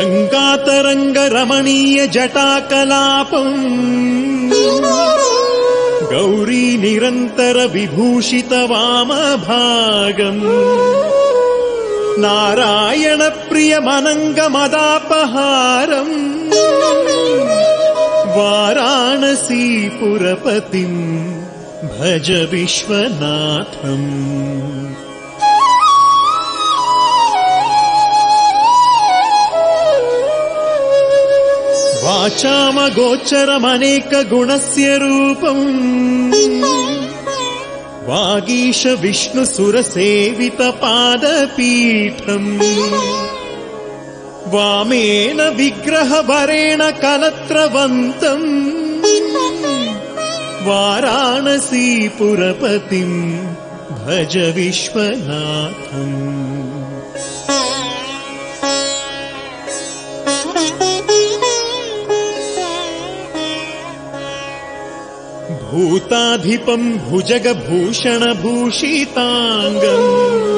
गङ्गातरङ्ग रमणीय जटाकलापम् गौरी निरन्तर विभूषित वामभागम् नारायण प्रियमनङ्गमदापहारम् वाराणसीपुरपतिम् भज विश्वनाथम् वाचामगोचरमनेकगुणस्य रूपम् वागीश विष्णुसुरसेवितपादपीठम् वामेन विग्रहवरेण कलत्रवन्तम् वाराणसीपुरपतिम् भज विश्वनाथम् भूताधिपम् भुजगभूषणभूषिताङ्गम्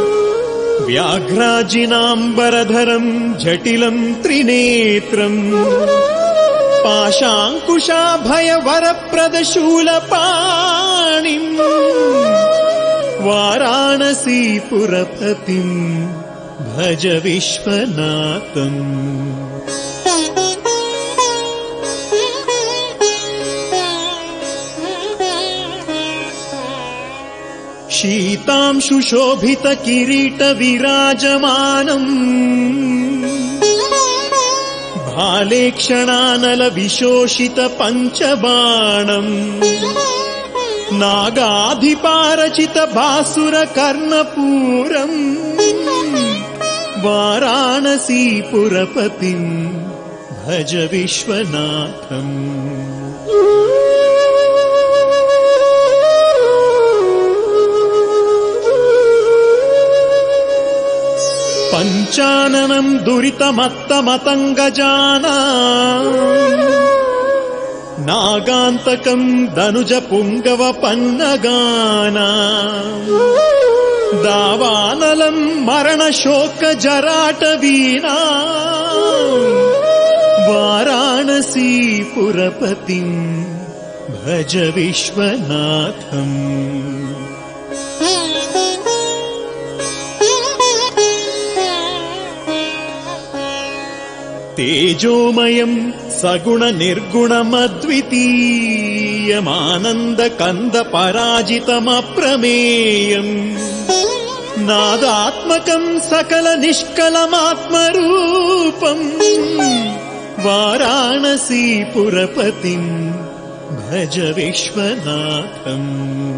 व्याघ्राजिनाम्बरधरम् जटिलम् त्रिनेत्रम् पाशाङ्कुशाभयवरप्रदशूलपाणिम् वाराणसीपुरपतिम् भज विश्वनाथम् शीतांशुशोभित किरीट विराजमानम् भाले क्षणानल विशोषित पञ्चबाणम् नागाधिपारचित भासुर कर्णपूरम् वाराणसीपुरपतिम् भज विश्वनाथम् पञ्चाननम् दुरितमत्तमतङ्गजाना नागान्तकम् दनुज पुङ्गव पन्नगाना दावानलम् मरणशोकजराटवीना वाराणसीपुरपतिम् भज विश्वनाथम् तेजोमयम् सगुणनिर्गुणमद्वितीयमानन्द कन्द पराजितमप्रमेयम् नादात्मकम् सकल निष्कलमात्मरूपम् वाराणसीपुरपतिम् भज विश्वनाथम्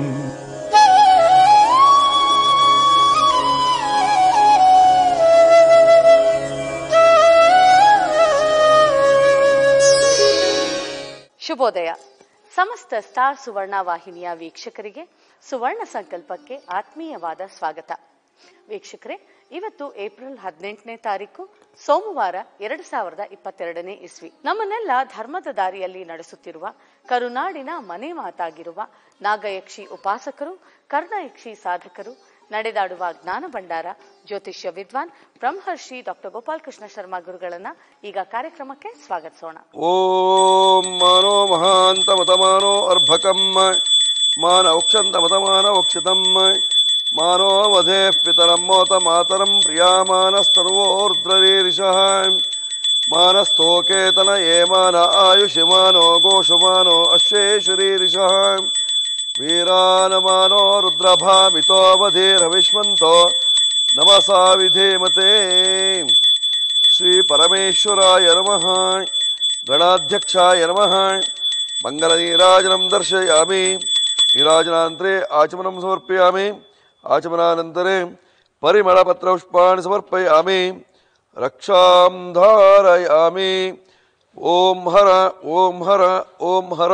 ಶುಭೋದಯ ಸಮಸ್ತ ಸ್ಟಾರ್ ಸುವರ್ಣ ವಾಹಿನಿಯ ವೀಕ್ಷಕರಿಗೆ ಸುವರ್ಣ ಸಂಕಲ್ಪಕ್ಕೆ ಆತ್ಮೀಯವಾದ ಸ್ವಾಗತ ವೀಕ್ಷಕರೇ ಇವತ್ತು ಏಪ್ರಿಲ್ ಹದಿನೆಂಟನೇ ತಾರೀಕು ಸೋಮವಾರ ಎರಡು ಸಾವಿರದ ಇಪ್ಪತ್ತೆರಡನೇ ಇಸ್ವಿ ನಮ್ಮನ್ನೆಲ್ಲ ಧರ್ಮದ ದಾರಿಯಲ್ಲಿ ನಡೆಸುತ್ತಿರುವ ಕರುನಾಡಿನ ಮನೆ ಮಾತಾಗಿರುವ ನಾಗಯಕ್ಷಿ ಉಪಾಸಕರು ಕರ್ಣಯಕ್ಷಿ ಸಾಧಕರು ನಡೆದಾಡುವ ಜ್ಞಾನ ಭಂಡಾರ ಜ್ಯೋತಿಷ್ಯ ವಿದ್ವಾನ್ ಬ್ರಹ್ಮರ್ಷಿ ಡಾಕ್ಟರ್ ಗೋಪಾಲಕೃಷ್ಣ ಶರ್ಮಾ ಗುರುಗಳನ್ನ ಈಗ ಕಾರ್ಯಕ್ರಮಕ್ಕೆ ಸ್ವಾಗತಿಸೋಣ ಓಂ ಮಾನೋ ಮಹಾಂತಮತಮಾನೋ ಅರ್ಭಕಂ ಮಾನ ಉಕ್ಷಂತಮತಮಾನ ಉಕ್ಷಿತಂ ಮಾನೋ ವಧೆ ಪಿತರಂ ಮೋತ ಮಾತರಂ ಪ್ರಿಯಾಮಾನಸ್ತರ್ವೋರ್ದ್ರರೀರಿಷಃ ಮಾನಸ್ತೋಕೇತನ ಏಮಾನ ಆಯುಷಿಮಾನೋ ಗೋಷುಮಾನೋ ಅಶ್ವೇಶುರೀರಿಷಃ ವೀರಾನಮಾನೋ ರುದ್ರಭಾಮಿತೋ ವಧೀರವಿಶ್ವಂತೋ ನಮಸಾ ವಿಧೇಮತೆ ಶ್ರೀ ಪರಮೇಶ್ವರಾಯ ನಮಃ ಗಣಾಧ್ಯಕ್ಷಾಯ ನಮಃ ಮಂಗಲ ನೀರಾಜನಂ ದರ್ಶಯಾಮಿ ನೀರಾಜನಾಂತರೆ ಆಚಮನಂ ಸಮರ್ಪಯಾಮಿ ಆಚಮನಾನಂತರೆ ಪರಿಮಳಪತ್ರಪುಷ್ಪಾಣಿ ಸಮರ್ಪಯಾಮಿ ರಕ್ಷಾಂ ಧಾರಯಾಮಿ ಓಂ ಹರ ಓಂ ಹರ ಓಂ ಹರ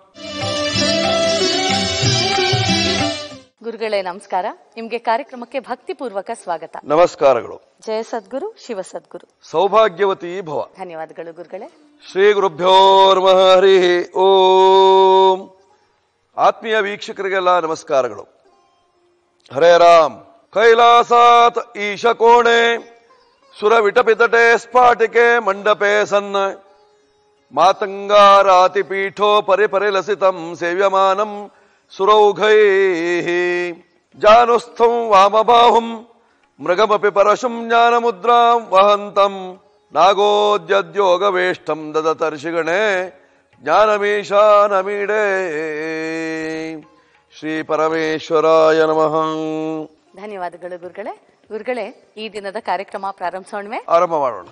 ಗುರುಗಳೇ ನಮಸ್ಕಾರ ನಿಮ್ಗೆ ಕಾರ್ಯಕ್ರಮಕ್ಕೆ ಭಕ್ತಿಪೂರ್ವಕ ಸ್ವಾಗತ ನಮಸ್ಕಾರಗಳು ಜಯ ಸದ್ಗುರು ಶಿವ ಸದ್ಗುರು ಸೌಭಾಗ್ಯವತಿ ಭವ ಧನ್ಯವಾದಗಳು ಗುರುಗಳೇ ಶ್ರೀ ಗುರುಭ್ಯೋ ನಮಃ ಹರಿ ಓಂ ಆತ್ಮೀಯ ವೀಕ್ಷಕರಿಗೆಲ್ಲ ನಮಸ್ಕಾರಗಳು ಹರೇ ರಾಮ್ ಕೈಲಾಸಾತ್ ಈಶ ಕೋಣೆ ಸುರ ವಿಟಪಿತಟೆ ಸ್ಫಾಟಿಕೆ ಮಂಡಪೆ ಸನ್ನ ಮಾತಂಗಾರಾತಿ ಪೀಠೋ ಪರಿ ಪರಿಲಸಿತಂ ಸೇವ್ಯಮಾನಂ ಸುರೌಘೈ ಜಾನುಸ್ಥಂ ವಾಮಬಾಹುಂ ಮೃಗಮಪಿ ಪರಶುಂ ಜ್ಞಾನಮುದ್ರಾಂ ವಹಂತಂ ನಾಗೋದ್ಯೋಗವೇಷ್ಟಂ ದದತರ್ಷಿಗಣೆ ಜ್ಞಾನಮೀಶಾನಮೀಡೇ ಶ್ರೀ ಪರಮೇಶ್ವರಾಯ ನಮಃ ಧನ್ಯವಾದಗಳು ಗುರುಗಳೇ ಗುರುಗಳೇ ಈ ದಿನದ ಕಾರ್ಯಕ್ರಮ ಪ್ರಾರಂಭಿಸೋಣ್ವೆ ಆರಂಭ ಮಾಡೋಣ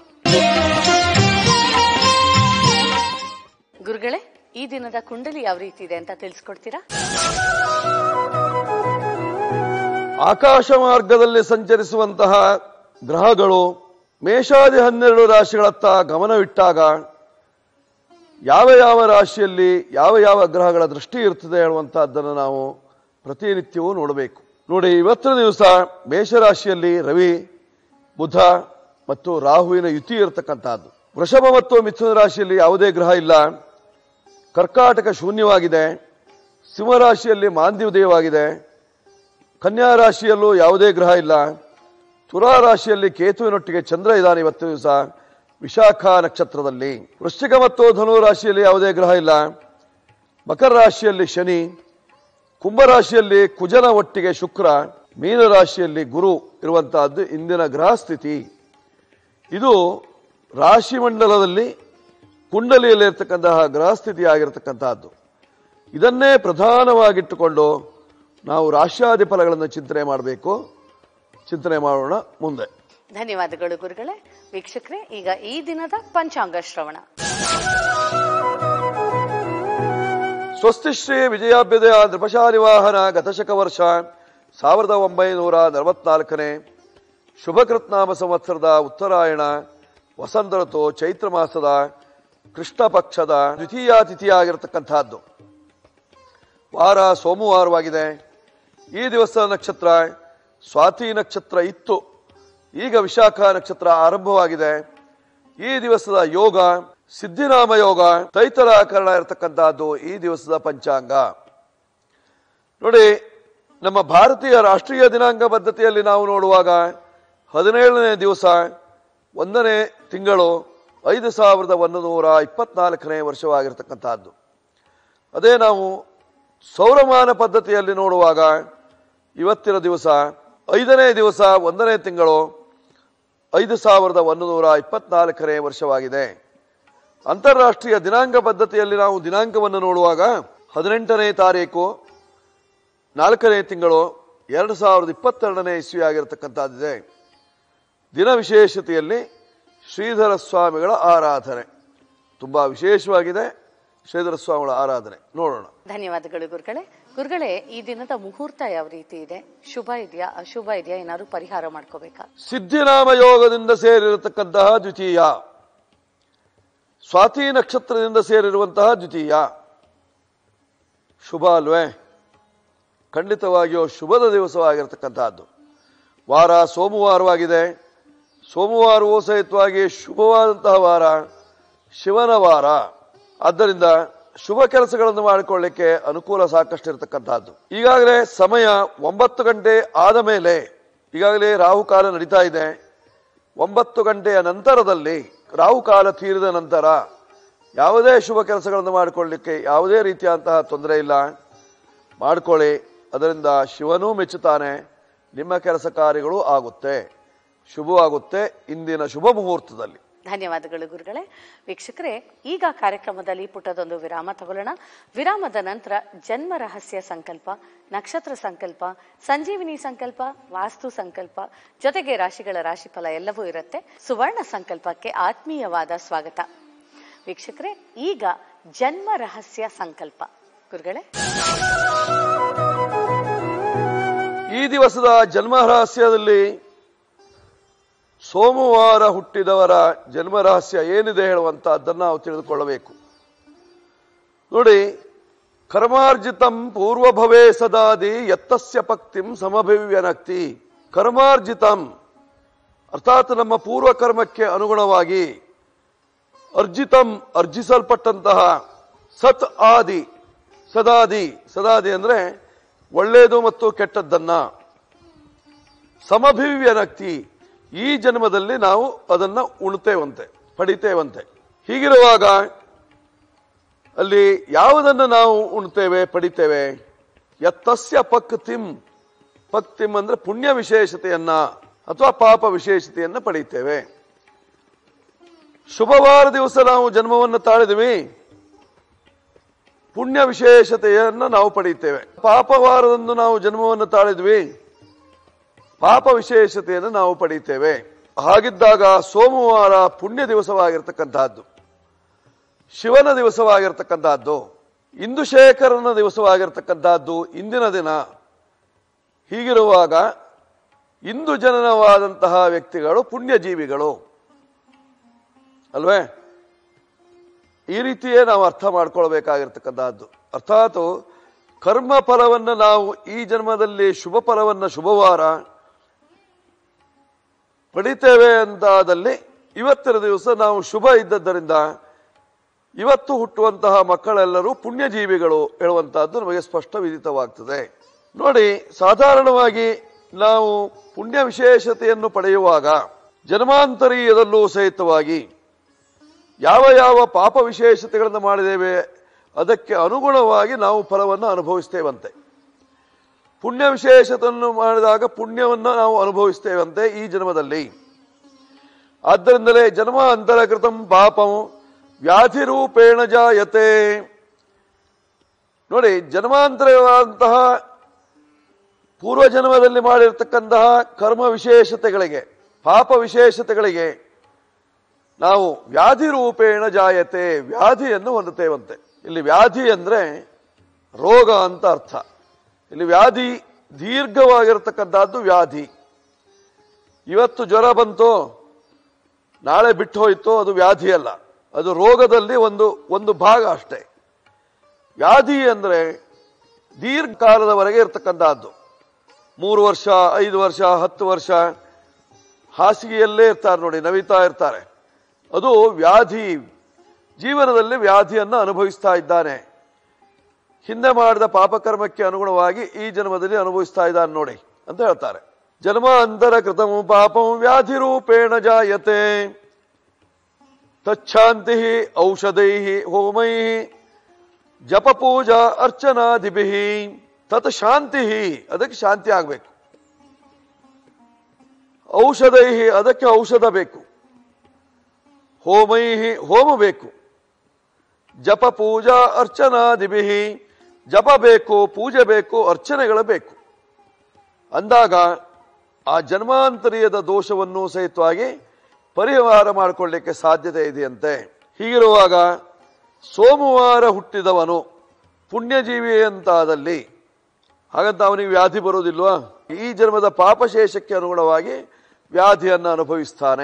ಗುರುಗಳೇ ಈ ದಿನದ ಕುಂಡಲಿ ಯಾವ ರೀತಿ ಇದೆ ಅಂತ ತಿಳಿಸ್ಕೊಡ್ತೀರಾ ಆಕಾಶ ಮಾರ್ಗದಲ್ಲಿ ಸಂಚರಿಸುವಂತಹ ಗ್ರಹಗಳು ಮೇಷಾದಿ ಹನ್ನೆರಡು ರಾಶಿಗಳತ್ತ ಗಮನವಿಟ್ಟಾಗ ಯಾವ ಯಾವ ರಾಶಿಯಲ್ಲಿ ಯಾವ ಯಾವ ಗ್ರಹಗಳ ದೃಷ್ಟಿ ಇರ್ತದೆ ಹೇಳುವಂತಹದ್ದನ್ನು ನಾವು ಪ್ರತಿನಿತ್ಯವೂ ನೋಡಬೇಕು ನೋಡಿ ಇವತ್ತಿನ ದಿವಸ ಮೇಷರಾಶಿಯಲ್ಲಿ ರವಿ ಬುಧ ಮತ್ತು ರಾಹುವಿನ ಯುತಿ ಇರತಕ್ಕಂತಹದ್ದು ವೃಷಭ ಮತ್ತು ಮಿಥುನ ರಾಶಿಯಲ್ಲಿ ಯಾವುದೇ ಗ್ರಹ ಇಲ್ಲ ಕರ್ಕಾಟಕ ಶೂನ್ಯವಾಗಿದೆ ಸಿಂಹರಾಶಿಯಲ್ಲಿ ಮಾಂದ್ಯೋದಯವಾಗಿದೆ ಕನ್ಯಾ ರಾಶಿಯಲ್ಲೂ ಯಾವುದೇ ಗ್ರಹ ಇಲ್ಲ ತುಲಾ ರಾಶಿಯಲ್ಲಿ ಕೇತುವಿನೊಟ್ಟಿಗೆ ಚಂದ್ರ ಇದ್ದಾನೆ ಇವತ್ತು ದಿವಸ ವಿಶಾಖ ನಕ್ಷತ್ರದಲ್ಲಿ ವೃಶ್ಚಿಕ ಮತ್ತು ಧನು ರಾಶಿಯಲ್ಲಿ ಯಾವುದೇ ಗ್ರಹ ಇಲ್ಲ ಮಕರ ರಾಶಿಯಲ್ಲಿ ಶನಿ ಕುಂಭರಾಶಿಯಲ್ಲಿ ಕುಜನ ಒಟ್ಟಿಗೆ ಶುಕ್ರ ಮೀನ ರಾಶಿಯಲ್ಲಿ ಗುರು ಇರುವಂತಹದ್ದು ಇಂದಿನ ಗ್ರಹ ಸ್ಥಿತಿ ಇದು ರಾಶಿ ಮಂಡಲದಲ್ಲಿ ಕುಂಡಲಿಯಲ್ಲಿ ಇರತಕ್ಕಂತಹ ಗ್ರಹ ಸ್ಥಿತಿ ಆಗಿರತಕ್ಕಂತಹದ್ದು ಇದನ್ನೇ ಪ್ರಧಾನವಾಗಿಟ್ಟುಕೊಂಡು ನಾವು ರಾಶ್ಯಾದಿ ಫಲಗಳನ್ನು ಚಿಂತನೆ ಮಾಡಬೇಕು ಚಿಂತನೆ ಮಾಡೋಣ ಮುಂದೆ ಧನ್ಯವಾದಗಳು ಗುರುಗಳೇ ವೀಕ್ಷಕರೇ ಈಗ ಈ ದಿನದ ಪಂಚಾಂಗ ಶ್ರವಣ ಸ್ವಸ್ತಿ ಶ್ರೀ ವಿಜಯಾಭ್ಯುದಯ ನೃಪಶಾಲಿ ವಾಹನ ಗತಶಕ ವರ್ಷ ಸಾವಿರದ ಒಂಬೈನೂರ ನಲವತ್ನಾಲ್ಕನೇ ಶುಭಕೃತ್ನಾಮ ಸಂವತ್ಸರದ ಉತ್ತರಾಯಣ ವಸಂತ ಋತು ಚೈತ್ರ ಮಾಸದ ಕೃಷ್ಣ ಪಕ್ಷದ ದ್ವಿತೀಯ ತಿಥಿಯಾಗಿರತಕ್ಕಂತಹದ್ದು ವಾರ ಸೋಮವಾರವಾಗಿದೆ ಈ ದಿವಸ ನಕ್ಷತ್ರ ಸ್ವಾತಿ ನಕ್ಷತ್ರ ಇತ್ತು ಈಗ ವಿಶಾಖ ನಕ್ಷತ್ರ ಆರಂಭವಾಗಿದೆ ಈ ದಿವಸದ ಯೋಗ ಸಿದ್ಧಿನಾಮ ಯೋಗ ತೈತರಾಕರಣ ಇರತಕ್ಕಂತಹದ್ದು ಈ ದಿವಸದ ಪಂಚಾಂಗ ನೋಡಿ ನಮ್ಮ ಭಾರತೀಯ ರಾಷ್ಟ್ರೀಯ ದಿನಾಂಕ ಪದ್ಧತಿಯಲ್ಲಿ ನಾವು ನೋಡುವಾಗ ಹದಿನೇಳನೇ ದಿವಸ ಒಂದನೇ ತಿಂಗಳು ಐದು ಸಾವಿರದ ಒಂದು ನೂರ ಇಪ್ಪತ್ನಾಲ್ಕನೇ ವರ್ಷವಾಗಿರ್ತಕ್ಕಂತಹದ್ದು ಅದೇ ನಾವು ಸೌರಮಾನ ಪದ್ಧತಿಯಲ್ಲಿ ನೋಡುವಾಗ ಇವತ್ತಿನ ದಿವಸ ಐದನೇ ದಿವಸ ಒಂದನೇ ತಿಂಗಳು ಐದು ಸಾವಿರದ ಒಂದು ನೂರ ಇಪ್ಪತ್ನಾಲ್ಕನೇ ವರ್ಷವಾಗಿದೆ ಅಂತಾರಾಷ್ಟ್ರೀಯ ದಿನಾಂಕ ಪದ್ಧತಿಯಲ್ಲಿ ನಾವು ದಿನಾಂಕವನ್ನು ನೋಡುವಾಗ ಹದಿನೆಂಟನೇ ತಾರೀಕು ನಾಲ್ಕನೇ ತಿಂಗಳು ಎರಡು ಸಾವಿರದ ಇಪ್ಪತ್ತೆರಡನೇ ಇಸ್ವಿ ಆಗಿರತಕ್ಕಂಥದ್ದಿದೆ ದಿನ ವಿಶೇಷತೆಯಲ್ಲಿ ಶ್ರೀಧರ ಸ್ವಾಮಿಗಳ ಆರಾಧನೆ ತುಂಬಾ ವಿಶೇಷವಾಗಿದೆ ಶ್ರೀಧರ ಸ್ವಾಮಿಗಳ ಆರಾಧನೆ ನೋಡೋಣ ಧನ್ಯವಾದಗಳು ಗುರುಗಳೇ ಗುರುಗಳೇ ಈ ದಿನದ ಮುಹೂರ್ತ ಯಾವ ರೀತಿ ಇದೆ ಶುಭ ಇದೆಯಾ ಅಶುಭ ಇದೆಯಾ ಏನಾದ್ರು ಪರಿಹಾರ ಮಾಡ್ಕೋಬೇಕಾ ಸಿದ್ಧಿನಾಮ ಯೋಗದಿಂದ ಸೇರಿರತಕ್ಕಂತಹ ದ್ವಿತೀಯ ಸ್ವಾತಿ ನಕ್ಷತ್ರದಿಂದ ಸೇರಿರುವಂತಹ ದ್ವಿತೀಯ ಶುಭ ಅಲ್ವೇ ಖಂಡಿತವಾಗಿಯೂ ಶುಭದ ದಿವಸವಾಗಿರತಕ್ಕಂತಹದ್ದು ವಾರ ಸೋಮವಾರವಾಗಿದೆ ಸೋಮವಾರವೂ ಸಹಿತವಾಗಿ ಶುಭವಾದಂತಹ ವಾರ ಶಿವನ ವಾರ ಆದ್ದರಿಂದ ಶುಭ ಕೆಲಸಗಳನ್ನು ಮಾಡಿಕೊಳ್ಳಿಕ್ಕೆ ಅನುಕೂಲ ಸಾಕಷ್ಟು ಇರತಕ್ಕಂತಹದ್ದು ಈಗಾಗಲೇ ಸಮಯ ಒಂಬತ್ತು ಗಂಟೆ ಆದ ಮೇಲೆ ಈಗಾಗಲೇ ರಾಹುಕಾಲ ನಡೀತಾ ಇದೆ ಒಂಬತ್ತು ಗಂಟೆಯ ನಂತರದಲ್ಲಿ ರಾಹುಕಾಲ ತೀರಿದ ನಂತರ ಯಾವುದೇ ಶುಭ ಕೆಲಸಗಳನ್ನು ಮಾಡಿಕೊಳ್ಳಿಕ್ಕೆ ಯಾವುದೇ ರೀತಿಯಂತಹ ತೊಂದರೆ ಇಲ್ಲ ಮಾಡಿಕೊಳ್ಳಿ ಅದರಿಂದ ಶಿವನೂ ಮೆಚ್ಚುತ್ತಾನೆ ನಿಮ್ಮ ಕೆಲಸ ಕಾರ್ಯಗಳು ಆಗುತ್ತೆ ಶುಭವಾಗುತ್ತೆ ಇಂದಿನ ಶುಭ ಮುಹೂರ್ತದಲ್ಲಿ ಧನ್ಯವಾದಗಳು ಗುರುಗಳೇ ವೀಕ್ಷಕರೇ ಈಗ ಕಾರ್ಯಕ್ರಮದಲ್ಲಿ ಪುಟ್ಟದೊಂದು ವಿರಾಮ ತಗೊಳ್ಳೋಣ ವಿರಾಮದ ನಂತರ ಜನ್ಮ ರಹಸ್ಯ ಸಂಕಲ್ಪ ನಕ್ಷತ್ರ ಸಂಕಲ್ಪ ಸಂಜೀವಿನಿ ಸಂಕಲ್ಪ ವಾಸ್ತು ಸಂಕಲ್ಪ ಜೊತೆಗೆ ರಾಶಿಗಳ ರಾಶಿಫಲ ಎಲ್ಲವೂ ಇರುತ್ತೆ ಸುವರ್ಣ ಸಂಕಲ್ಪಕ್ಕೆ ಆತ್ಮೀಯವಾದ ಸ್ವಾಗತ ವೀಕ್ಷಕರೇ ಈಗ ಜನ್ಮ ರಹಸ್ಯ ಸಂಕಲ್ಪ ಗುರುಗಳೇ ಈ ದಿವಸದ ಜನ್ಮ ರಹಸ್ಯದಲ್ಲಿ ಸೋಮವಾರ ಹುಟ್ಟಿದವರ ಜನ್ಮ ರಹಸ್ಯ ಏನಿದೆ ಹೇಳುವಂತಹದ್ದನ್ನು ನಾವು ತಿಳಿದುಕೊಳ್ಳಬೇಕು ನೋಡಿ ಕರ್ಮಾರ್ಜಿತಂ ಪೂರ್ವಭವೇ ಸದಾದಿ ಎತ್ತಸ್ಯ ಪಕ್ತಿಂ ಸಮಭಿವ್ಯನಕ್ತಿ ಕರ್ಮಾರ್ಜಿತಂ ಅರ್ಥಾತ್ ನಮ್ಮ ಪೂರ್ವ ಕರ್ಮಕ್ಕೆ ಅನುಗುಣವಾಗಿ ಅರ್ಜಿತಂ ಅರ್ಜಿಸಲ್ಪಟ್ಟಂತಹ ಸತ್ ಆದಿ ಸದಾದಿ ಸದಾದಿ ಅಂದ್ರೆ ಒಳ್ಳೆಯದು ಮತ್ತು ಕೆಟ್ಟದ್ದನ್ನ ಸಮಭಿವ್ಯನಕ್ತಿ ಈ ಜನ್ಮದಲ್ಲಿ ನಾವು ಅದನ್ನ ಉಣ್ತೇವಂತೆ ಪಡಿತೇವಂತೆ ಹೀಗಿರುವಾಗ ಅಲ್ಲಿ ಯಾವುದನ್ನು ನಾವು ಉಣ್ತೇವೆ ಪಡಿತೇವೆ ಯತ್ತಸ್ಯ ಪಕ್ತಿಂ ಪಕ್ತಿಂ ಅಂದ್ರೆ ಪುಣ್ಯ ವಿಶೇಷತೆಯನ್ನ ಅಥವಾ ಪಾಪ ವಿಶೇಷತೆಯನ್ನ ಪಡಿತೇವೆ ಶುಭವಾರ ದಿವಸ ನಾವು ಜನ್ಮವನ್ನು ತಾಳಿದ್ವಿ ಪುಣ್ಯ ವಿಶೇಷತೆಯನ್ನ ನಾವು ಪಡೆಯುತ್ತೇವೆ ಪಾಪವಾರದಂದು ನಾವು ಜನ್ಮವನ್ನು ತಾಳಿದ್ವಿ ಪಾಪ ವಿಶೇಷತೆಯನ್ನು ನಾವು ಪಡೆಯುತ್ತೇವೆ ಹಾಗಿದ್ದಾಗ ಸೋಮವಾರ ಪುಣ್ಯ ದಿವಸವಾಗಿರ್ತಕ್ಕಂತಹದ್ದು ಶಿವನ ದಿವಸವಾಗಿರ್ತಕ್ಕಂತಹದ್ದು ಇಂದುಶೇಖರನ ದಿವಸವಾಗಿರ್ತಕ್ಕಂತಹದ್ದು ಇಂದಿನ ದಿನ ಹೀಗಿರುವಾಗ ಇಂದು ಜನನವಾದಂತಹ ವ್ಯಕ್ತಿಗಳು ಪುಣ್ಯಜೀವಿಗಳು ಅಲ್ವೇ ಈ ರೀತಿಯೇ ನಾವು ಅರ್ಥ ಮಾಡ್ಕೊಳ್ಬೇಕಾಗಿರ್ತಕ್ಕಂಥದ್ದು ಅರ್ಥಾತ್ ಕರ್ಮ ಫಲವನ್ನು ನಾವು ಈ ಜನ್ಮದಲ್ಲಿ ಶುಭ ಫಲವನ್ನು ಶುಭವಾರ ಪಡಿತೇವೆ ಅಂತಾದಲ್ಲಿ ಇವತ್ತಿನ ದಿವಸ ನಾವು ಶುಭ ಇದ್ದದ್ದರಿಂದ ಇವತ್ತು ಹುಟ್ಟುವಂತಹ ಮಕ್ಕಳೆಲ್ಲರೂ ಪುಣ್ಯಜೀವಿಗಳು ಹೇಳುವಂತಹದ್ದು ನಮಗೆ ಸ್ಪಷ್ಟ ವಿದಿತವಾಗ್ತದೆ ನೋಡಿ ಸಾಧಾರಣವಾಗಿ ನಾವು ಪುಣ್ಯ ವಿಶೇಷತೆಯನ್ನು ಪಡೆಯುವಾಗ ಜನ್ಮಾಂತರೀಯದಲ್ಲೂ ಸಹಿತವಾಗಿ ಯಾವ ಯಾವ ಪಾಪ ವಿಶೇಷತೆಗಳನ್ನು ಮಾಡಿದ್ದೇವೆ ಅದಕ್ಕೆ ಅನುಗುಣವಾಗಿ ನಾವು ಫಲವನ್ನು ಅನುಭವಿಸ್ತೇವಂತೆ ಪುಣ್ಯ ವಿಶೇಷತೆಯನ್ನು ಮಾಡಿದಾಗ ಪುಣ್ಯವನ್ನು ನಾವು ಅನುಭವಿಸ್ತೇವಂತೆ ಈ ಜನ್ಮದಲ್ಲಿ ಆದ್ದರಿಂದಲೇ ಜನ್ಮ ಅಂತರಕೃತಂ ಪಾಪಂ ವ್ಯಾಧಿ ರೂಪೇಣ ಜಾಯತೆ ನೋಡಿ ಜನ್ಮಾಂತರವಾದಂತಹ ಪೂರ್ವ ಜನ್ಮದಲ್ಲಿ ಮಾಡಿರ್ತಕ್ಕಂತಹ ಕರ್ಮ ವಿಶೇಷತೆಗಳಿಗೆ ಪಾಪ ವಿಶೇಷತೆಗಳಿಗೆ ನಾವು ವ್ಯಾಧಿ ರೂಪೇಣ ಜಾಯತೆ ವ್ಯಾಧಿಯನ್ನು ಹೊಂದುತ್ತೇವಂತೆ ಇಲ್ಲಿ ವ್ಯಾಧಿ ಅಂದ್ರೆ ರೋಗ ಅಂತ ಅರ್ಥ ಇಲ್ಲಿ ವ್ಯಾಧಿ ದೀರ್ಘವಾಗಿರತಕ್ಕಂಥದ್ದು ವ್ಯಾಧಿ ಇವತ್ತು ಜ್ವರ ಬಂತು ನಾಳೆ ಬಿಟ್ಟು ಹೋಯ್ತು ಅದು ವ್ಯಾಧಿ ಅಲ್ಲ ಅದು ರೋಗದಲ್ಲಿ ಒಂದು ಒಂದು ಭಾಗ ಅಷ್ಟೇ ವ್ಯಾಧಿ ಅಂದ್ರೆ ದೀರ್ಘಕಾಲದವರೆಗೆ ಇರತಕ್ಕಂತಹದ್ದು ಮೂರು ವರ್ಷ ಐದು ವರ್ಷ ಹತ್ತು ವರ್ಷ ಹಾಸಿಗೆಯಲ್ಲೇ ಇರ್ತಾರೆ ನೋಡಿ ನವಿತಾ ಇರ್ತಾರೆ ಅದು ವ್ಯಾಧಿ ಜೀವನದಲ್ಲಿ ವ್ಯಾಧಿಯನ್ನು ಅನುಭವಿಸ್ತಾ ಇದ್ದಾನೆ ಹಿಂದೆ ಮಾಡಿದ ಪಾಪಕರ್ಮಕ್ಕೆ ಅನುಗುಣವಾಗಿ ಈ ಜನ್ಮದಲ್ಲಿ ಅನುಭವಿಸ್ತಾ ಇದ್ದಾನೆ ನೋಡಿ ಅಂತ ಹೇಳ್ತಾರೆ ಜನ್ಮ ಅಂತರ ಕೃತಮು ಪಾಪಂ ವ್ಯಾಧಿ ರೂಪೇಣ ಜಾಯತೆ ತಚ್ಛಾಂತಿ ಔಷಧೈ ಹೋಮೈ ಜಪ ಪೂಜಾ ಅರ್ಚನಾದಿಭಿ ತತ್ ಶಾಂತಿ ಅದಕ್ಕೆ ಶಾಂತಿ ಆಗ್ಬೇಕು ಔಷಧೈ ಅದಕ್ಕೆ ಔಷಧ ಬೇಕು ಹೋಮೈ ಹೋಮ ಬೇಕು ಜಪ ಪೂಜಾ ಅರ್ಚನಾದಿಭಿ ಜಪ ಬೇಕು ಪೂಜೆ ಬೇಕು ಅರ್ಚನೆಗಳು ಬೇಕು ಅಂದಾಗ ಆ ಜನ್ಮಾಂತರೀಯದ ದೋಷವನ್ನು ಸಹಿತವಾಗಿ ಪರಿಹಾರ ಮಾಡಿಕೊಳ್ಳಿಕ್ಕೆ ಸಾಧ್ಯತೆ ಇದೆಯಂತೆ ಹೀಗಿರುವಾಗ ಸೋಮವಾರ ಹುಟ್ಟಿದವನು ಪುಣ್ಯಜೀವಿ ಅಂತಾದಲ್ಲಿ ಹಾಗಂತ ಅವನಿಗೆ ವ್ಯಾಧಿ ಬರುವುದಿಲ್ವಾ ಈ ಜನ್ಮದ ಪಾಪಶೇಷಕ್ಕೆ ಅನುಗುಣವಾಗಿ ವ್ಯಾಧಿಯನ್ನು ಅನುಭವಿಸ್ತಾನೆ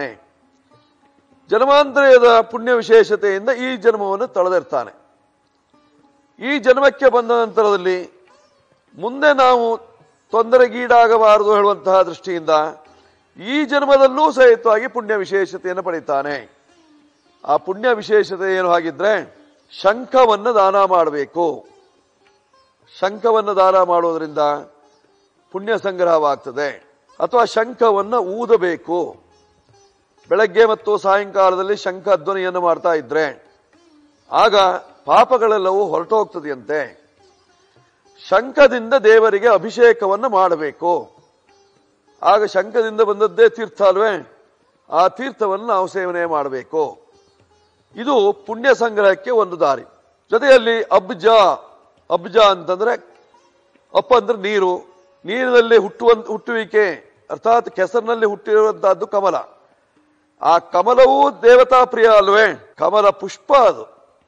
ಜನ್ಮಾಂತರದ ಪುಣ್ಯ ವಿಶೇಷತೆಯಿಂದ ಈ ಜನ್ಮವನ್ನು ತಳೆದಿರ್ತಾನೆ ಈ ಜನ್ಮಕ್ಕೆ ಬಂದ ನಂತರದಲ್ಲಿ ಮುಂದೆ ನಾವು ತೊಂದರೆಗೀಡಾಗಬಾರದು ಹೇಳುವಂತಹ ದೃಷ್ಟಿಯಿಂದ ಈ ಜನ್ಮದಲ್ಲೂ ಸಹಿತವಾಗಿ ಪುಣ್ಯ ವಿಶೇಷತೆಯನ್ನು ಪಡಿತಾನೆ ಆ ಪುಣ್ಯ ವಿಶೇಷತೆ ಏನು ಹಾಗಿದ್ರೆ ಶಂಖವನ್ನು ದಾನ ಮಾಡಬೇಕು ಶಂಖವನ್ನು ದಾನ ಮಾಡುವುದರಿಂದ ಪುಣ್ಯ ಸಂಗ್ರಹವಾಗ್ತದೆ ಅಥವಾ ಶಂಖವನ್ನು ಊದಬೇಕು ಬೆಳಗ್ಗೆ ಮತ್ತು ಸಾಯಂಕಾಲದಲ್ಲಿ ಶಂಖ ಧ್ವನಿಯನ್ನು ಮಾಡ್ತಾ ಇದ್ರೆ ಆಗ ಪಾಪಗಳೆಲ್ಲವೂ ಹೊರಟೋಗ್ತದೆಯಂತೆ ಶಂಖದಿಂದ ದೇವರಿಗೆ ಅಭಿಷೇಕವನ್ನು ಮಾಡಬೇಕು ಆಗ ಶಂಖದಿಂದ ಬಂದದ್ದೇ ತೀರ್ಥ ಅಲ್ವೇ ಆ ತೀರ್ಥವನ್ನು ನಾವು ಸೇವನೆ ಮಾಡಬೇಕು ಇದು ಪುಣ್ಯ ಸಂಗ್ರಹಕ್ಕೆ ಒಂದು ದಾರಿ ಜೊತೆಯಲ್ಲಿ ಅಬ್ಜ ಅಬ್ಜ ಅಂತಂದ್ರೆ ಅಪ್ಪ ಅಂದ್ರೆ ನೀರು ನೀರಿನಲ್ಲಿ ಹುಟ್ಟುವಂತ ಹುಟ್ಟುವಿಕೆ ಅರ್ಥಾತ್ ಕೆಸರಿನಲ್ಲಿ ಹುಟ್ಟಿರುವಂತಹದ್ದು ಕಮಲ ಆ ಕಮಲವೂ ದೇವತಾ ಪ್ರಿಯ ಅಲ್ವೇ ಕಮಲ ಪುಷ್ಪ ಅದು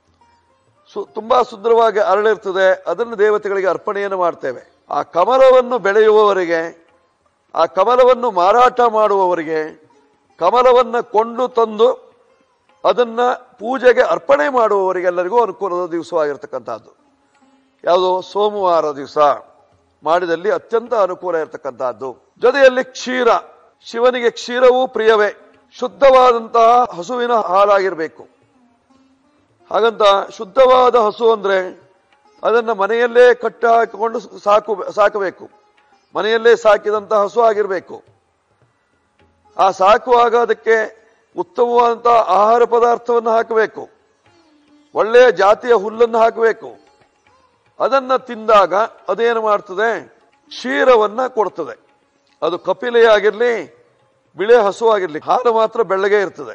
ಸು ತುಂಬಾ ಸುಂದರವಾಗಿ ಅರಳಿರ್ತದೆ ಅದನ್ನು ದೇವತೆಗಳಿಗೆ ಅರ್ಪಣೆಯನ್ನು ಮಾಡ್ತೇವೆ ಆ ಕಮಲವನ್ನು ಬೆಳೆಯುವವರಿಗೆ ಆ ಕಮಲವನ್ನು ಮಾರಾಟ ಮಾಡುವವರಿಗೆ ಕಮಲವನ್ನ ಕೊಂಡು ತಂದು ಅದನ್ನ ಪೂಜೆಗೆ ಅರ್ಪಣೆ ಮಾಡುವವರಿಗೆಲ್ಲರಿಗೂ ಅನುಕೂಲದ ದಿವಸವಾಗಿರ್ತಕ್ಕಂಥದ್ದು ಯಾವುದು ಸೋಮವಾರ ದಿವಸ ಮಾಡಿದಲ್ಲಿ ಅತ್ಯಂತ ಅನುಕೂಲ ಇರತಕ್ಕಂತಹದ್ದು ಜೊತೆಯಲ್ಲಿ ಕ್ಷೀರ ಶಿವನಿಗೆ ಕ್ಷೀರವೂ ಪ್ರಿಯವೇ ಶುದ್ಧವಾದಂತಹ ಹಸುವಿನ ಹಾಲಾಗಿರ್ಬೇಕು ಹಾಗಂತ ಶುದ್ಧವಾದ ಹಸು ಅಂದ್ರೆ ಅದನ್ನ ಮನೆಯಲ್ಲೇ ಕಟ್ಟ ಹಾಕಿಕೊಂಡು ಸಾಕು ಸಾಕಬೇಕು ಮನೆಯಲ್ಲೇ ಸಾಕಿದಂತಹ ಹಸು ಆಗಿರಬೇಕು ಆ ಸಾಕುವಾಗ ಅದಕ್ಕೆ ಉತ್ತಮವಾದಂತಹ ಆಹಾರ ಪದಾರ್ಥವನ್ನು ಹಾಕಬೇಕು ಒಳ್ಳೆಯ ಜಾತಿಯ ಹುಲ್ಲನ್ನು ಹಾಕಬೇಕು ಅದನ್ನ ತಿಂದಾಗ ಅದೇನು ಮಾಡ್ತದೆ ಕ್ಷೀರವನ್ನ ಕೊಡ್ತದೆ ಅದು ಕಪಿಲೆ ಆಗಿರ್ಲಿ ಬಿಳೆ ಹಸು ಆಗಿರ್ಲಿ ಹಾಲು ಮಾತ್ರ ಬೆಳ್ಳಗೆ ಇರ್ತದೆ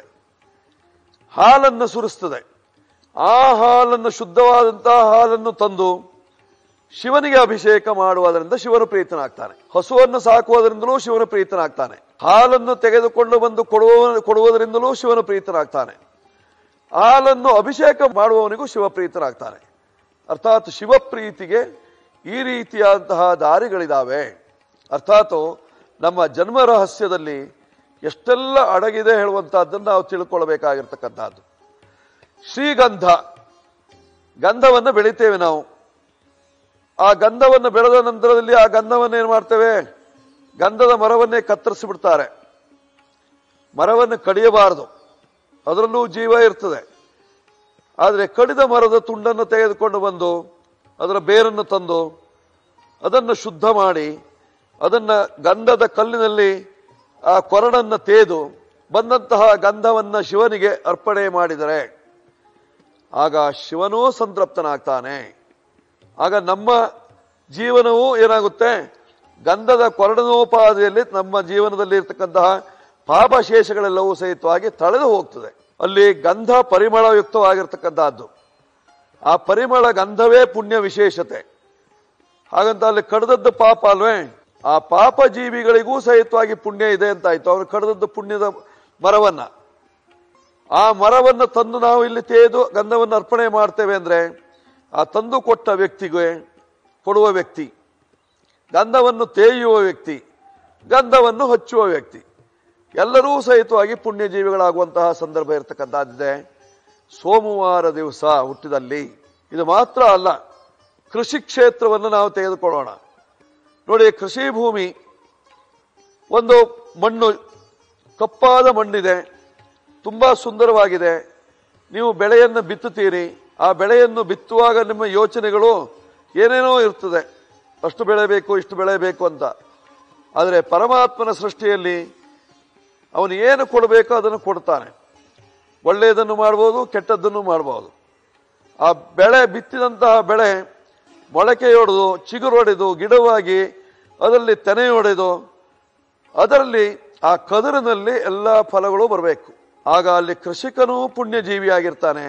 ಹಾಲನ್ನು ಸುರಿಸ್ತದೆ ಆ ಹಾಲನ್ನು ಶುದ್ಧವಾದಂತಹ ಹಾಲನ್ನು ತಂದು ಶಿವನಿಗೆ ಅಭಿಷೇಕ ಮಾಡುವುದರಿಂದ ಶಿವನು ಪ್ರೀತನಾಗ್ತಾನೆ ಹಸುವನ್ನು ಸಾಕುವುದರಿಂದಲೂ ಶಿವನು ಪ್ರೀತನಾಗ್ತಾನೆ ಹಾಲನ್ನು ತೆಗೆದುಕೊಂಡು ಬಂದು ಕೊಡುವ ಕೊಡುವುದರಿಂದಲೂ ಶಿವನು ಪ್ರೀತನಾಗ್ತಾನೆ ಹಾಲನ್ನು ಅಭಿಷೇಕ ಮಾಡುವವನಿಗೂ ಶಿವ ಪ್ರೀತನಾಗ್ತಾನೆ ಅರ್ಥಾತ್ ಶಿವಪ್ರೀತಿಗೆ ಈ ರೀತಿಯಾದಂತಹ ದಾರಿಗಳಿದಾವೆ ಅರ್ಥಾತ್ ನಮ್ಮ ಜನ್ಮ ರಹಸ್ಯದಲ್ಲಿ ಎಷ್ಟೆಲ್ಲ ಅಡಗಿದೆ ಹೇಳುವಂತಹದ್ದನ್ನು ನಾವು ತಿಳ್ಕೊಳ್ಬೇಕಾಗಿರ್ತಕ್ಕಂಥದ್ದು ಶ್ರೀಗಂಧ ಗಂಧವನ್ನು ಬೆಳಿತೇವೆ ನಾವು ಆ ಗಂಧವನ್ನು ಬೆಳೆದ ನಂತರದಲ್ಲಿ ಆ ಗಂಧವನ್ನು ಏನು ಮಾಡ್ತೇವೆ ಗಂಧದ ಮರವನ್ನೇ ಕತ್ತರಿಸಿ ಬಿಡ್ತಾರೆ ಮರವನ್ನು ಕಡಿಯಬಾರದು ಅದರಲ್ಲೂ ಜೀವ ಇರ್ತದೆ ಆದರೆ ಕಡಿದ ಮರದ ತುಂಡನ್ನು ತೆಗೆದುಕೊಂಡು ಬಂದು ಅದರ ಬೇರನ್ನು ತಂದು ಅದನ್ನು ಶುದ್ಧ ಮಾಡಿ ಅದನ್ನ ಗಂಧದ ಕಲ್ಲಿನಲ್ಲಿ ಆ ಕೊರಡನ್ನು ತೇದು ಬಂದಂತಹ ಗಂಧವನ್ನ ಶಿವನಿಗೆ ಅರ್ಪಣೆ ಮಾಡಿದರೆ ಆಗ ಶಿವನೂ ಸಂತೃಪ್ತನಾಗ್ತಾನೆ ಆಗ ನಮ್ಮ ಜೀವನವೂ ಏನಾಗುತ್ತೆ ಗಂಧದ ಕೊರಡನೋಪಾದಿಯಲ್ಲಿ ನಮ್ಮ ಜೀವನದಲ್ಲಿ ಇರ್ತಕ್ಕಂತಹ ಪಾಪಶೇಷಗಳೆಲ್ಲವೂ ಸಹಿತವಾಗಿ ತಳೆದು ಹೋಗ್ತದೆ ಅಲ್ಲಿ ಗಂಧ ಪರಿಮಳಯುಕ್ತವಾಗಿರ್ತಕ್ಕಂತಹದ್ದು ಆ ಪರಿಮಳ ಗಂಧವೇ ಪುಣ್ಯ ವಿಶೇಷತೆ ಹಾಗಂತ ಅಲ್ಲಿ ಕಡ್ದದ್ದು ಪಾಪ ಅಲ್ವೇ ಆ ಪಾಪ ಜೀವಿಗಳಿಗೂ ಸಹಿತವಾಗಿ ಪುಣ್ಯ ಇದೆ ಅಂತ ಆಯ್ತು ಅವ್ರು ಕಡ್ದದ್ದು ಪುಣ್ಯದ ಮರವನ್ನ ಆ ಮರವನ್ನ ತಂದು ನಾವು ಇಲ್ಲಿ ತೇದು ಗಂಧವನ್ನು ಅರ್ಪಣೆ ಮಾಡ್ತೇವೆ ಅಂದ್ರೆ ಆ ತಂದು ಕೊಟ್ಟ ವ್ಯಕ್ತಿಗೆ ಕೊಡುವ ವ್ಯಕ್ತಿ ಗಂಧವನ್ನು ತೇಯುವ ವ್ಯಕ್ತಿ ಗಂಧವನ್ನು ಹಚ್ಚುವ ವ್ಯಕ್ತಿ ಎಲ್ಲರೂ ಸಹಿತವಾಗಿ ಪುಣ್ಯಜೀವಿಗಳಾಗುವಂತಹ ಸಂದರ್ಭ ಇರತಕ್ಕಂಥದ್ದಿದೆ ಸೋಮವಾರ ದಿವಸ ಹುಟ್ಟಿದಲ್ಲಿ ಇದು ಮಾತ್ರ ಅಲ್ಲ ಕೃಷಿ ಕ್ಷೇತ್ರವನ್ನು ನಾವು ತೆಗೆದುಕೊಳ್ಳೋಣ ನೋಡಿ ಕೃಷಿ ಭೂಮಿ ಒಂದು ಮಣ್ಣು ಕಪ್ಪಾದ ಮಣ್ಣಿದೆ ತುಂಬಾ ಸುಂದರವಾಗಿದೆ ನೀವು ಬೆಳೆಯನ್ನು ಬಿತ್ತುತ್ತೀರಿ ಆ ಬೆಳೆಯನ್ನು ಬಿತ್ತುವಾಗ ನಿಮ್ಮ ಯೋಚನೆಗಳು ಏನೇನೋ ಇರ್ತದೆ ಅಷ್ಟು ಬೆಳೆಬೇಕು ಇಷ್ಟು ಬೆಳೆಯಬೇಕು ಅಂತ ಆದರೆ ಪರಮಾತ್ಮನ ಸೃಷ್ಟಿಯಲ್ಲಿ ಅವನು ಏನು ಕೊಡಬೇಕೋ ಅದನ್ನು ಕೊಡ್ತಾನೆ ಒಳ್ಳೆಯದನ್ನು ಮಾಡ್ಬೋದು ಕೆಟ್ಟದ್ದನ್ನು ಮಾಡ್ಬೋದು ಆ ಬೆಳೆ ಬಿತ್ತಿದಂತಹ ಬೆಳೆ ಮೊಳಕೆಯೊಡೆದು ಚಿಗುರೊಡೆದು ಗಿಡವಾಗಿ ಅದರಲ್ಲಿ ತೆನೆಯೊಡೆದು ಅದರಲ್ಲಿ ಆ ಕದರಿನಲ್ಲಿ ಎಲ್ಲ ಫಲಗಳು ಬರಬೇಕು ಆಗ ಅಲ್ಲಿ ಕೃಷಿಕನೂ ಪುಣ್ಯಜೀವಿಯಾಗಿರ್ತಾನೆ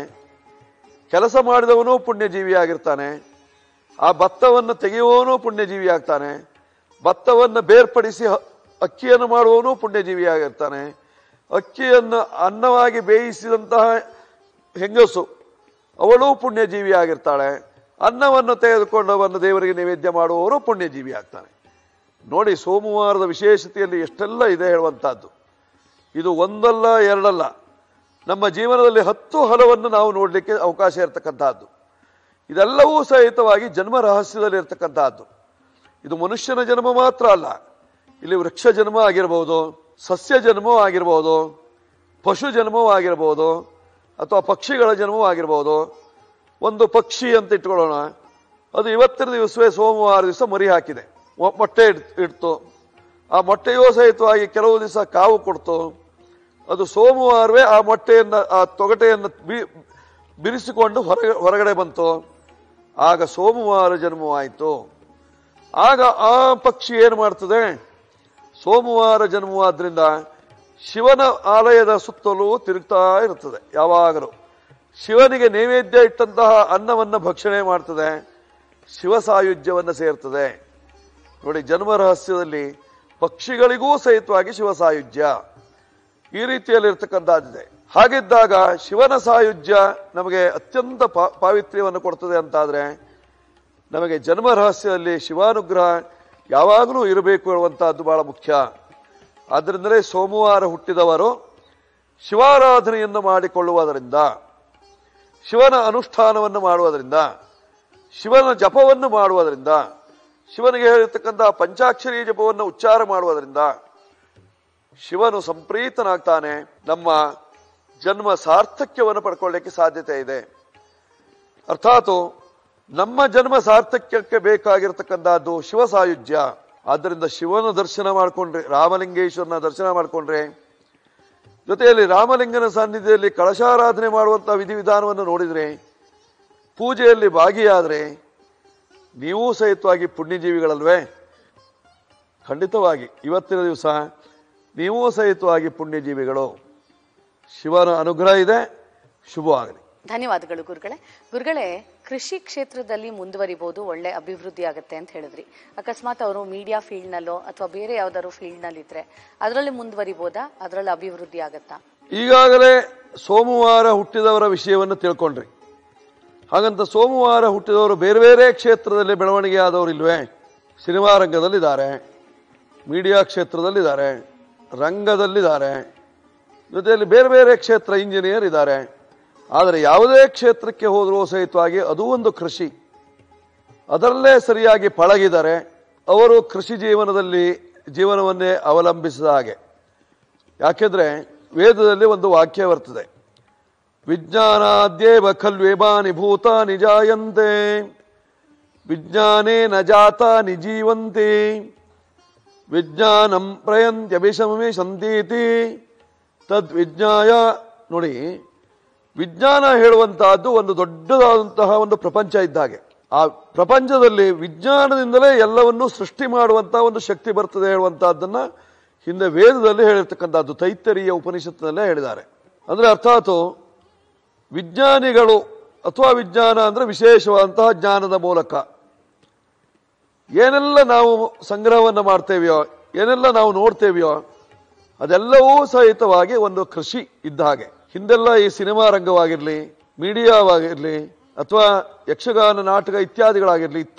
ಕೆಲಸ ಮಾಡಿದವನು ಪುಣ್ಯಜೀವಿಯಾಗಿರ್ತಾನೆ ಆ ಭತ್ತವನ್ನು ತೆಗೆಯುವವನು ಪುಣ್ಯಜೀವಿಯಾಗ್ತಾನೆ ಭತ್ತವನ್ನು ಬೇರ್ಪಡಿಸಿ ಹ- ಅಕ್ಕಿಯನ್ನು ಮಾಡುವವನು ಪುಣ್ಯಜೀವಿಯಾಗಿರ್ತಾನೆ ಅಕ್ಕಿಯನ್ನು ಅನ್ನವಾಗಿ ಬೇಯಿಸಿದಂತಹ ಹೆಂಗಸು ಅವಳು ಪುಣ್ಯಜೀವಿಯಾಗಿರ್ತಾಳೆ ಅನ್ನವನ್ನು ತೆಗೆದುಕೊಂಡವನ್ನು ದೇವರಿಗೆ ನೈವೇದ್ಯ ಮಾಡುವವರು ಪುಣ್ಯಜೀವಿ ಆಗ್ತಾನೆ ನೋಡಿ ಸೋಮವಾರದ ವಿಶೇಷತೆಯಲ್ಲಿ ಎಷ್ಟೆಲ್ಲ ಇದೆ ಹೇಳುವಂತಹದ್ದು ಇದು ಒಂದಲ್ಲ ಎರಡಲ್ಲ ನಮ್ಮ ಜೀವನದಲ್ಲಿ ಹತ್ತು ಹಲವನ್ನು ನಾವು ನೋಡಲಿಕ್ಕೆ ಅವಕಾಶ ಇರತಕ್ಕಂತಹದ್ದು ಇದೆಲ್ಲವೂ ಸಹಿತವಾಗಿ ಜನ್ಮ ರಹಸ್ಯದಲ್ಲಿ ಇರತಕ್ಕಂತಹದ್ದು ಇದು ಮನುಷ್ಯನ ಜನ್ಮ ಮಾತ್ರ ಅಲ್ಲ ಇಲ್ಲಿ ವೃಕ್ಷ ಜನ್ಮ ಆಗಿರಬಹುದು ಸಸ್ಯ ಜನ್ಮವೂ ಆಗಿರಬಹುದು ಪಶು ಜನ್ಮವೂ ಆಗಿರಬಹುದು ಅಥವಾ ಪಕ್ಷಿಗಳ ಜನ್ಮವೂ ಆಗಿರಬಹುದು ಒಂದು ಪಕ್ಷಿ ಅಂತ ಇಟ್ಕೊಳ್ಳೋಣ ಅದು ಇವತ್ತಿನ ದಿವಸವೇ ಸೋಮವಾರ ದಿವಸ ಮರಿ ಹಾಕಿದೆ ಮೊ- ಮೊಟ್ಟೆ ಇಡ್- ಇಡ್ತು ಆ ಮೊಟ್ಟೆಯೂ ಸಹಿತವಾಗಿ ಕೆಲವು ದಿವಸ ಕಾವು ಕೊಡ್ತು ಅದು ಸೋಮವಾರವೇ ಆ ಮೊಟ್ಟೆಯನ್ನ ಆ ತೊಗಟೆಯನ್ನು ಬಿ- ಬಿರಿಸಿಕೊಂಡು ಹೊರಗೆ ಹೊರಗಡೆ ಬಂತು ಆಗ ಸೋಮವಾರ ಜನ್ಮವಾಯಿತು ಆಗ ಆ ಪಕ್ಷಿ ಏನು ಮಾಡ್ತದೆ ಸೋಮವಾರ ಜನ್ಮವಾದ್ರಿಂದ ಶಿವನ ಆಲಯದ ಸುತ್ತಲೂ ತಿರುಗ್ತಾ ಇರುತ್ತದೆ ಯಾವಾಗಲೂ ಶಿವನಿಗೆ ನೈವೇದ್ಯ ಇಟ್ಟಂತಹ ಅನ್ನವನ್ನು ಭಕ್ಷಣೆ ಮಾಡ್ತದೆ ಶಿವ ಸಾಯುಜ್ಯವನ್ನು ಸೇರ್ತದೆ ನೋಡಿ ಜನ್ಮ ರಹಸ್ಯದಲ್ಲಿ ಪಕ್ಷಿಗಳಿಗೂ ಸಹಿತವಾಗಿ ಶಿವ ಸಾಯುಜ್ಯ ಈ ರೀತಿಯಲ್ಲಿ ಇರ್ತಕ್ಕಂಥದ್ದಿದೆ ಹಾಗಿದ್ದಾಗ ಶಿವನ ಸಾಯುಜ್ಯ ನಮಗೆ ಅತ್ಯಂತ ಪಾ- ಪಾವಿತ್ರ್ಯವನ್ನು ಕೊಡ್ತದೆ ಅಂತಾದ್ರೆ ನಮಗೆ ಜನ್ಮ ರಹಸ್ಯದಲ್ಲಿ ಶಿವಾನುಗ್ರಹ ಯಾವಾಗಲೂ ಇರಬೇಕು ಹೇಳುವಂತಹದ್ದು ಬಹಳ ಮುಖ್ಯ ಆದ್ದರಿಂದಲೇ ಸೋಮವಾರ ಹುಟ್ಟಿದವರು ಶಿವಾರಾಧನೆಯನ್ನು ಮಾಡಿಕೊಳ್ಳುವುದರಿಂದ ಶಿವನ ಅನುಷ್ಠಾನವನ್ನು ಮಾಡುವುದರಿಂದ ಶಿವನ ಜಪವನ್ನು ಮಾಡುವುದರಿಂದ ಶಿವನಿಗೆ ಹೇಳಿರ್ತಕ್ಕಂತಹ ಪಂಚಾಕ್ಷರಿ ಜಪವನ್ನು ಉಚ್ಚಾರ ಮಾಡುವುದರಿಂದ ಶಿವನು ಸಂಪ್ರೀತನಾಗ್ತಾನೆ ನಮ್ಮ ಜನ್ಮ ಸಾರ್ಥಕ್ಯವನ್ನು ಪಡ್ಕೊಳ್ಳಿಕ್ಕೆ ಸಾಧ್ಯತೆ ಇದೆ ಅರ್ಥಾತ್ ನಮ್ಮ ಜನ್ಮ ಸಾರ್ಥಕ್ಯಕ್ಕೆ ಬೇಕಾಗಿರತಕ್ಕಂತಹದ್ದು ಶಿವ ಸಾಯುಜ್ಯ ಆದ್ದರಿಂದ ಶಿವನ ದರ್ಶನ ಮಾಡಿಕೊಂಡ್ರೆ ರಾಮಲಿಂಗೇಶ್ವರನ ದರ್ಶನ ಮಾಡಿಕೊಂಡ್ರೆ ಜೊತೆಯಲ್ಲಿ ರಾಮಲಿಂಗನ ಸಾನ್ನಿಧ್ಯದಲ್ಲಿ ಕಳಶಾರಾಧನೆ ಮಾಡುವಂತಹ ವಿಧಿವಿಧಾನವನ್ನು ನೋಡಿದ್ರೆ ಪೂಜೆಯಲ್ಲಿ ಭಾಗಿಯಾದ್ರೆ ನೀವು ಸಹಿತವಾಗಿ ಪುಣ್ಯಜೀವಿಗಳಲ್ವೇ ಖಂಡಿತವಾಗಿ ಇವತ್ತಿನ ದಿವಸ ನೀವು ಸಹಿತವಾಗಿ ಪುಣ್ಯಜೀವಿಗಳು ಶಿವನ ಅನುಗ್ರಹ ಇದೆ ಶುಭವಾಗಲಿ ಧನ್ಯವಾದಗಳು ಗುರುಗಳೇ ಗುರುಗಳೇ ಕೃಷಿ ಕ್ಷೇತ್ರದಲ್ಲಿ ಮುಂದುವರಿಬಹುದು ಒಳ್ಳೆ ಅಭಿವೃದ್ಧಿ ಆಗುತ್ತೆ ಅಂತ ಹೇಳಿದ್ರಿ ಅಕಸ್ಮಾತ್ ಅವರು ಮೀಡಿಯಾ ಫೀಲ್ಡ್ ನಲ್ಲೋ ಅಥವಾ ಬೇರೆ ಯಾವ್ದಾದ್ರು ಫೀಲ್ಡ್ ನಲ್ಲಿ ಇದ್ರೆ ಅದರಲ್ಲಿ ಮುಂದುವರಿಬೋದಾ ಅದರಲ್ಲಿ ಅಭಿವೃದ್ಧಿ ಆಗತ್ತಾ ಈಗಾಗಲೇ ಸೋಮವಾರ ಹುಟ್ಟಿದವರ ವಿಷಯವನ್ನು ತಿಳ್ಕೊಂಡ್ರಿ ಹಾಗಂತ ಸೋಮವಾರ ಹುಟ್ಟಿದವರು ಬೇರೆ ಬೇರೆ ಕ್ಷೇತ್ರದಲ್ಲಿ ಬೆಳವಣಿಗೆ ಆದವರು ಇಲ್ವೇ ಸಿನಿಮಾ ರಂಗದಲ್ಲಿದ್ದಾರೆ ಮೀಡಿಯಾ ಕ್ಷೇತ್ರದಲ್ಲಿದ್ದಾರೆ ರಂಗದಲ್ಲಿದ್ದಾರೆ ಜೊತೆಯಲ್ಲಿ ಬೇರೆ ಬೇರೆ ಕ್ಷೇತ್ರ ಇಂಜಿನಿಯರ್ ಇದ್ದಾರೆ ಆದರೆ ಯಾವುದೇ ಕ್ಷೇತ್ರಕ್ಕೆ ಹೋದರೂ ಸಹಿತವಾಗಿ ಅದು ಒಂದು ಕೃಷಿ ಅದರಲ್ಲೇ ಸರಿಯಾಗಿ ಪಳಗಿದ್ದಾರೆ ಅವರು ಕೃಷಿ ಜೀವನದಲ್ಲಿ ಜೀವನವನ್ನೇ ಅವಲಂಬಿಸಿದ ಹಾಗೆ ಯಾಕೆಂದ್ರೆ ವೇದದಲ್ಲಿ ಒಂದು ವಾಕ್ಯ ಬರ್ತದೆ ವಿಜ್ಞಾನಾದ್ಯೇವ ಖಲ್ವೇಬಾನಿ ಭೂತಾನಿ ಜಾಯಂತೆ ವಿಜ್ಞಾನೇ ನ ಜಾತಾನಿ ಜೀವಂತಿ ವಿಜ್ಞಾನಂ ಪ್ರಯಂತ್ಯಭಿಶಮಿ ಸಂತೀತಿ ತದ್ವಿಜ್ಞಾಯ ನೋಡಿ ವಿಜ್ಞಾನ ಹೇಳುವಂತಹದ್ದು ಒಂದು ದೊಡ್ಡದಾದಂತಹ ಒಂದು ಪ್ರಪಂಚ ಇದ್ದ ಹಾಗೆ ಆ ಪ್ರಪಂಚದಲ್ಲಿ ವಿಜ್ಞಾನದಿಂದಲೇ ಎಲ್ಲವನ್ನೂ ಸೃಷ್ಟಿ ಮಾಡುವಂತಹ ಒಂದು ಶಕ್ತಿ ಬರ್ತದೆ ಹೇಳುವಂತಹದ್ದನ್ನ ಹಿಂದೆ ವೇದದಲ್ಲಿ ಹೇಳಿರ್ತಕ್ಕಂಥದ್ದು ತೈತ್ತರೀಯ ಉಪನಿಷತ್ತಿನಲ್ಲೇ ಹೇಳಿದ್ದಾರೆ ಅಂದ್ರೆ ಅರ್ಥಾತ್ ವಿಜ್ಞಾನಿಗಳು ಅಥವಾ ವಿಜ್ಞಾನ ಅಂದ್ರೆ ವಿಶೇಷವಾದಂತಹ ಜ್ಞಾನದ ಮೂಲಕ ಏನೆಲ್ಲ ನಾವು ಸಂಗ್ರಹವನ್ನು ಮಾಡ್ತೇವೆಯೋ ಏನೆಲ್ಲ ನಾವು ನೋಡ್ತೇವೆಯೋ ಅದೆಲ್ಲವೂ ಸಹಿತವಾಗಿ ಒಂದು ಕೃಷಿ ಇದ್ದ ಹಾಗೆ ಹಿಂದೆಲ್ಲ ಈ ಸಿನಿಮಾ ರಂಗವಾಗಿರ್ಲಿ ಮೀಡಿಯಾವಾಗಿರ್ಲಿ ಅಥವಾ ಯಕ್ಷಗಾನ ನಾಟಕ ಇತ್ಯಾದಿಗಳಾಗಿರ್ಲಿ ಇತ್ತ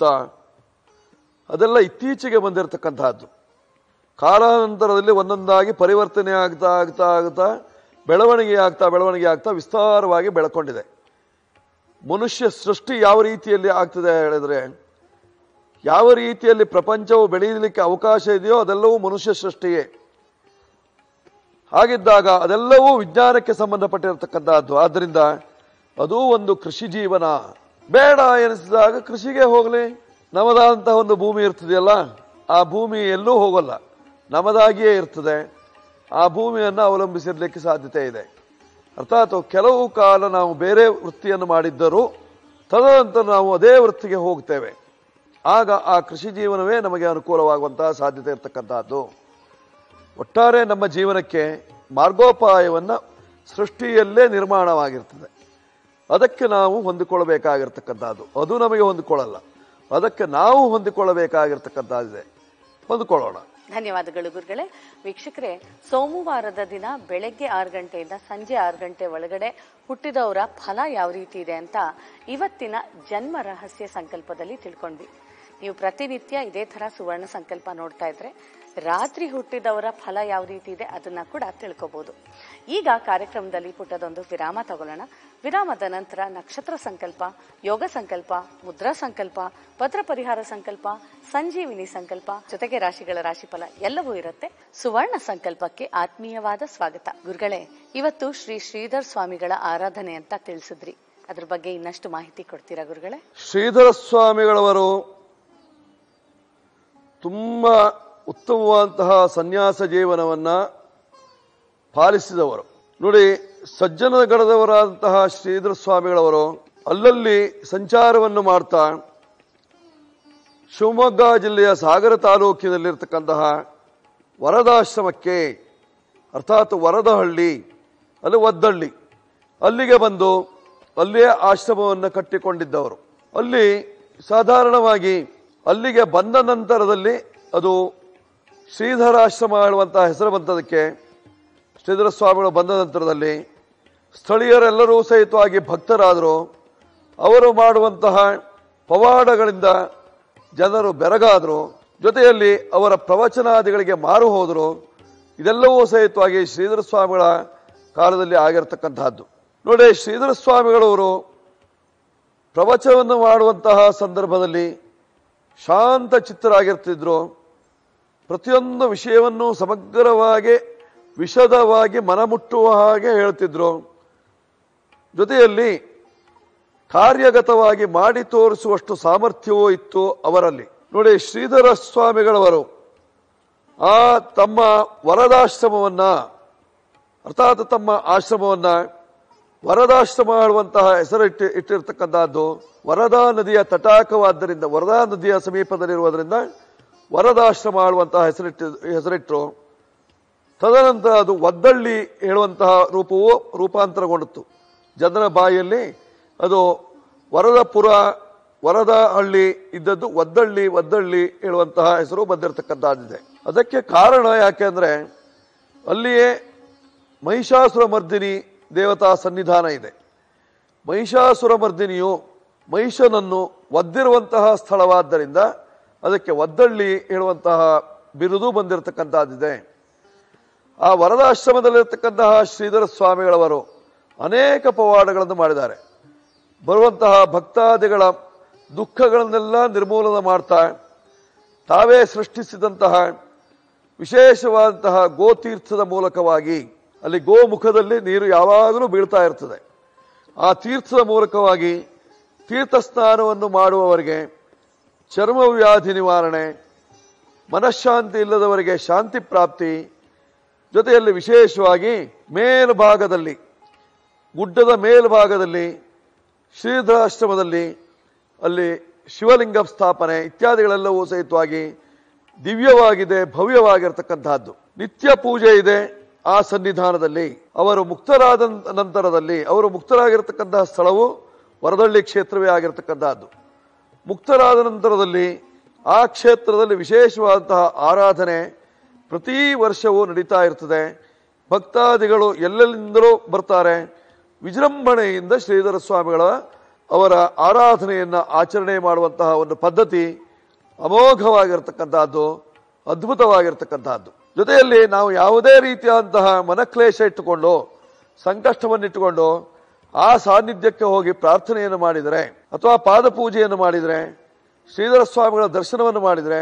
ಅದೆಲ್ಲ ಇತ್ತೀಚೆಗೆ ಬಂದಿರತಕ್ಕಂತಹದ್ದು ಕಾಲಾನಂತರದಲ್ಲಿ ಒಂದೊಂದಾಗಿ ಪರಿವರ್ತನೆ ಆಗ್ತಾ ಆಗ್ತಾ ಆಗ್ತಾ ಬೆಳವಣಿಗೆ ಆಗ್ತಾ ಬೆಳವಣಿಗೆ ಆಗ್ತಾ ವಿಸ್ತಾರವಾಗಿ ಬೆಳಕೊಂಡಿದೆ ಮನುಷ್ಯ ಸೃಷ್ಟಿ ಯಾವ ರೀತಿಯಲ್ಲಿ ಆಗ್ತದೆ ಹೇಳಿದ್ರೆ ಯಾವ ರೀತಿಯಲ್ಲಿ ಪ್ರಪಂಚವು ಬೆಳೆಯಲಿಕ್ಕೆ ಅವಕಾಶ ಇದೆಯೋ ಅದೆಲ್ಲವೂ ಮನುಷ್ಯ ಸೃಷ್ಟಿಯೇ ಹಾಗಿದ್ದಾಗ ಅದೆಲ್ಲವೂ ವಿಜ್ಞಾನಕ್ಕೆ ಸಂಬಂಧಪಟ್ಟಿರತಕ್ಕಂತಹದ್ದು ಆದ್ದರಿಂದ ಅದು ಒಂದು ಕೃಷಿ ಜೀವನ ಬೇಡ ಎನಿಸಿದಾಗ ಕೃಷಿಗೆ ಹೋಗಲಿ ನಮ್ಮದಾದಂತಹ ಒಂದು ಭೂಮಿ ಇರ್ತದೆಯಲ್ಲ ಆ ಭೂಮಿ ಎಲ್ಲೂ ಹೋಗಲ್ಲ ನಮ್ಮದಾಗಿಯೇ ಇರ್ತದೆ ಆ ಭೂಮಿಯನ್ನು ಅವಲಂಬಿಸಿರ್ಲಿಕ್ಕೆ ಸಾಧ್ಯತೆ ಇದೆ ಅರ್ಥಾತ್ ಕೆಲವು ಕಾಲ ನಾವು ಬೇರೆ ವೃತ್ತಿಯನ್ನು ಮಾಡಿದ್ದರೂ ತದನಂತರ ನಾವು ಅದೇ ವೃತ್ತಿಗೆ ಹೋಗ್ತೇವೆ ಆಗ ಆ ಕೃಷಿ ಜೀವನವೇ ನಮಗೆ ಅನುಕೂಲವಾಗುವಂತಹ ಸಾಧ್ಯತೆ ಇರತಕ್ಕಂತಹದ್ದು ಒಟ್ಟಾರೆ ನಮ್ಮ ಜೀವನಕ್ಕೆ ಮಾರ್ಗೋಪಾಯವನ್ನ ಸೃಷ್ಟಿಯಲ್ಲೇ ನಿರ್ಮಾಣವಾಗಿರ್ತದೆ ಅದಕ್ಕೆ ನಾವು ಹೊಂದಿಕೊಳ್ಳಬೇಕಾಗಿರ್ತಕ್ಕಂಥದ್ದು ಅದು ನಮಗೆ ಹೊಂದಿಕೊಳ್ಳಲ್ಲ ಅದಕ್ಕೆ ನಾವು ಹೊಂದಿಕೊಳ್ಳಬೇಕಾಗಿರ್ತಕ್ಕಂಥದ್ದಿದೆ ಹೊಂದಿಕೊಳ್ಳೋಣ ಧನ್ಯವಾದಗಳು ಗುರುಗಳೇ ವೀಕ್ಷಕರೇ ಸೋಮವಾರದ ದಿನ ಬೆಳಗ್ಗೆ ಆರು ಗಂಟೆಯಿಂದ ಸಂಜೆ ಆರು ಗಂಟೆ ಒಳಗಡೆ ಹುಟ್ಟಿದವರ ಫಲ ಯಾವ ರೀತಿ ಇದೆ ಅಂತ ಇವತ್ತಿನ ಜನ್ಮ ರಹಸ್ಯ ಸಂಕಲ್ಪದಲ್ಲಿ ತಿಳ್ಕೊಂಡ್ವಿ ನೀವು ಪ್ರತಿನಿತ್ಯ ಇದೇ ತರ ಸುವರ್ಣ ಸಂಕಲ್ಪ ನೋಡ್ತಾ ಇದ್ರೆ ರಾತ್ರಿ ಹುಟ್ಟಿದವರ ಫಲ ಯಾವ ರೀತಿ ಇದೆ ಅದನ್ನ ಕೂಡ ತಿಳ್ಕೋಬಹುದು ಈಗ ಕಾರ್ಯಕ್ರಮದಲ್ಲಿ ಪುಟ್ಟದೊಂದು ವಿರಾಮ ತಗೊಳ್ಳೋಣ ವಿರಾಮದ ನಂತರ ನಕ್ಷತ್ರ ಸಂಕಲ್ಪ ಯೋಗ ಸಂಕಲ್ಪ ಮುದ್ರಾ ಸಂಕಲ್ಪ ಪತ್ರ ಪರಿಹಾರ ಸಂಕಲ್ಪ ಸಂಜೀವಿನಿ ಸಂಕಲ್ಪ ಜೊತೆಗೆ ರಾಶಿಗಳ ರಾಶಿಫಲ ಎಲ್ಲವೂ ಇರುತ್ತೆ ಸುವರ್ಣ ಸಂಕಲ್ಪಕ್ಕೆ ಆತ್ಮೀಯವಾದ ಸ್ವಾಗತ ಗುರುಗಳೇ ಇವತ್ತು ಶ್ರೀ ಶ್ರೀಧರ್ ಸ್ವಾಮಿಗಳ ಆರಾಧನೆ ಅಂತ ತಿಳಿಸಿದ್ರಿ ಅದ್ರ ಬಗ್ಗೆ ಇನ್ನಷ್ಟು ಮಾಹಿತಿ ಕೊಡ್ತೀರಾ ಗುರುಗಳೇ ಶ್ರೀಧರ ಸ್ವಾಮಿಗಳವರು ತುಂಬಾ ಉತ್ತಮವಾದಂತಹ ಸನ್ಯಾಸ ಜೀವನವನ್ನ ಪಾಲಿಸಿದವರು ನೋಡಿ ಸಜ್ಜನ ಗಡದವರಾದಂತಹ ಶ್ರೀಧರ ಸ್ವಾಮಿಗಳವರು ಅಲ್ಲಲ್ಲಿ ಸಂಚಾರವನ್ನು ಮಾಡ್ತಾ ಶಿವಮೊಗ್ಗ ಜಿಲ್ಲೆಯ ಸಾಗರ ತಾಲೂಕಿನಲ್ಲಿರ್ತಕ್ಕಂತಹ ವರದಾಶ್ರಮಕ್ಕೆ ಅರ್ಥಾತ್ ವರದಹಳ್ಳಿ ಅಲ್ಲಿ ಒದ್ದಳ್ಳಿ ಅಲ್ಲಿಗೆ ಬಂದು ಅಲ್ಲಿಯೇ ಆಶ್ರಮವನ್ನು ಕಟ್ಟಿಕೊಂಡಿದ್ದವರು ಅಲ್ಲಿ ಸಾಧಾರಣವಾಗಿ ಅಲ್ಲಿಗೆ ಬಂದ ನಂತರದಲ್ಲಿ ಅದು ಶ್ರೀಧರಾಶ್ರಮ ಹೇಳುವಂತಹ ಹೆಸರು ಬಂತದಕ್ಕೆ ಶ್ರೀಧರ ಸ್ವಾಮಿಗಳು ಬಂದ ನಂತರದಲ್ಲಿ ಸ್ಥಳೀಯರೆಲ್ಲರೂ ಸಹಿತವಾಗಿ ಭಕ್ತರಾದರು ಅವರು ಮಾಡುವಂತಹ ಪವಾಡಗಳಿಂದ ಜನರು ಬೆರಗಾದರು ಜೊತೆಯಲ್ಲಿ ಅವರ ಪ್ರವಚನಾದಿಗಳಿಗೆ ಮಾರು ಹೋದರು ಇದೆಲ್ಲವೂ ಸಹಿತವಾಗಿ ಶ್ರೀಧರ ಸ್ವಾಮಿಗಳ ಕಾಲದಲ್ಲಿ ಆಗಿರತಕ್ಕಂತಹದ್ದು ನೋಡಿ ಶ್ರೀಧರ ಸ್ವಾಮಿಗಳವರು ಪ್ರವಚನವನ್ನು ಮಾಡುವಂತಹ ಸಂದರ್ಭದಲ್ಲಿ ಶಾಂತ ಚಿತ್ತರಾಗಿರ್ತಿದ್ರು ಪ್ರತಿಯೊಂದು ವಿಷಯವನ್ನು ಸಮಗ್ರವಾಗಿ ವಿಶದವಾಗಿ ಮನಮುಟ್ಟುವ ಹಾಗೆ ಹೇಳ್ತಿದ್ರು ಜೊತೆಯಲ್ಲಿ ಕಾರ್ಯಗತವಾಗಿ ಮಾಡಿ ತೋರಿಸುವಷ್ಟು ಸಾಮರ್ಥ್ಯವೂ ಇತ್ತು ಅವರಲ್ಲಿ ನೋಡಿ ಶ್ರೀಧರ ಸ್ವಾಮಿಗಳವರು ಆ ತಮ್ಮ ವರದಾಶ್ರಮವನ್ನ ಅರ್ಥಾತ್ ತಮ್ಮ ಆಶ್ರಮವನ್ನ ವರದಾಶ್ರಮ ಆಳುವಂತಹ ಹೆಸರಿಟ್ಟು ಇಟ್ಟಿರ್ತಕ್ಕಂತಹದ್ದು ವರದಾ ನದಿಯ ತಟಾಕವಾದ್ದರಿಂದ ವರದಾ ನದಿಯ ಸಮೀಪದಲ್ಲಿರುವುದರಿಂದ ವರದಾಶ್ರಮ ಆಳುವಂತಹ ಹೆಸರಿಟ್ಟು ಹೆಸರಿಟ್ಟರು ತದನಂತರ ಅದು ಒದ್ದಳ್ಳಿ ಹೇಳುವಂತಹ ರೂಪವು ರೂಪಾಂತರಗೊಂಡಿತು ಜನರ ಬಾಯಲ್ಲಿ ಅದು ವರದಪುರ ವರದ ಹಳ್ಳಿ ಇದ್ದದ್ದು ಒದ್ದಳ್ಳಿ ಒದ್ದಳ್ಳಿ ಹೇಳುವಂತಹ ಹೆಸರು ಬಂದಿರತಕ್ಕಂತಹದ್ದಿದೆ ಅದಕ್ಕೆ ಕಾರಣ ಯಾಕೆಂದ್ರೆ ಅಲ್ಲಿಯೇ ಮಹಿಷಾಸುರ ಮರ್ದಿನಿ ದೇವತಾ ಸನ್ನಿಧಾನ ಇದೆ ಮಹಿಷಾಸುರ ಮರ್ದಿನಿಯು ಮಹಿಷನನ್ನು ಒದ್ದಿರುವಂತಹ ಸ್ಥಳವಾದ್ದರಿಂದ ಅದಕ್ಕೆ ಒದ್ದಳ್ಳಿ ಹೇಳುವಂತಹ ಬಿರುದು ಬಂದಿರತಕ್ಕಂತಹದ್ದಿದೆ ಆ ವರದಾಶ್ರಮದಲ್ಲಿರ್ತಕ್ಕಂತಹ ಶ್ರೀಧರ ಸ್ವಾಮಿಗಳವರು ಅನೇಕ ಪವಾಡಗಳನ್ನು ಮಾಡಿದ್ದಾರೆ ಬರುವಂತಹ ಭಕ್ತಾದಿಗಳ ದುಃಖಗಳನ್ನೆಲ್ಲ ನಿರ್ಮೂಲನ ಮಾಡ್ತಾ ತಾವೇ ಸೃಷ್ಟಿಸಿದಂತಹ ವಿಶೇಷವಾದಂತಹ ಗೋತೀರ್ಥದ ಮೂಲಕವಾಗಿ ಅಲ್ಲಿ ಗೋಮುಖದಲ್ಲಿ ನೀರು ಯಾವಾಗಲೂ ಬೀಳ್ತಾ ಇರ್ತದೆ ಆ ತೀರ್ಥದ ಮೂಲಕವಾಗಿ ತೀರ್ಥ ಸ್ನಾನವನ್ನು ಮಾಡುವವರಿಗೆ ಚರ್ಮ ವ್ಯಾಧಿ ನಿವಾರಣೆ ಮನಃಶಾಂತಿ ಇಲ್ಲದವರಿಗೆ ಶಾಂತಿ ಪ್ರಾಪ್ತಿ ಜೊತೆಯಲ್ಲಿ ವಿಶೇಷವಾಗಿ ಮೇಲ್ಭಾಗದಲ್ಲಿ ಗುಡ್ಡದ ಮೇಲ್ಭಾಗದಲ್ಲಿ ಶ್ರೀಧರಾಶ್ರಮದಲ್ಲಿ ಅಲ್ಲಿ ಶಿವಲಿಂಗ ಸ್ಥಾಪನೆ ಇತ್ಯಾದಿಗಳೆಲ್ಲವೂ ಸಹಿತವಾಗಿ ದಿವ್ಯವಾಗಿದೆ ಭವ್ಯವಾಗಿರ್ತಕ್ಕಂತಹದ್ದು ನಿತ್ಯ ಪೂಜೆ ಇದೆ ಆ ಸನ್ನಿಧಾನದಲ್ಲಿ ಅವರು ಮುಕ್ತರಾದ ನಂತರದಲ್ಲಿ ಅವರು ಮುಕ್ತರಾಗಿರ್ತಕ್ಕಂತಹ ಸ್ಥಳವು ವರದಳ್ಳಿ ಕ್ಷೇತ್ರವೇ ಆಗಿರ್ತಕ್ಕಂತಹದ್ದು ಮುಕ್ತರಾದ ನಂತರದಲ್ಲಿ ಆ ಕ್ಷೇತ್ರದಲ್ಲಿ ವಿಶೇಷವಾದಂತಹ ಆರಾಧನೆ ಪ್ರತಿ ವರ್ಷವೂ ನಡೀತಾ ಇರ್ತದೆ ಭಕ್ತಾದಿಗಳು ಎಲ್ಲೆಲ್ಲಿಂದಲೂ ಬರ್ತಾರೆ ವಿಜೃಂಭಣೆಯಿಂದ ಶ್ರೀಧರ ಸ್ವಾಮಿಗಳ ಅವರ ಆರಾಧನೆಯನ್ನ ಆಚರಣೆ ಮಾಡುವಂತಹ ಒಂದು ಪದ್ಧತಿ ಅಮೋಘವಾಗಿರ್ತಕ್ಕಂತಹದ್ದು ಅದ್ಭುತವಾಗಿರ್ತಕ್ಕಂತಹದ್ದು ಜೊತೆಯಲ್ಲಿ ನಾವು ಯಾವುದೇ ರೀತಿಯಾದಂತಹ ಮನಕ್ಲೇಶ ಇಟ್ಟುಕೊಂಡು ಸಂಕಷ್ಟವನ್ನಿಟ್ಟುಕೊಂಡು ಆ ಸಾನ್ನಿಧ್ಯಕ್ಕೆ ಹೋಗಿ ಪ್ರಾರ್ಥನೆಯನ್ನು ಮಾಡಿದರೆ ಅಥವಾ ಪಾದಪೂಜೆಯನ್ನು ಮಾಡಿದರೆ ಶ್ರೀಧರ ಸ್ವಾಮಿಗಳ ದರ್ಶನವನ್ನು ಮಾಡಿದರೆ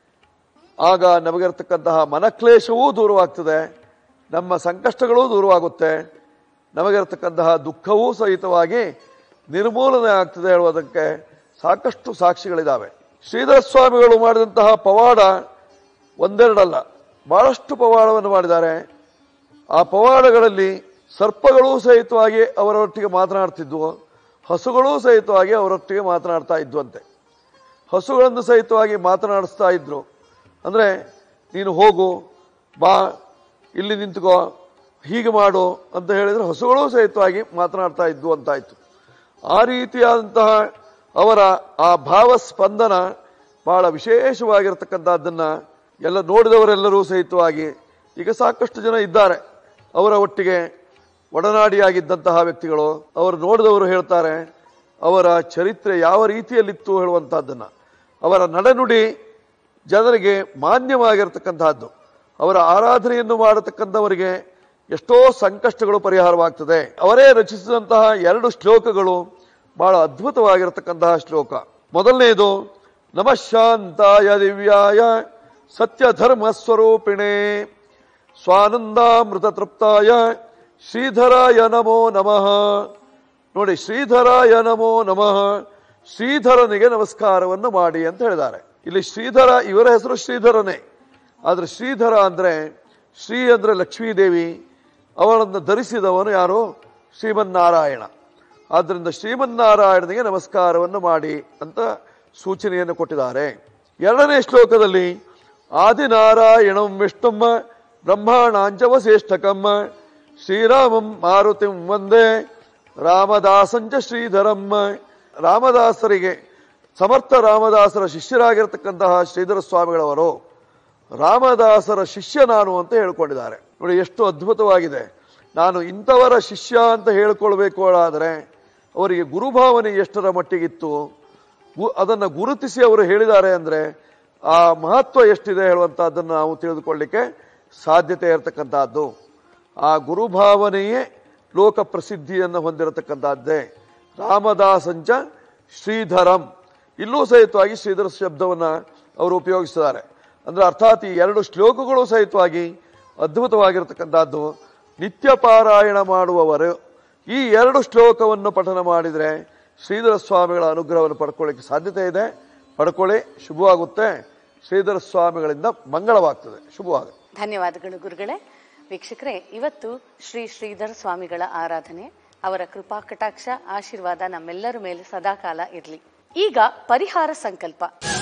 ಆಗ ನಮಗಿರ್ತಕ್ಕಂತಹ ಮನಕ್ಲೇಶವೂ ದೂರವಾಗ್ತದೆ ನಮ್ಮ ಸಂಕಷ್ಟಗಳೂ ದೂರವಾಗುತ್ತೆ ನಮಗಿರ್ತಕ್ಕಂತಹ ದುಃಖವೂ ಸಹಿತವಾಗಿ ನಿರ್ಮೂಲನೆ ಆಗ್ತದೆ ಹೇಳುವುದಕ್ಕೆ ಸಾಕಷ್ಟು ಸಾಕ್ಷಿಗಳಿದ್ದಾವೆ ಶ್ರೀಧರ ಸ್ವಾಮಿಗಳು ಮಾಡಿದಂತಹ ಪವಾಡ ಒಂದೆರಡಲ್ಲ ಬಹಳಷ್ಟು ಪವಾಡವನ್ನು ಮಾಡಿದ್ದಾರೆ ಆ ಪವಾಡಗಳಲ್ಲಿ ಸರ್ಪಗಳೂ ಸಹಿತವಾಗಿ ಅವರೊಟ್ಟಿಗೆ ಮಾತನಾಡ್ತಿದ್ವು ಹಸುಗಳೂ ಸಹಿತವಾಗಿ ಅವರೊಟ್ಟಿಗೆ ಮಾತನಾಡ್ತಾ ಇದ್ವಂತೆ ಹಸುಗಳನ್ನು ಸಹಿತವಾಗಿ ಮಾತನಾಡಿಸ್ತಾ ಇದ್ರು ಅಂದ್ರೆ ನೀನು ಹೋಗು ಬಾ ಇಲ್ಲಿ ನಿಂತುಕೋ ಹೀಗೆ ಮಾಡು ಅಂತ ಹೇಳಿದ್ರೆ ಹಸುಗಳೂ ಸಹಿತವಾಗಿ ಮಾತನಾಡ್ತಾ ಇದ್ವು ಅಂತಾಯ್ತು ಆ ರೀತಿಯಾದಂತಹ ಅವರ ಆ ಭಾವ ಸ್ಪಂದನ ಬಹಳ ವಿಶೇಷವಾಗಿರ್ತಕ್ಕಂಥದ್ದನ್ನ ಎಲ್ಲ ನೋಡಿದವರೆಲ್ಲರೂ ಸಹಿತವಾಗಿ ಈಗ ಸಾಕಷ್ಟು ಜನ ಇದ್ದಾರೆ ಅವರ ಒಟ್ಟಿಗೆ ಒಡನಾಡಿಯಾಗಿದ್ದಂತಹ ವ್ಯಕ್ತಿಗಳು ಅವರು ನೋಡಿದವರು ಹೇಳ್ತಾರೆ ಅವರ ಚರಿತ್ರೆ ಯಾವ ರೀತಿಯಲ್ಲಿತ್ತು ಹೇಳುವಂತಹದ್ದನ್ನ ಅವರ ನಡೆನುಡಿ ಜನರಿಗೆ ಮಾನ್ಯವಾಗಿರ್ತಕ್ಕಂತಹದ್ದು ಅವರ ಆರಾಧನೆಯನ್ನು ಮಾಡತಕ್ಕಂಥವರಿಗೆ ಎಷ್ಟೋ ಸಂಕಷ್ಟಗಳು ಪರಿಹಾರವಾಗ್ತದೆ ಅವರೇ ರಚಿಸಿದಂತಹ ಎರಡು ಶ್ಲೋಕಗಳು ಬಹಳ ಅದ್ಭುತವಾಗಿರತಕ್ಕಂತಹ ಶ್ಲೋಕ ಮೊದಲನೆಯದು ನಮಃ ಶಾಂತಾಯ ದಿವ್ಯಾಯ ಸತ್ಯ ಧರ್ಮ ಸ್ವರೂಪಿಣೆ ಸ್ವಾನಂದಾಮೃತ ತೃಪ್ತಾಯ ಶ್ರೀಧರಾಯ ನಮೋ ನಮಃ ನೋಡಿ ಶ್ರೀಧರಾಯ ನಮೋ ನಮಃ ಶ್ರೀಧರನಿಗೆ ನಮಸ್ಕಾರವನ್ನು ಮಾಡಿ ಅಂತ ಹೇಳಿದ್ದಾರೆ ಇಲ್ಲಿ ಶ್ರೀಧರ ಇವರ ಹೆಸರು ಶ್ರೀಧರನೇ ಆದ್ರೆ ಶ್ರೀಧರ ಅಂದ್ರೆ ಶ್ರೀ ಅಂದ್ರೆ ಲಕ್ಷ್ಮೀದೇವಿ ಅವಳನ್ನು ಧರಿಸಿದವನು ಯಾರು ಶ್ರೀಮನ್ನಾರಾಯಣ ಆದ್ದರಿಂದ ಶ್ರೀಮನ್ನಾರಾಯಣನಿಗೆ ನಮಸ್ಕಾರವನ್ನು ಮಾಡಿ ಅಂತ ಸೂಚನೆಯನ್ನು ಕೊಟ್ಟಿದ್ದಾರೆ ಎರಡನೇ ಶ್ಲೋಕದಲ್ಲಿ ಆದಿನಾರಾಯಣಂ ವಿಷ್ಣುಮ್ಮ ಬ್ರಹ್ಮಾಣಾಂಚವಶೇಷ್ಟಕಮ್ಮ ಶ್ರೀರಾಮಂ ಮಾರುತಿಂ ವಂದೇ ರಾಮದಾಸಂಚ ಶ್ರೀಧರಂ ರಾಮದಾಸರಿಗೆ ಸಮರ್ಥ ರಾಮದಾಸರ ಶಿಷ್ಯರಾಗಿರ್ತಕ್ಕಂತಹ ಶ್ರೀಧರ ಸ್ವಾಮಿಗಳವರು ರಾಮದಾಸರ ಶಿಷ್ಯ ನಾನು ಅಂತ ಹೇಳ್ಕೊಂಡಿದ್ದಾರೆ ನೋಡಿ ಎಷ್ಟು ಅದ್ಭುತವಾಗಿದೆ ನಾನು ಇಂಥವರ ಶಿಷ್ಯ ಅಂತ ಹೇಳ್ಕೊಳ್ಬೇಕು ಆದರೆ ಅವರಿಗೆ ಗುರುಭಾವನೆ ಎಷ್ಟರ ಮಟ್ಟಿಗಿತ್ತು ಗು- ಅದನ್ನ ಗುರುತಿಸಿ ಅವರು ಹೇಳಿದ್ದಾರೆ ಅಂದ್ರೆ ಆ ಮಹತ್ವ ಎಷ್ಟಿದೆ ಹೇಳುವಂತಹದ್ದನ್ನು ನಾವು ತಿಳಿದುಕೊಳ್ಳಿಕ್ಕೆ ಸಾಧ್ಯತೆ ಇರತಕ್ಕಂತಹದ್ದು ಆ ಗುರುಭಾವನೆಯೇ ಲೋಕ ಪ್ರಸಿದ್ಧಿಯನ್ನು ಹೊಂದಿರತಕ್ಕಂತಹದ್ದೇ ರಾಮದಾಸಂಚ ಶ್ರೀಧರಂ ಇಲ್ಲೂ ಸಹಿತವಾಗಿ ಶ್ರೀಧರ ಶಬ್ದವನ್ನ ಅವರು ಉಪಯೋಗಿಸಿದ್ದಾರೆ ಅಂದ್ರೆ ಅರ್ಥಾತ್ ಈ ಎರಡು ಶ್ಲೋಕಗಳು ಸಹಿತವಾಗಿ ಅದ್ಭುತವಾಗಿರತಕ್ಕಂಥದ್ದು ನಿತ್ಯ ಪಾರಾಯಣ ಮಾಡುವವರು ಈ ಎರಡು ಶ್ಲೋಕವನ್ನು ಪಠನ ಮಾಡಿದರೆ ಶ್ರೀಧರ ಸ್ವಾಮಿಗಳ ಅನುಗ್ರಹವನ್ನು ಪಡ್ಕೊಳ್ಳಿಕ್ಕೆ ಸಾಧ್ಯತೆ ಇದೆ ಪಡ್ಕೊಳ್ಳಿ ಶುಭವಾಗುತ್ತೆ ಶ್ರೀಧರ ಸ್ವಾಮಿಗಳಿಂದ ಮಂಗಳವಾಗ್ತದೆ ಶುಭವಾಗುತ್ತೆ ಧನ್ಯವಾದಗಳು ಗುರುಗಳೇ ವೀಕ್ಷಕರೇ ಇವತ್ತು ಶ್ರೀ ಶ್ರೀಧರ ಸ್ವಾಮಿಗಳ ಆರಾಧನೆ ಅವರ ಕೃಪಾ ಕಟಾಕ್ಷ ಆಶೀರ್ವಾದ ನಮ್ಮೆಲ್ಲರ ಮೇಲೆ ಸದಾಕಾಲ ಇರಲಿ ಈಗ ಪರಿಹಾರ ಸಂಕಲ್ಪ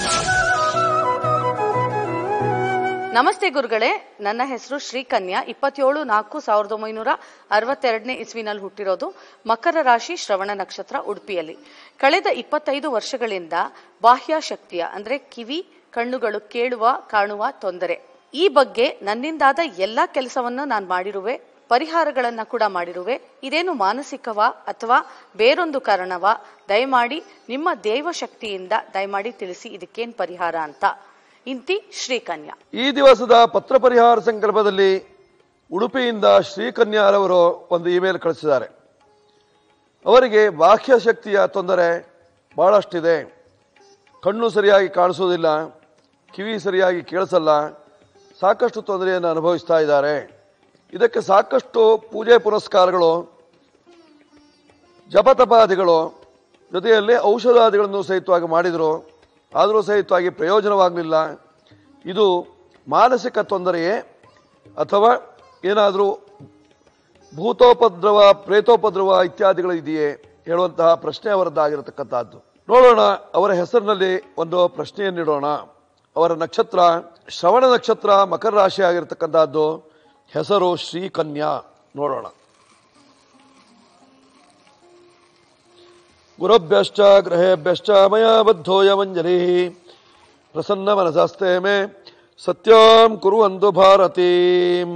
ನಮಸ್ತೆ ಗುರುಗಳೇ ನನ್ನ ಹೆಸರು ಶ್ರೀಕನ್ಯಾ ಇಪ್ಪತ್ತೇಳು ನಾಲ್ಕು ಸಾವಿರದ ಒಂಬೈನೂರ ಅರವತ್ತೆರಡನೇ ಇಸ್ವಿನಲ್ಲಿ ಹುಟ್ಟಿರೋದು ಮಕರ ರಾಶಿ ಶ್ರವಣ ನಕ್ಷತ್ರ ಉಡುಪಿಯಲ್ಲಿ ಕಳೆದ ಇಪ್ಪತ್ತೈದು ವರ್ಷಗಳಿಂದ ಬಾಹ್ಯ ಶಕ್ತಿಯ ಅಂದ್ರೆ ಕಿವಿ ಕಣ್ಣುಗಳು ಕೇಳುವ ಕಾಣುವ ತೊಂದರೆ ಈ ಬಗ್ಗೆ ನನ್ನಿಂದಾದ ಎಲ್ಲ ಕೆಲಸವನ್ನು ನಾನು ಮಾಡಿರುವೆ ಪರಿಹಾರಗಳನ್ನ ಕೂಡ ಮಾಡಿರುವೆ ಇದೇನು ಮಾನಸಿಕವಾ ಅಥವಾ ಬೇರೊಂದು ಕಾರಣವಾ ದಯಮಾಡಿ ನಿಮ್ಮ ದೇವ ಶಕ್ತಿಯಿಂದ ದಯಮಾಡಿ ತಿಳಿಸಿ ಇದಕ್ಕೇನ್ ಪರಿಹಾರ ಅಂತ ಇಂತಿ ಶ್ರೀಕನ್ಯಾ ಈ ದಿವಸದ ಪತ್ರ ಪರಿಹಾರ ಸಂಕಲ್ಪದಲ್ಲಿ ಉಡುಪಿಯಿಂದ ಶ್ರೀಕನ್ಯಾರವರು ಒಂದು ಇಮೇಲ್ ಕಳಿಸಿದ್ದಾರೆ ಅವರಿಗೆ ಬಾಹ್ಯ ಶಕ್ತಿಯ ತೊಂದರೆ ಬಹಳಷ್ಟಿದೆ ಕಣ್ಣು ಸರಿಯಾಗಿ ಕಾಣಿಸೋದಿಲ್ಲ ಕಿವಿ ಸರಿಯಾಗಿ ಕೇಳಿಸಲ್ಲ ಸಾಕಷ್ಟು ತೊಂದರೆಯನ್ನು ಅನುಭವಿಸ್ತಾ ಇದ್ದಾರೆ ಇದಕ್ಕೆ ಸಾಕಷ್ಟು ಪೂಜೆ ಪುರಸ್ಕಾರಗಳು ಜಪತಪಾದಿಗಳು ಜೊತೆಯಲ್ಲಿ ಔಷಧಾದಿಗಳನ್ನು ಸಹಿತವಾಗಿ ಮಾಡಿದರು ಆದರೂ ಸಹಿತವಾಗಿ ಪ್ರಯೋಜನವಾಗಲಿಲ್ಲ ಇದು ಮಾನಸಿಕ ತೊಂದರೆಯೇ ಅಥವಾ ಏನಾದರೂ ಭೂತೋಪದ್ರವ ಪ್ರೇತೋಪದ್ರವ ಇತ್ಯಾದಿಗಳು ಇದೆಯೇ ಹೇಳುವಂತಹ ಪ್ರಶ್ನೆ ಅವರದ್ದಾಗಿರತಕ್ಕಂತಹದ್ದು ನೋಡೋಣ ಅವರ ಹೆಸರಿನಲ್ಲಿ ಒಂದು ಪ್ರಶ್ನೆಯನ್ನಿಡೋಣ ಅವರ ನಕ್ಷತ್ರ ಶ್ರವಣ ನಕ್ಷತ್ರ ಮಕರ ರಾಶಿ ಆಗಿರತಕ್ಕಂತಹದ್ದು ಹೆಸರು ಶ್ರೀಕನ್ಯಾ ನೋಡೋಣ ಗುರುಭ್ಯಶ್ಚ ಗ್ರಹೇಭ್ಯಶ್ಚ ಮಯಾ ಬದ್ಧೋಯಮಂಜಲಿ ಪ್ರಸನ್ನ ಮನಸಾಸ್ತೆ ಮೇ ಸತ್ಯಾಂ ಕುರುವಂತು ಭಾರತೀಂ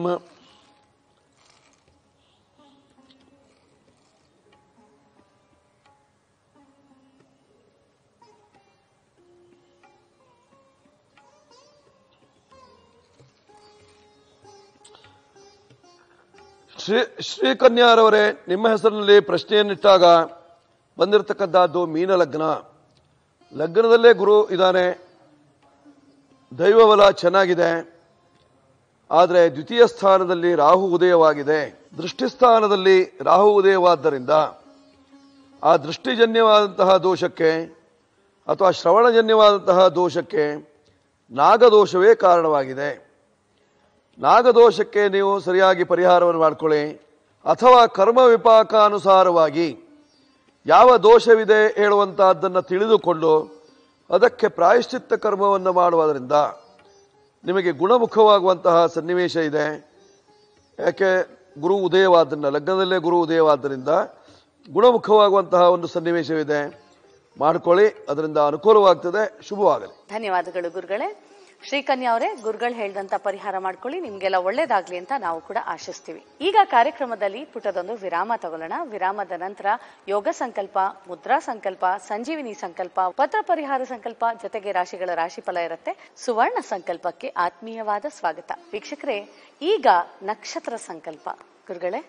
ಶ್ರೀ ಶ್ರೀಕನ್ಯಾರವರೇ ನಿಮ್ಮ ಹೆಸರಿನಲ್ಲಿ ಪ್ರಶ್ನೆಯನ್ನಿಟ್ಟಾಗ ಬಂದಿರತಕ್ಕಂತಹದ್ದು ಮೀನ ಲಗ್ನ ಲಗ್ನದಲ್ಲೇ ಗುರು ಇದ್ದಾನೆ ದೈವಬಲ ಚೆನ್ನಾಗಿದೆ ಆದರೆ ದ್ವಿತೀಯ ಸ್ಥಾನದಲ್ಲಿ ರಾಹು ಉದಯವಾಗಿದೆ ದೃಷ್ಟಿಸ್ಥಾನದಲ್ಲಿ ರಾಹು ಉದಯವಾದ್ದರಿಂದ ಆ ದೃಷ್ಟಿಜನ್ಯವಾದಂತಹ ದೋಷಕ್ಕೆ ಅಥವಾ ಶ್ರವಣಜನ್ಯವಾದಂತಹ ದೋಷಕ್ಕೆ ನಾಗದೋಷವೇ ಕಾರಣವಾಗಿದೆ ನಾಗದೋಷಕ್ಕೆ ನೀವು ಸರಿಯಾಗಿ ಪರಿಹಾರವನ್ನು ಮಾಡಿಕೊಳ್ಳಿ ಅಥವಾ ಕರ್ಮ ವಿಪಾಕಾನುಸಾರವಾಗಿ ಯಾವ ದೋಷವಿದೆ ಹೇಳುವಂತಹದ್ದನ್ನು ತಿಳಿದುಕೊಂಡು ಅದಕ್ಕೆ ಪ್ರಾಯಶ್ಚಿತ್ತ ಕರ್ಮವನ್ನು ಮಾಡುವುದರಿಂದ ನಿಮಗೆ ಗುಣಮುಖವಾಗುವಂತಹ ಸನ್ನಿವೇಶ ಇದೆ ಯಾಕೆ ಗುರು ಉದಯವಾದ್ದರಿಂದ ಲಗ್ನದಲ್ಲೇ ಗುರು ಉದಯವಾದ್ದರಿಂದ ಗುಣಮುಖವಾಗುವಂತಹ ಒಂದು ಸನ್ನಿವೇಶವಿದೆ ಮಾಡ್ಕೊಳ್ಳಿ ಅದರಿಂದ ಅನುಕೂಲವಾಗ್ತದೆ ಶುಭವಾಗಲಿ ಧನ್ಯವಾದಗಳು ಗುರುಗಳೇ ಶ್ರೀಕನ್ಯಾ ಅವರೇ ಗುರುಗಳು ಹೇಳ್ದಂತ ಪರಿಹಾರ ಮಾಡ್ಕೊಳ್ಳಿ ನಿಮ್ಗೆಲ್ಲ ಒಳ್ಳೇದಾಗ್ಲಿ ಅಂತ ನಾವು ಕೂಡ ಆಶಿಸ್ತೀವಿ ಈಗ ಕಾರ್ಯಕ್ರಮದಲ್ಲಿ ಪುಟದೊಂದು ವಿರಾಮ ತಗೊಳ್ಳೋಣ ವಿರಾಮದ ನಂತರ ಯೋಗ ಸಂಕಲ್ಪ ಮುದ್ರಾ ಸಂಕಲ್ಪ ಸಂಜೀವಿನಿ ಸಂಕಲ್ಪ ಪತ್ರ ಪರಿಹಾರ ಸಂಕಲ್ಪ ಜೊತೆಗೆ ರಾಶಿಗಳ ರಾಶಿಫಲ ಇರುತ್ತೆ ಸುವರ್ಣ ಸಂಕಲ್ಪಕ್ಕೆ ಆತ್ಮೀಯವಾದ ಸ್ವಾಗತ ವೀಕ್ಷಕರೇ ಈಗ ನಕ್ಷತ್ರ ಸಂಕಲ್ಪ ಗುರುಗಳೇ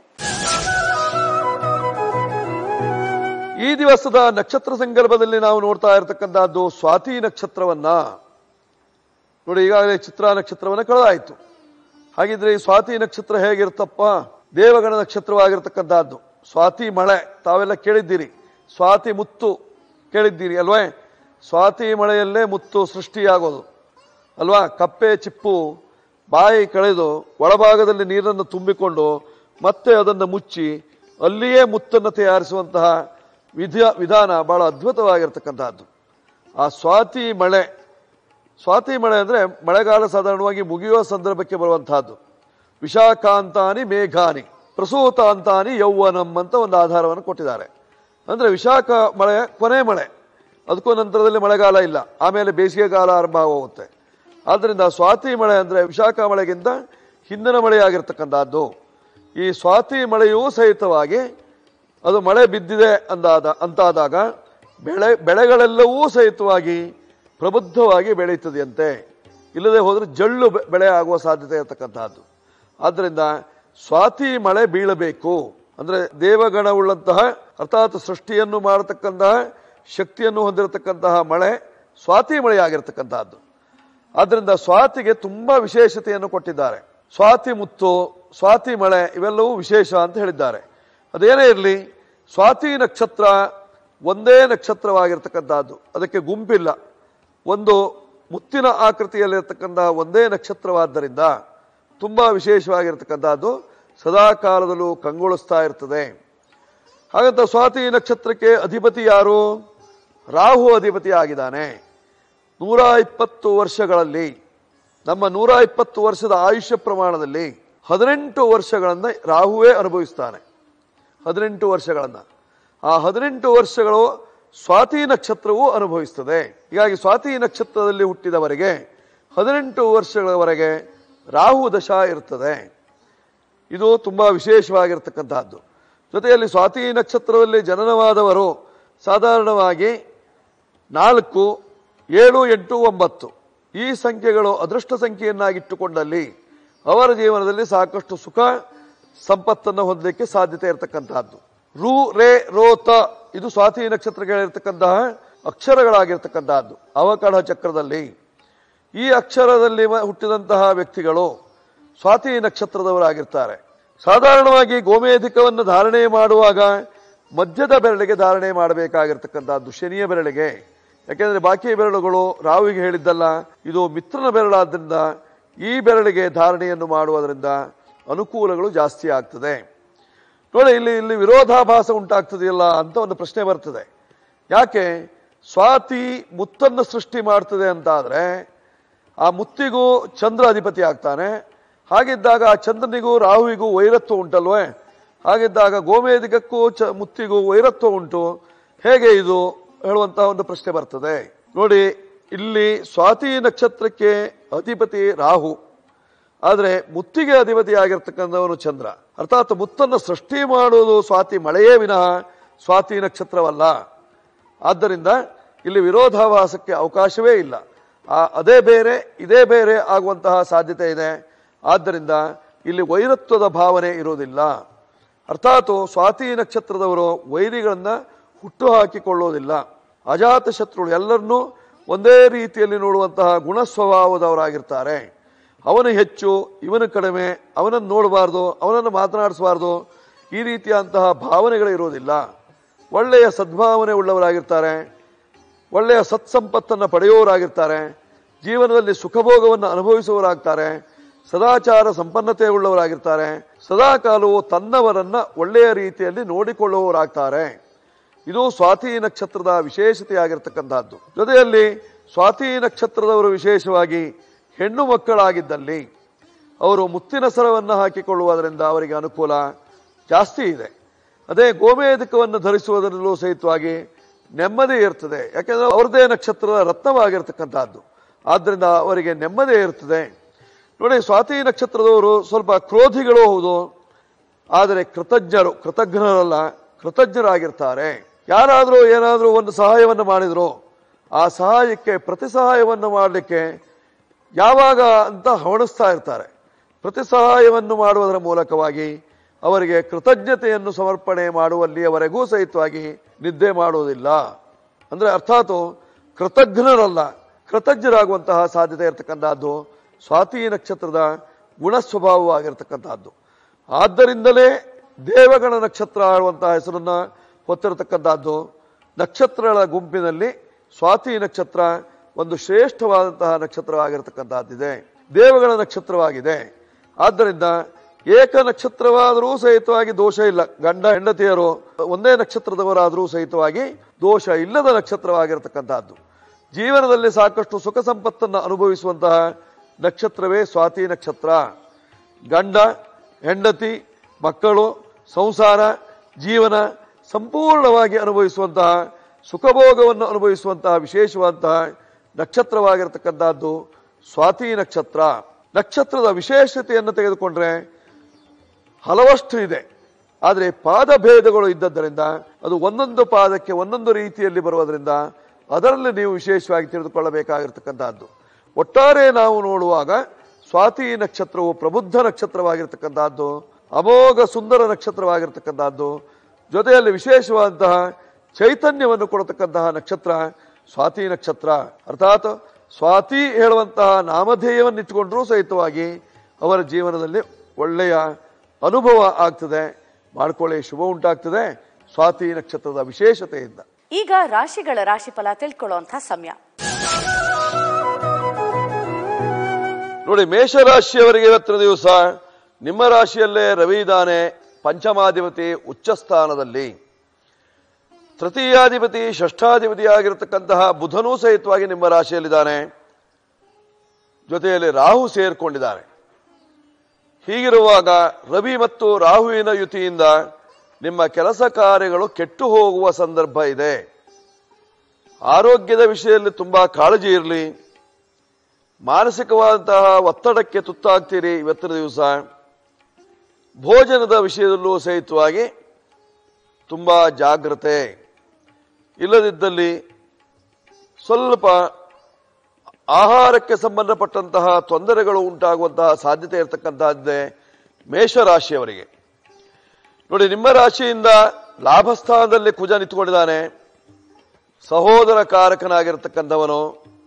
ಈ ದಿವಸದ ನಕ್ಷತ್ರ ಸಂಕಲ್ಪದಲ್ಲಿ ನಾವು ನೋಡ್ತಾ ಇರತಕ್ಕಂತಹದ್ದು ಸ್ವಾತಿ ನಕ್ಷತ್ರವನ್ನ ನೋಡಿ ಈಗಾಗಲೇ ಚಿತ್ರ ನಕ್ಷತ್ರವನ್ನ ಕಳೆದಾಯಿತು ಹಾಗಿದ್ರೆ ಈ ಸ್ವಾತಿ ನಕ್ಷತ್ರ ಹೇಗಿರುತ್ತಪ್ಪ ದೇವಗಣ ನಕ್ಷತ್ರವಾಗಿರ್ತಕ್ಕಂತಹದ್ದು ಸ್ವಾತಿ ಮಳೆ ತಾವೆಲ್ಲ ಕೇಳಿದ್ದೀರಿ ಸ್ವಾತಿ ಮುತ್ತು ಕೇಳಿದ್ದೀರಿ ಅಲ್ವೇ ಸ್ವಾತಿ ಮಳೆಯಲ್ಲೇ ಮುತ್ತು ಸೃಷ್ಟಿಯಾಗೋದು ಅಲ್ವಾ ಕಪ್ಪೆ ಚಿಪ್ಪು ಬಾಯಿ ಕಳೆದು ಒಳಭಾಗದಲ್ಲಿ ನೀರನ್ನು ತುಂಬಿಕೊಂಡು ಮತ್ತೆ ಅದನ್ನು ಮುಚ್ಚಿ ಅಲ್ಲಿಯೇ ಮುತ್ತನ್ನು ತಯಾರಿಸುವಂತಹ ವಿಧ ವಿಧಾನ ಬಹಳ ಅದ್ಭುತವಾಗಿರ್ತಕ್ಕಂತಹದ್ದು ಆ ಸ್ವಾತಿ ಮಳೆ ಸ್ವಾತಿ ಮಳೆ ಅಂದ್ರೆ ಮಳೆಗಾಲ ಸಾಧಾರಣವಾಗಿ ಮುಗಿಯುವ ಸಂದರ್ಭಕ್ಕೆ ಬರುವಂತಹದ್ದು ವಿಶಾಖಾಂತಾನಿ ಮೇಘಾನಿ ಪ್ರಸೂತಾಂತಾನಿ ಯೌವನಂ ಅಂತ ಒಂದು ಆಧಾರವನ್ನು ಕೊಟ್ಟಿದ್ದಾರೆ ಅಂದ್ರೆ ವಿಶಾಖ ಮಳೆ ಕೊನೆ ಮಳೆ ಅದಕ್ಕೂ ನಂತರದಲ್ಲಿ ಮಳೆಗಾಲ ಇಲ್ಲ ಆಮೇಲೆ ಬೇಸಿಗೆಗಾಲ ಆರಂಭ ಆಗೋಗುತ್ತೆ ಆದ್ರಿಂದ ಸ್ವಾತಿ ಮಳೆ ಅಂದ್ರೆ ವಿಶಾಖ ಮಳೆಗಿಂತ ಹಿಂದಿನ ಮಳೆಯಾಗಿರ್ತಕ್ಕಂಥದ್ದು ಈ ಸ್ವಾತಿ ಮಳೆಯೂ ಸಹಿತವಾಗಿ ಅದು ಮಳೆ ಬಿದ್ದಿದೆ ಅಂದಾದ ಅಂತಾದಾಗ ಬೆಳೆ ಬೆಳೆಗಳೆಲ್ಲವೂ ಸಹಿತವಾಗಿ ಪ್ರಬುದ್ಧವಾಗಿ ಬೆಳೆಯುತ್ತದೆಯಂತೆ ಇಲ್ಲದೆ ಹೋದ್ರೆ ಜಳ್ಳು ಬೆ- ಬೆಳೆ ಆಗುವ ಸಾಧ್ಯತೆ ಇರತಕ್ಕಂತಹದ್ದು ಆದ್ದರಿಂದ ಸ್ವಾತಿ ಮಳೆ ಬೀಳಬೇಕು ಅಂದ್ರೆ ದೇವಗಣವುಳ್ಳಂತಹ ಅರ್ಥಾತ್ ಸೃಷ್ಟಿಯನ್ನು ಮಾಡತಕ್ಕಂತಹ ಶಕ್ತಿಯನ್ನು ಹೊಂದಿರತಕ್ಕಂತಹ ಮಳೆ ಸ್ವಾತಿ ಮಳೆಯಾಗಿರ್ತಕ್ಕಂತಹದ್ದು ಆದ್ದರಿಂದ ಸ್ವಾತಿಗೆ ತುಂಬಾ ವಿಶೇಷತೆಯನ್ನು ಕೊಟ್ಟಿದ್ದಾರೆ ಸ್ವಾತಿ ಮುತ್ತು ಸ್ವಾತಿ ಮಳೆ ಇವೆಲ್ಲವೂ ವಿಶೇಷ ಅಂತ ಹೇಳಿದ್ದಾರೆ ಅದೇನೇ ಇರಲಿ ಸ್ವಾತಿ ನಕ್ಷತ್ರ ಒಂದೇ ನಕ್ಷತ್ರವಾಗಿರ್ತಕ್ಕಂಥದ್ದು ಅದಕ್ಕೆ ಗುಂಪಿಲ್ಲ ಒಂದು ಮುತ್ತಿನ ಆಕೃತಿಯಲ್ಲಿರ್ತಕ್ಕಂತಹ ಒಂದೇ ನಕ್ಷತ್ರವಾದ್ದರಿಂದ ತುಂಬಾ ವಿಶೇಷವಾಗಿರ್ತಕ್ಕಂಥದ್ದು ಸದಾ ಕಾಲದಲ್ಲೂ ಕಂಗೊಳಿಸ್ತಾ ಇರ್ತದೆ ಹಾಗಂತ ಸ್ವಾತಿ ನಕ್ಷತ್ರಕ್ಕೆ ಅಧಿಪತಿ ಯಾರು ರಾಹು ಅಧಿಪತಿ ಆಗಿದ್ದಾನೆ ನೂರ ಇಪ್ಪತ್ತು ವರ್ಷಗಳಲ್ಲಿ ನಮ್ಮ ನೂರ ಇಪ್ಪತ್ತು ವರ್ಷದ ಆಯುಷ್ಯ ಪ್ರಮಾಣದಲ್ಲಿ ಹದಿನೆಂಟು ವರ್ಷಗಳನ್ನ ರಾಹುವೇ ಅನುಭವಿಸ್ತಾನೆ ಹದಿನೆಂಟು ವರ್ಷಗಳನ್ನ ಆ ಹದಿನೆಂಟು ವರ್ಷಗಳು ಸ್ವಾತಿ ನಕ್ಷತ್ರವೂ ಅನುಭವಿಸ್ತದೆ ಹೀಗಾಗಿ ಸ್ವಾತಿ ನಕ್ಷತ್ರದಲ್ಲಿ ಹುಟ್ಟಿದವರಿಗೆ ಹದಿನೆಂಟು ವರ್ಷಗಳವರೆಗೆ ರಾಹು ದಶ ಇರ್ತದೆ ಇದು ತುಂಬಾ ವಿಶೇಷವಾಗಿರ್ತಕ್ಕಂತಹದ್ದು ಜೊತೆಯಲ್ಲಿ ಸ್ವಾತಿ ನಕ್ಷತ್ರದಲ್ಲಿ ಜನನವಾದವರು ಸಾಧಾರಣವಾಗಿ ನಾಲ್ಕು ಏಳು ಎಂಟು ಒಂಬತ್ತು ಈ ಸಂಖ್ಯೆಗಳು ಅದೃಷ್ಟ ಸಂಖ್ಯೆಯನ್ನಾಗಿಟ್ಟುಕೊಂಡಲ್ಲಿ ಅವರ ಜೀವನದಲ್ಲಿ ಸಾಕಷ್ಟು ಸುಖ ಸಂಪತ್ತನ್ನು ಹೊಂದಲಿಕ್ಕೆ ಸಾಧ್ಯತೆ ಇರತಕ್ಕಂತಹದ್ದು ರು ರೇ ರೋ ತ ಇದು ಸ್ವಾತಿ ನಕ್ಷತ್ರಗಳಿರ್ತಕ್ಕಂತಹ ಅಕ್ಷರಗಳಾಗಿರ್ತಕ್ಕಂತಹದ್ದು ಅವಕಡ ಚಕ್ರದಲ್ಲಿ ಈ ಅಕ್ಷರದಲ್ಲಿ ಮ- ಹುಟ್ಟಿದಂತಹ ವ್ಯಕ್ತಿಗಳು ಸ್ವಾತಿ ನಕ್ಷತ್ರದವರಾಗಿರ್ತಾರೆ ಸಾಧಾರಣವಾಗಿ ಗೋಮೇಧಿಕವನ್ನು ಧಾರಣೆ ಮಾಡುವಾಗ ಮಧ್ಯದ ಬೆರಳಿಗೆ ಧಾರಣೆ ಮಾಡಬೇಕಾಗಿರ್ತಕ್ಕಂಥದ್ದು ಶನಿಯ ಬೆರಳಿಗೆ ಯಾಕೆಂದ್ರೆ ಬಾಕಿ ಬೆರಳುಗಳು ರಾವಿಗೆ ಹೇಳಿದ್ದಲ್ಲ ಇದು ಮಿತ್ರನ ಬೆರಳಾದ್ರಿಂದ ಈ ಬೆರಳಿಗೆ ಧಾರಣೆಯನ್ನು ಮಾಡುವುದರಿಂದ ಅನುಕೂಲಗಳು ಜಾಸ್ತಿ ಆಗ್ತದೆ ನೋಡಿ ಇಲ್ಲಿ ಇಲ್ಲಿ ವಿರೋಧಾಭಾಸ ಉಂಟಾಗ್ತದೆಯಲ್ಲ ಅಂತ ಒಂದು ಪ್ರಶ್ನೆ ಬರ್ತದೆ ಯಾಕೆ ಸ್ವಾತಿ ಮುತ್ತನ್ನು ಸೃಷ್ಟಿ ಮಾಡ್ತದೆ ಅಂತ ಆದ್ರೆ ಆ ಮುತ್ತಿಗೂ ಚಂದ್ರ ಅಧಿಪತಿ ಆಗ್ತಾನೆ ಹಾಗಿದ್ದಾಗ ಆ ಚಂದ್ರನಿಗೂ ರಾಹುವಿಗೂ ವೈರತ್ವ ಉಂಟಲ್ವೇ ಹಾಗಿದ್ದಾಗ ಗೋಮೇಧಿಕಕ್ಕೂ ಚ ಮುತ್ತಿಗೂ ವೈರತ್ವ ಉಂಟು ಹೇಗೆ ಇದು ಹೇಳುವಂತಹ ಒಂದು ಪ್ರಶ್ನೆ ಬರ್ತದೆ ನೋಡಿ ಇಲ್ಲಿ ಸ್ವಾತಿ ನಕ್ಷತ್ರಕ್ಕೆ ಅಧಿಪತಿ ರಾಹು ಆದ್ರೆ ಮುತ್ತಿಗೆ ಅಧಿಪತಿ ಆಗಿರ್ತಕ್ಕಂಥವನು ಚಂದ್ರ ಅರ್ಥಾತ್ ಮುತ್ತನ್ನು ಸೃಷ್ಟಿ ಮಾಡುವುದು ಸ್ವಾತಿ ಮಳೆಯೇ ವಿನಃ ಸ್ವಾತಿ ನಕ್ಷತ್ರವಲ್ಲ ಆದ್ದರಿಂದ ಇಲ್ಲಿ ವಿರೋಧಾಭಾಸಕ್ಕೆ ಅವಕಾಶವೇ ಇಲ್ಲ ಆ ಅದೇ ಬೇರೆ ಇದೇ ಬೇರೆ ಆಗುವಂತಹ ಸಾಧ್ಯತೆ ಇದೆ ಆದ್ದರಿಂದ ಇಲ್ಲಿ ವೈರತ್ವದ ಭಾವನೆ ಇರುವುದಿಲ್ಲ ಅರ್ಥಾತ್ ಸ್ವಾತಿ ನಕ್ಷತ್ರದವರು ವೈರಿಗಳನ್ನ ಹುಟ್ಟು ಹಾಕಿಕೊಳ್ಳುವುದಿಲ್ಲ ಅಜಾತ ಶತ್ರುಗಳು ಎಲ್ಲರನ್ನೂ ಒಂದೇ ರೀತಿಯಲ್ಲಿ ನೋಡುವಂತಹ ಗುಣ ಸ್ವಭಾವದವರಾಗಿರ್ತಾರೆ ಅವನು ಹೆಚ್ಚು ಇವನು ಕಡಿಮೆ ಅವನನ್ನು ನೋಡಬಾರ್ದು ಅವನನ್ನು ಮಾತನಾಡಿಸಬಾರ್ದು ಈ ರೀತಿಯಂತಹ ಭಾವನೆಗಳು ಇರುವುದಿಲ್ಲ ಒಳ್ಳೆಯ ಸದ್ಭಾವನೆ ಉಳ್ಳವರಾಗಿರ್ತಾರೆ ಒಳ್ಳೆಯ ಸತ್ಸಂಪತ್ತನ್ನು ಪಡೆಯುವವರಾಗಿರ್ತಾರೆ ಜೀವನದಲ್ಲಿ ಸುಖಭೋಗವನ್ನು ಅನುಭವಿಸುವವರಾಗ್ತಾರೆ ಸದಾಚಾರ ಸಂಪನ್ನತೆ ಉಳ್ಳವರಾಗಿರ್ತಾರೆ ಸದಾ ಕಾಲವು ತನ್ನವರನ್ನ ಒಳ್ಳೆಯ ರೀತಿಯಲ್ಲಿ ನೋಡಿಕೊಳ್ಳುವವರಾಗ್ತಾರೆ ಇದು ಸ್ವಾತಿ ನಕ್ಷತ್ರದ ವಿಶೇಷತೆಯಾಗಿರ್ತಕ್ಕಂಥದ್ದು ಜೊತೆಯಲ್ಲಿ ಸ್ವಾತಿ ನಕ್ಷತ್ರದವರು ವಿಶೇಷವಾಗಿ ಹೆಣ್ಣು ಮಕ್ಕಳಾಗಿದ್ದಲ್ಲಿ ಅವರು ಮುತ್ತಿನ ಸರವನ್ನು ಹಾಕಿಕೊಳ್ಳುವುದರಿಂದ ಅವರಿಗೆ ಅನುಕೂಲ ಜಾಸ್ತಿ ಇದೆ ಅದೇ ಗೋಮೇಧಿಕವನ್ನು ಧರಿಸುವುದರಲ್ಲೂ ಸಹಿತವಾಗಿ ನೆಮ್ಮದಿ ಇರ್ತದೆ ಯಾಕೆಂದ್ರೆ ಅವರದೇ ನಕ್ಷತ್ರದ ರತ್ನವಾಗಿರ್ತಕ್ಕಂಥದ್ದು ಆದ್ದರಿಂದ ಅವರಿಗೆ ನೆಮ್ಮದಿ ಇರ್ತದೆ ನೋಡಿ ಸ್ವಾತಿ ನಕ್ಷತ್ರದವರು ಸ್ವಲ್ಪ ಕ್ರೋಧಿಗಳು ಹೌದು ಆದರೆ ಕೃತಜ್ಞರು ಕೃತಜ್ಞರಲ್ಲ ಕೃತಜ್ಞರಾಗಿರ್ತಾರೆ ಯಾರಾದರೂ ಏನಾದರೂ ಒಂದು ಸಹಾಯವನ್ನು ಮಾಡಿದ್ರು ಆ ಸಹಾಯಕ್ಕೆ ಪ್ರತಿ ಸಹಾಯವನ್ನು ಮಾಡಲಿಕ್ಕೆ ಯಾವಾಗ ಅಂತ ಹವಣಿಸ್ತಾ ಇರ್ತಾರೆ ಪ್ರತಿ ಸಹಾಯವನ್ನು ಮಾಡುವುದರ ಮೂಲಕವಾಗಿ ಅವರಿಗೆ ಕೃತಜ್ಞತೆಯನ್ನು ಸಮರ್ಪಣೆ ಮಾಡುವಲ್ಲಿಯವರೆಗೂ ಸಹಿತವಾಗಿ ನಿದ್ದೆ ಮಾಡುವುದಿಲ್ಲ ಅಂದ್ರೆ ಅರ್ಥಾತ್ ಕೃತಜ್ಞರಲ್ಲ ಕೃತಜ್ಞರಾಗುವಂತಹ ಸಾಧ್ಯತೆ ಇರತಕ್ಕಂಥದ್ದು ಸ್ವಾತಿ ನಕ್ಷತ್ರದ ಗುಣ ಸ್ವಭಾವವಾಗಿರ್ತಕ್ಕಂಥದ್ದು ಆದ್ದರಿಂದಲೇ ದೇವಗಣ ನಕ್ಷತ್ರ ಆಡುವಂತಹ ಹೆಸರನ್ನ ಹೊತ್ತಿರತಕ್ಕಂಥದ್ದು ನಕ್ಷತ್ರಗಳ ಗುಂಪಿನಲ್ಲಿ ಸ್ವಾತಿ ನಕ್ಷತ್ರ ಒಂದು ಶ್ರೇಷ್ಠವಾದಂತಹ ನಕ್ಷತ್ರವಾಗಿರತಕ್ಕಂತಹದ್ದಿದೆ ದೇವಗಳ ನಕ್ಷತ್ರವಾಗಿದೆ ಆದ್ದರಿಂದ ಏಕ ನಕ್ಷತ್ರವಾದರೂ ಸಹಿತವಾಗಿ ದೋಷ ಇಲ್ಲ ಗಂಡ ಹೆಂಡತಿಯರು ಒಂದೇ ನಕ್ಷತ್ರದವರಾದರೂ ಸಹಿತವಾಗಿ ದೋಷ ಇಲ್ಲದ ನಕ್ಷತ್ರವಾಗಿರತಕ್ಕಂತಹದ್ದು ಜೀವನದಲ್ಲಿ ಸಾಕಷ್ಟು ಸುಖ ಸಂಪತ್ತನ್ನು ಅನುಭವಿಸುವಂತಹ ನಕ್ಷತ್ರವೇ ಸ್ವಾತಿ ನಕ್ಷತ್ರ ಗಂಡ ಹೆಂಡತಿ ಮಕ್ಕಳು ಸಂಸಾರ ಜೀವನ ಸಂಪೂರ್ಣವಾಗಿ ಅನುಭವಿಸುವಂತಹ ಸುಖಭೋಗವನ್ನು ಅನುಭವಿಸುವಂತಹ ವಿಶೇಷವಾದಂತಹ ನಕ್ಷತ್ರವಾಗಿರತಕ್ಕಂತಹದ್ದು ಸ್ವಾತಿ ನಕ್ಷತ್ರ ನಕ್ಷತ್ರದ ವಿಶೇಷತೆಯನ್ನು ತೆಗೆದುಕೊಂಡ್ರೆ ಹಲವಷ್ಟು ಇದೆ ಆದರೆ ಪಾದ ಭೇದಗಳು ಇದ್ದದ್ದರಿಂದ ಅದು ಒಂದೊಂದು ಪಾದಕ್ಕೆ ಒಂದೊಂದು ರೀತಿಯಲ್ಲಿ ಬರುವುದರಿಂದ ಅದರಲ್ಲಿ ನೀವು ವಿಶೇಷವಾಗಿ ತಿಳಿದುಕೊಳ್ಳಬೇಕಾಗಿರ್ತಕ್ಕಂತಹದ್ದು ಒಟ್ಟಾರೆ ನಾವು ನೋಡುವಾಗ ಸ್ವಾತಿ ನಕ್ಷತ್ರವು ಪ್ರಬುದ್ಧ ನಕ್ಷತ್ರವಾಗಿರ್ತಕ್ಕಂತಹದ್ದು ಅಮೋಘ ಸುಂದರ ನಕ್ಷತ್ರವಾಗಿರ್ತಕ್ಕಂತಹದ್ದು ಜೊತೆಯಲ್ಲಿ ವಿಶೇಷವಾದಂತಹ ಚೈತನ್ಯವನ್ನು ಕೊಡತಕ್ಕಂತಹ ನಕ್ಷತ್ರ ಸ್ವಾತಿ ನಕ್ಷತ್ರ ಅರ್ಥಾತ್ ಸ್ವಾತಿ ಹೇಳುವಂತಹ ನಾಮಧೇಯವನ್ನು ಇಟ್ಟುಕೊಂಡ್ರೂ ಸಹಿತವಾಗಿ ಅವರ ಜೀವನದಲ್ಲಿ ಒಳ್ಳೆಯ ಅನುಭವ ಆಗ್ತದೆ ಮಾಡ್ಕೊಳ್ಳಿ ಶುಭ ಉಂಟಾಗ್ತದೆ ಸ್ವಾತಿ ನಕ್ಷತ್ರದ ವಿಶೇಷತೆಯಿಂದ ಈಗ ರಾಶಿಗಳ ರಾಶಿಫಲ ತಿಳ್ಕೊಳ್ಳುವಂತಹ ಸಮಯ ನೋಡಿ ಮೇಷರಾಶಿಯವರಿಗೆ ಇವತ್ತಿನ ದಿವಸ ನಿಮ್ಮ ರಾಶಿಯಲ್ಲೇ ರವಿ ಇದ್ದಾನೆ ಪಂಚಮಾಧಿಪತಿ ಉಚ್ಚ ಸ್ಥಾನದಲ್ಲಿ ತೃತೀಯಾಧಿಪತಿ ಷಷ್ಠಾಧಿಪತಿ ಆಗಿರತಕ್ಕಂತಹ ಬುಧನೂ ಸಹಿತವಾಗಿ ನಿಮ್ಮ ರಾಶಿಯಲ್ಲಿದ್ದಾನೆ ಜೊತೆಯಲ್ಲಿ ರಾಹು ಸೇರ್ಕೊಂಡಿದ್ದಾನೆ ಹೀಗಿರುವಾಗ ರವಿ ಮತ್ತು ರಾಹುವಿನ ಯುತಿಯಿಂದ ನಿಮ್ಮ ಕೆಲಸ ಕಾರ್ಯಗಳು ಕೆಟ್ಟು ಹೋಗುವ ಸಂದರ್ಭ ಇದೆ ಆರೋಗ್ಯದ ವಿಷಯದಲ್ಲಿ ತುಂಬಾ ಕಾಳಜಿ ಇರಲಿ ಮಾನಸಿಕವಾದಂತಹ ಒತ್ತಡಕ್ಕೆ ತುತ್ತಾಗ್ತೀರಿ ಇವತ್ತಿನ ದಿವಸ ಭೋಜನದ ವಿಷಯದಲ್ಲೂ ಸಹಿತವಾಗಿ ತುಂಬಾ ಜಾಗ್ರತೆ ಇಲ್ಲದಿದ್ದಲ್ಲಿ ಸ್ವಲ್ಪ ಆಹಾರಕ್ಕೆ ಸಂಬಂಧಪಟ್ಟಂತಹ ತೊಂದರೆಗಳು ಉಂಟಾಗುವಂತಹ ಸಾಧ್ಯತೆ ಇರತಕ್ಕಂತಹದ್ದೇ ಮೇಷರಾಶಿಯವರಿಗೆ ನೋಡಿ ನಿಮ್ಮ ರಾಶಿಯಿಂದ ಲಾಭಸ್ಥಾನದಲ್ಲಿ ಕುಜ ನಿಂತುಕೊಂಡಿದ್ದಾನೆ ಸಹೋದರ ಕಾರಕನಾಗಿರತಕ್ಕಂಥವನು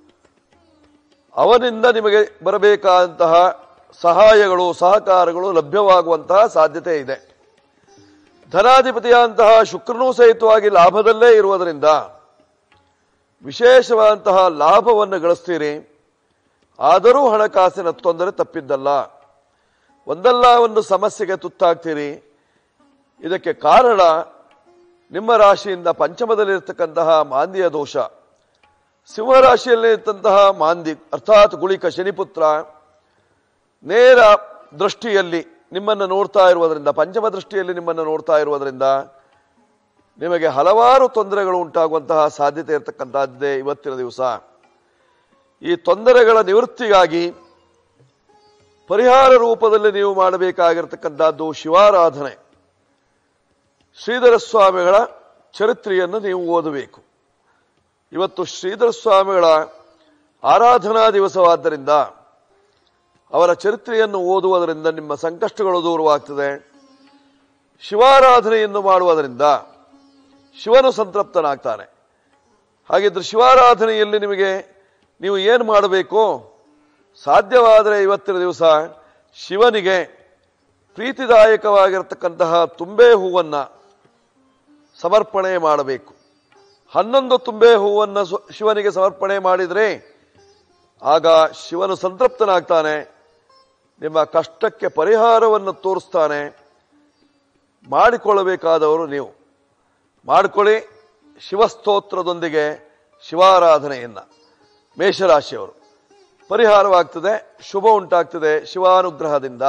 ಅವನಿಂದ ನಿಮಗೆ ಬರಬೇಕಾದಂತಹ ಸಹಾಯಗಳು ಸಹಕಾರಗಳು ಲಭ್ಯವಾಗುವಂತಹ ಸಾಧ್ಯತೆ ಇದೆ ಧನಾಧಿಪತಿಯಾದಂತಹ ಶುಕ್ರನೂ ಸಹಿತವಾಗಿ ಲಾಭದಲ್ಲೇ ಇರುವುದರಿಂದ ವಿಶೇಷವಾದಂತಹ ಲಾಭವನ್ನು ಗಳಿಸ್ತೀರಿ ಆದರೂ ಹಣಕಾಸಿನ ತೊಂದರೆ ತಪ್ಪಿದ್ದಲ್ಲ ಒಂದಲ್ಲ ಒಂದು ಸಮಸ್ಯೆಗೆ ತುತ್ತಾಗ್ತೀರಿ ಇದಕ್ಕೆ ಕಾರಣ ನಿಮ್ಮ ರಾಶಿಯಿಂದ ಪಂಚಮದಲ್ಲಿರ್ತಕ್ಕಂತಹ ಮಾಂದಿಯ ದೋಷ ಸಿಂಹರಾಶಿಯಲ್ಲಿರ್ತಂತಹ ಮಾಂದಿ ಅರ್ಥಾತ್ ಗುಳಿಕ ಶನಿಪುತ್ರ ನೇರ ದೃಷ್ಟಿಯಲ್ಲಿ ನಿಮ್ಮನ್ನು ನೋಡ್ತಾ ಇರುವುದರಿಂದ ಪಂಚಮ ದೃಷ್ಟಿಯಲ್ಲಿ ನಿಮ್ಮನ್ನು ನೋಡ್ತಾ ಇರುವುದರಿಂದ ನಿಮಗೆ ಹಲವಾರು ತೊಂದರೆಗಳು ಉಂಟಾಗುವಂತಹ ಸಾಧ್ಯತೆ ಇರತಕ್ಕಂತಹದ್ದೇ ಇವತ್ತಿನ ದಿವಸ ಈ ತೊಂದರೆಗಳ ನಿವೃತ್ತಿಗಾಗಿ ಪರಿಹಾರ ರೂಪದಲ್ಲಿ ನೀವು ಮಾಡಬೇಕಾಗಿರತಕ್ಕಂಥದ್ದು ಶಿವಾರಾಧನೆ ಶ್ರೀಧರ ಸ್ವಾಮಿಗಳ ಚರಿತ್ರೆಯನ್ನು ನೀವು ಓದಬೇಕು ಇವತ್ತು ಶ್ರೀಧರ ಸ್ವಾಮಿಗಳ ಆರಾಧನಾ ದಿವಸವಾದ್ದರಿಂದ ಅವರ ಚರಿತ್ರೆಯನ್ನು ಓದುವುದರಿಂದ ನಿಮ್ಮ ಸಂಕಷ್ಟಗಳು ದೂರವಾಗ್ತದೆ ಶಿವಾರಾಧನೆಯನ್ನು ಮಾಡುವುದರಿಂದ ಶಿವನು ಸಂತೃಪ್ತನಾಗ್ತಾನೆ ಹಾಗಿದ್ರೆ ಶಿವಾರಾಧನೆಯಲ್ಲಿ ನಿಮಗೆ ನೀವು ಏನು ಮಾಡಬೇಕು ಸಾಧ್ಯವಾದರೆ ಇವತ್ತಿನ ದಿವಸ ಶಿವನಿಗೆ ಪ್ರೀತಿದಾಯಕವಾಗಿರತಕ್ಕಂತಹ ತುಂಬೆ ಹೂವನ್ನ ಸಮರ್ಪಣೆ ಮಾಡಬೇಕು ಹನ್ನೊಂದು ತುಂಬೆ ಹೂವನ್ನು ಸ್ವ- ಶಿವನಿಗೆ ಸಮರ್ಪಣೆ ಮಾಡಿದರೆ ಆಗ ಶಿವನು ಸಂತೃಪ್ತನಾಗ್ತಾನೆ ನಿಮ್ಮ ಕಷ್ಟಕ್ಕೆ ಪರಿಹಾರವನ್ನು ತೋರಿಸ್ತಾನೆ ಮಾಡಿಕೊಳ್ಳಬೇಕಾದವರು ನೀವು ಮಾಡಿಕೊಳ್ಳಿ ಶಿವಸ್ತೋತ್ರದೊಂದಿಗೆ ಶಿವಾರಾಧನೆಯನ್ನ ಮೇಷರಾಶಿಯವರು ಪರಿಹಾರವಾಗ್ತದೆ ಶುಭ ಉಂಟಾಗ್ತದೆ ಶಿವಾನುಗ್ರಹದಿಂದ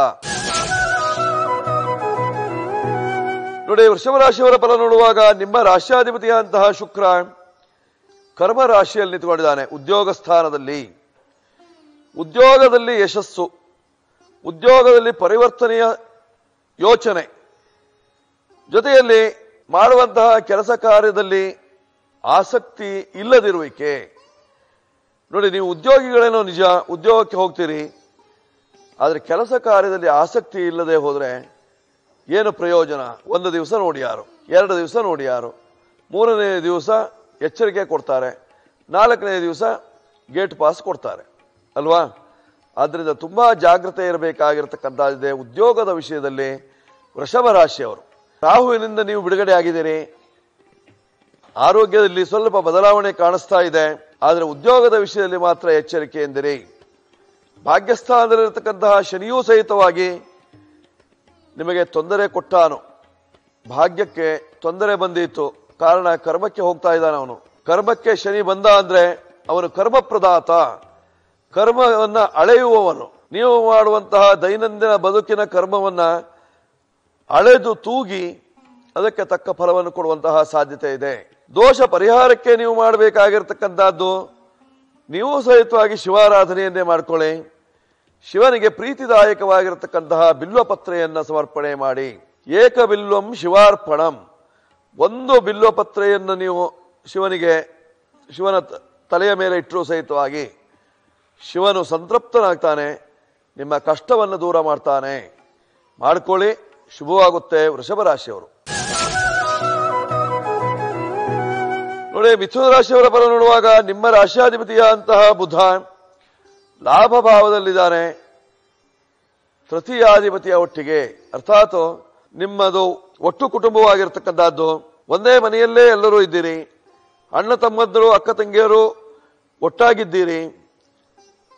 ನೋಡಿ ವೃಷಭರಾಶಿಯವರ ಫಲ ನೋಡುವಾಗ ನಿಮ್ಮ ರಾಶ್ಯಾಧಿಪತಿಯಾದಂತಹ ಶುಕ್ರ ಕರ್ಮ ರಾಶಿಯಲ್ಲಿ ನಿಂತುಕೊಂಡಿದ್ದಾನೆ ಉದ್ಯೋಗ ಸ್ಥಾನದಲ್ಲಿ ಉದ್ಯೋಗದಲ್ಲಿ ಯಶಸ್ಸು ಉದ್ಯೋಗದಲ್ಲಿ ಪರಿವರ್ತನೆಯ ಯೋಚನೆ ಜೊತೆಯಲ್ಲಿ ಮಾಡುವಂತಹ ಕೆಲಸ ಕಾರ್ಯದಲ್ಲಿ ಆಸಕ್ತಿ ಇಲ್ಲದಿರುವಿಕೆ ನೋಡಿ ನೀವು ಉದ್ಯೋಗಿಗಳೇನೋ ನಿಜ ಉದ್ಯೋಗಕ್ಕೆ ಹೋಗ್ತೀರಿ ಆದರೆ ಕೆಲಸ ಕಾರ್ಯದಲ್ಲಿ ಆಸಕ್ತಿ ಇಲ್ಲದೆ ಹೋದ್ರೆ ಏನು ಪ್ರಯೋಜನ ಒಂದು ದಿವಸ ನೋಡಿ ಯಾರು ಎರಡು ದಿವಸ ನೋಡಿ ಯಾರು ಮೂರನೇ ದಿವಸ ಎಚ್ಚರಿಕೆ ಕೊಡ್ತಾರೆ ನಾಲ್ಕನೇ ದಿವಸ ಗೇಟ್ ಪಾಸ್ ಕೊಡ್ತಾರೆ ಅಲ್ವಾ ಆದ್ರಿಂದ ತುಂಬಾ ಜಾಗ್ರತೆ ಇರಬೇಕಾಗಿರ್ತಕ್ಕಂಥದ್ದೇ ಉದ್ಯೋಗದ ವಿಷಯದಲ್ಲಿ ವೃಷಭ ರಾಶಿಯವರು ರಾಹುವಿನಿಂದ ನೀವು ಬಿಡುಗಡೆ ಆಗಿದ್ದೀರಿ ಆರೋಗ್ಯದಲ್ಲಿ ಸ್ವಲ್ಪ ಬದಲಾವಣೆ ಕಾಣಿಸ್ತಾ ಇದೆ ಆದರೆ ಉದ್ಯೋಗದ ವಿಷಯದಲ್ಲಿ ಮಾತ್ರ ಎಚ್ಚರಿಕೆ ಎಂದಿರಿ ಭಾಗ್ಯಸ್ಥಾನದಲ್ಲಿರತಕ್ಕಂತಹ ಶನಿಯೂ ಸಹಿತವಾಗಿ ನಿಮಗೆ ತೊಂದರೆ ಕೊಟ್ಟಾನು ಭಾಗ್ಯಕ್ಕೆ ತೊಂದರೆ ಬಂದಿತ್ತು ಕಾರಣ ಕರ್ಮಕ್ಕೆ ಹೋಗ್ತಾ ಇದ್ದಾನೆ ಅವನು ಕರ್ಮಕ್ಕೆ ಶನಿ ಬಂದ ಅಂದ್ರೆ ಅವನು ಕರ್ಮಪ್ರದಾತ ಕರ್ಮವನ್ನ ಅಳೆಯುವವನು ನೀವು ಮಾಡುವಂತಹ ದೈನಂದಿನ ಬದುಕಿನ ಕರ್ಮವನ್ನ ಅಳೆದು ತೂಗಿ ಅದಕ್ಕೆ ತಕ್ಕ ಫಲವನ್ನು ಕೊಡುವಂತಹ ಸಾಧ್ಯತೆ ಇದೆ ದೋಷ ಪರಿಹಾರಕ್ಕೆ ನೀವು ಮಾಡಬೇಕಾಗಿರ್ತಕ್ಕಂಥದ್ದು ನೀವು ಸಹಿತವಾಗಿ ಶಿವಾರಾಧನೆಯನ್ನೇ ಮಾಡ್ಕೊಳ್ಳಿ ಶಿವನಿಗೆ ಪ್ರೀತಿದಾಯಕವಾಗಿರತಕ್ಕಂತಹ ಬಿಲ್ವಪತ್ರೆಯನ್ನ ಸಮರ್ಪಣೆ ಮಾಡಿ ಏಕ ಬಿಲ್ವಂ ಶಿವಾರ್ಪಣಂ ಒಂದು ಬಿಲ್ವಪತ್ರೆಯನ್ನು ನೀವು ಶಿವನಿಗೆ ಶಿವನ ತ- ತಲೆಯ ಮೇಲೆ ಇಟ್ಟರೂ ಸಹಿತವಾಗಿ ಶಿವನು ಸಂತೃಪ್ತನಾಗ್ತಾನೆ ನಿಮ್ಮ ಕಷ್ಟವನ್ನು ದೂರ ಮಾಡ್ತಾನೆ ಮಾಡ್ಕೊಳ್ಳಿ ಶುಭವಾಗುತ್ತೆ ವೃಷಭ ರಾಶಿಯವರು ನೋಡಿ ಮಿಥುನ ರಾಶಿಯವರ ಪರ ನೋಡುವಾಗ ನಿಮ್ಮ ರಾಶ್ಯಾಧಿಪತಿಯಾದಂತಹ ಬುಧ ಲಾಭ ಭಾವದಲ್ಲಿದ್ದಾನೆ ತೃತೀಯಾಧಿಪತಿಯ ಒಟ್ಟಿಗೆ ಅರ್ಥಾತ್ ನಿಮ್ಮದು ಒಟ್ಟು ಕುಟುಂಬವಾಗಿರ್ತಕ್ಕಂಥದ್ದು ಒಂದೇ ಮನೆಯಲ್ಲೇ ಎಲ್ಲರೂ ಇದ್ದೀರಿ ಅಣ್ಣ ತಮ್ಮಂದರು ಅಕ್ಕ ತಂಗಿಯರು ಒಟ್ಟಾಗಿದ್ದೀರಿ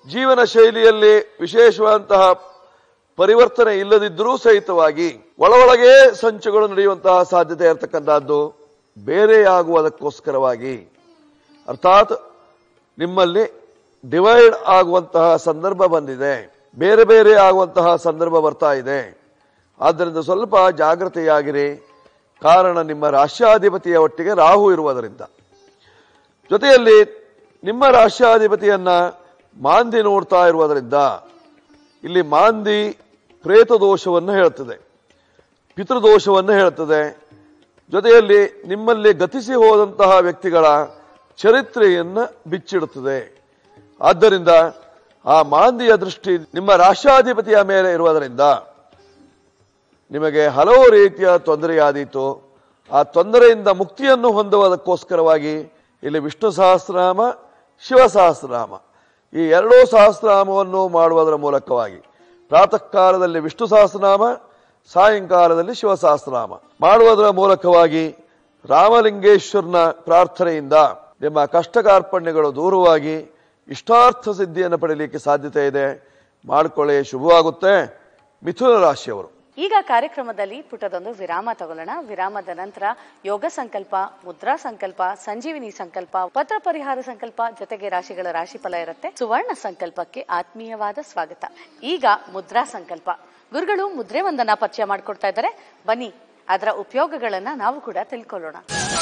ಜೀವನ ಶೈಲಿಯಲ್ಲಿ ವಿಶೇಷವಾದಂತಹ ಪರಿವರ್ತನೆ ಇಲ್ಲದಿದ್ದರೂ ಸಹಿತವಾಗಿ ಒಳಗೊಳಗೆ ಸಂಚುಗಳು ನಡೆಯುವಂತಹ ಸಾಧ್ಯತೆ ಇರತಕ್ಕಂತಹದ್ದು ಬೇರೆಯಾಗುವುದಕ್ಕೋಸ್ಕರವಾಗಿ ಅರ್ಥಾತ್ ನಿಮ್ಮಲ್ಲಿ ಡಿವೈಡ್ ಆಗುವಂತಹ ಸಂದರ್ಭ ಬಂದಿದೆ ಬೇರೆ ಬೇರೆ ಆಗುವಂತಹ ಸಂದರ್ಭ ಬರ್ತಾ ಇದೆ ಆದ್ದರಿಂದ ಸ್ವಲ್ಪ ಜಾಗೃತೆಯಾಗಿರಿ ಕಾರಣ ನಿಮ್ಮ ರಾಷ್ಟ್ರಾಧಿಪತಿಯ ಒಟ್ಟಿಗೆ ರಾಹು ಇರುವುದರಿಂದ ಜೊತೆಯಲ್ಲಿ ನಿಮ್ಮ ರಾಷ್ಟ್ರಾಧಿಪತಿಯನ್ನ ಮಾಂದಿ ನೋಡ್ತಾ ಇರುವುದರಿಂದ ಇಲ್ಲಿ ಮಾಂದಿ ಪ್ರೇತ ದೋಷವನ್ನು ಹೇಳ್ತದೆ ಪಿತೃದೋಷವನ್ನು ಹೇಳ್ತದೆ ಜೊತೆಯಲ್ಲಿ ನಿಮ್ಮಲ್ಲಿ ಗತಿಸಿ ಹೋದಂತಹ ವ್ಯಕ್ತಿಗಳ ಚರಿತ್ರೆಯನ್ನು ಬಿಚ್ಚಿಡುತ್ತದೆ ಆದ್ದರಿಂದ ಆ ಮಾಂದಿಯ ದೃಷ್ಟಿ ನಿಮ್ಮ ರಾಷ್ಟ್ರಾಧಿಪತಿಯ ಮೇಲೆ ಇರುವುದರಿಂದ ನಿಮಗೆ ಹಲವು ರೀತಿಯ ತೊಂದರೆಯಾದೀತು ಆ ತೊಂದರೆಯಿಂದ ಮುಕ್ತಿಯನ್ನು ಹೊಂದುವುದಕ್ಕೋಸ್ಕರವಾಗಿ ಇಲ್ಲಿ ವಿಷ್ಣು ಸಹಸ್ರನಾಮ ಶಿವ ಸಹಸ್ರನಾಮ ಈ ಎರಡೂ ಸಹಸ್ರನಾಮವನ್ನು ಮಾಡುವುದರ ಮೂಲಕವಾಗಿ ಪ್ರಾತಃ ಕಾಲದಲ್ಲಿ ವಿಷ್ಣು ಸಹಸ್ರನಾಮ ಸಾಯಂಕಾಲದಲ್ಲಿ ಶಿವ ಸಹಸ್ರನಾಮ ಮಾಡುವುದರ ಮೂಲಕವಾಗಿ ರಾಮಲಿಂಗೇಶ್ವರನ ಪ್ರಾರ್ಥನೆಯಿಂದ ನಿಮ್ಮ ಕಷ್ಟ ಕಾರ್ಪಣ್ಯಗಳು ದೂರವಾಗಿ ಇಷ್ಟಾರ್ಥ ಸಿದ್ಧಿಯನ್ನು ಪಡೆಯಲಿಕ್ಕೆ ಸಾಧ್ಯತೆ ಇದೆ ಮಾಡಿಕೊಳ್ಳಿ ಶುಭವಾಗುತ್ತೆ ಮಿಥುನ ರಾಶಿಯವರು ಈಗ ಕಾರ್ಯಕ್ರಮದಲ್ಲಿ ಪುಟದೊಂದು ವಿರಾಮ ತಗೊಳ್ಳೋಣ ವಿರಾಮದ ನಂತರ ಯೋಗ ಸಂಕಲ್ಪ ಮುದ್ರಾ ಸಂಕಲ್ಪ ಸಂಜೀವಿನಿ ಸಂಕಲ್ಪ ಪತ್ರ ಪರಿಹಾರ ಸಂಕಲ್ಪ ಜೊತೆಗೆ ರಾಶಿಗಳ ರಾಶಿಫಲ ಇರುತ್ತೆ ಸುವರ್ಣ ಸಂಕಲ್ಪಕ್ಕೆ ಆತ್ಮೀಯವಾದ ಸ್ವಾಗತ ಈಗ ಮುದ್ರಾ ಸಂಕಲ್ಪ ಗುರುಗಳು ಮುದ್ರೆ ಒಂದನ್ನ ಪರಿಚಯ ಮಾಡ್ಕೊಡ್ತಾ ಇದ್ದಾರೆ ಬನ್ನಿ ಅದರ ಉಪಯೋಗಗಳನ್ನ ನಾವು ಕೂಡ ತಿಳ್ಕೊಳ್ಳೋಣ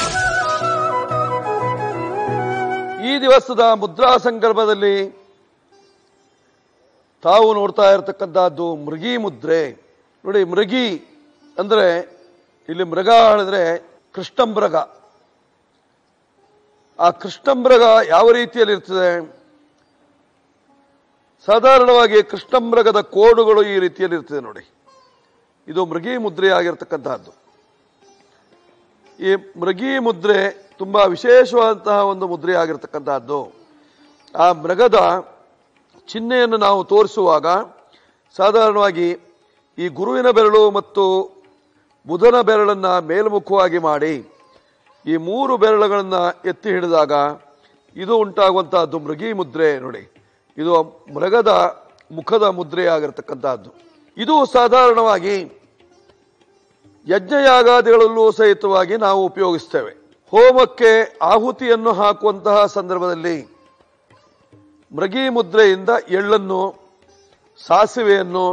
ಈ ದಿವಸದ ಮುದ್ರಾ ಸಂಕಲ್ಪದಲ್ಲಿ ತಾವು ನೋಡ್ತಾ ಇರತಕ್ಕಂತಹದ್ದು ಮೃಗಿ ಮುದ್ರೆ ನೋಡಿ ಮೃಗಿ ಅಂದ್ರೆ ಇಲ್ಲಿ ಮೃಗ ಹೇಳಿದ್ರೆ ಕೃಷ್ಣಮೃಗ ಆ ಕೃಷ್ಣಮೃಗ ಯಾವ ರೀತಿಯಲ್ಲಿ ಇರ್ತದೆ ಸಾಧಾರಣವಾಗಿ ಕೃಷ್ಣಮೃಗದ ಕೋಡುಗಳು ಈ ರೀತಿಯಲ್ಲಿ ಇರ್ತದೆ ನೋಡಿ ಇದು ಮೃಗಿ ಮುದ್ರೆ ಆಗಿರ್ತಕ್ಕಂತಹದ್ದು ಈ ಮೃಗಿ ಮುದ್ರೆ ತುಂಬಾ ವಿಶೇಷವಾದಂತಹ ಒಂದು ಮುದ್ರೆ ಆಗಿರ್ತಕ್ಕಂತಹದ್ದು ಆ ಮೃಗದ ಚಿಹ್ನೆಯನ್ನು ನಾವು ತೋರಿಸುವಾಗ ಸಾಧಾರಣವಾಗಿ ಈ ಗುರುವಿನ ಬೆರಳು ಮತ್ತು ಬುಧನ ಬೆರಳನ್ನ ಮೇಲ್ಮುಖವಾಗಿ ಮಾಡಿ ಈ ಮೂರು ಬೆರಳುಗಳನ್ನ ಎತ್ತಿ ಹಿಡಿದಾಗ ಇದು ಉಂಟಾಗುವಂತಹದ್ದು ಮೃಗಿ ಮುದ್ರೆ ನೋಡಿ ಇದು ಮೃಗದ ಮುಖದ ಮುದ್ರೆ ಆಗಿರತಕ್ಕಂತಹದ್ದು ಇದು ಸಾಧಾರಣವಾಗಿ ಯಜ್ಞಯಾಗಾದಿಗಳಲ್ಲೂ ಸಹಿತವಾಗಿ ನಾವು ಉಪಯೋಗಿಸ್ತೇವೆ ಹೋಮಕ್ಕೆ ಆಹುತಿಯನ್ನು ಹಾಕುವಂತಹ ಸಂದರ್ಭದಲ್ಲಿ ಮೃಗಿ ಮುದ್ರೆಯಿಂದ ಎಳ್ಳನ್ನು ಸಾಸಿವೆಯನ್ನು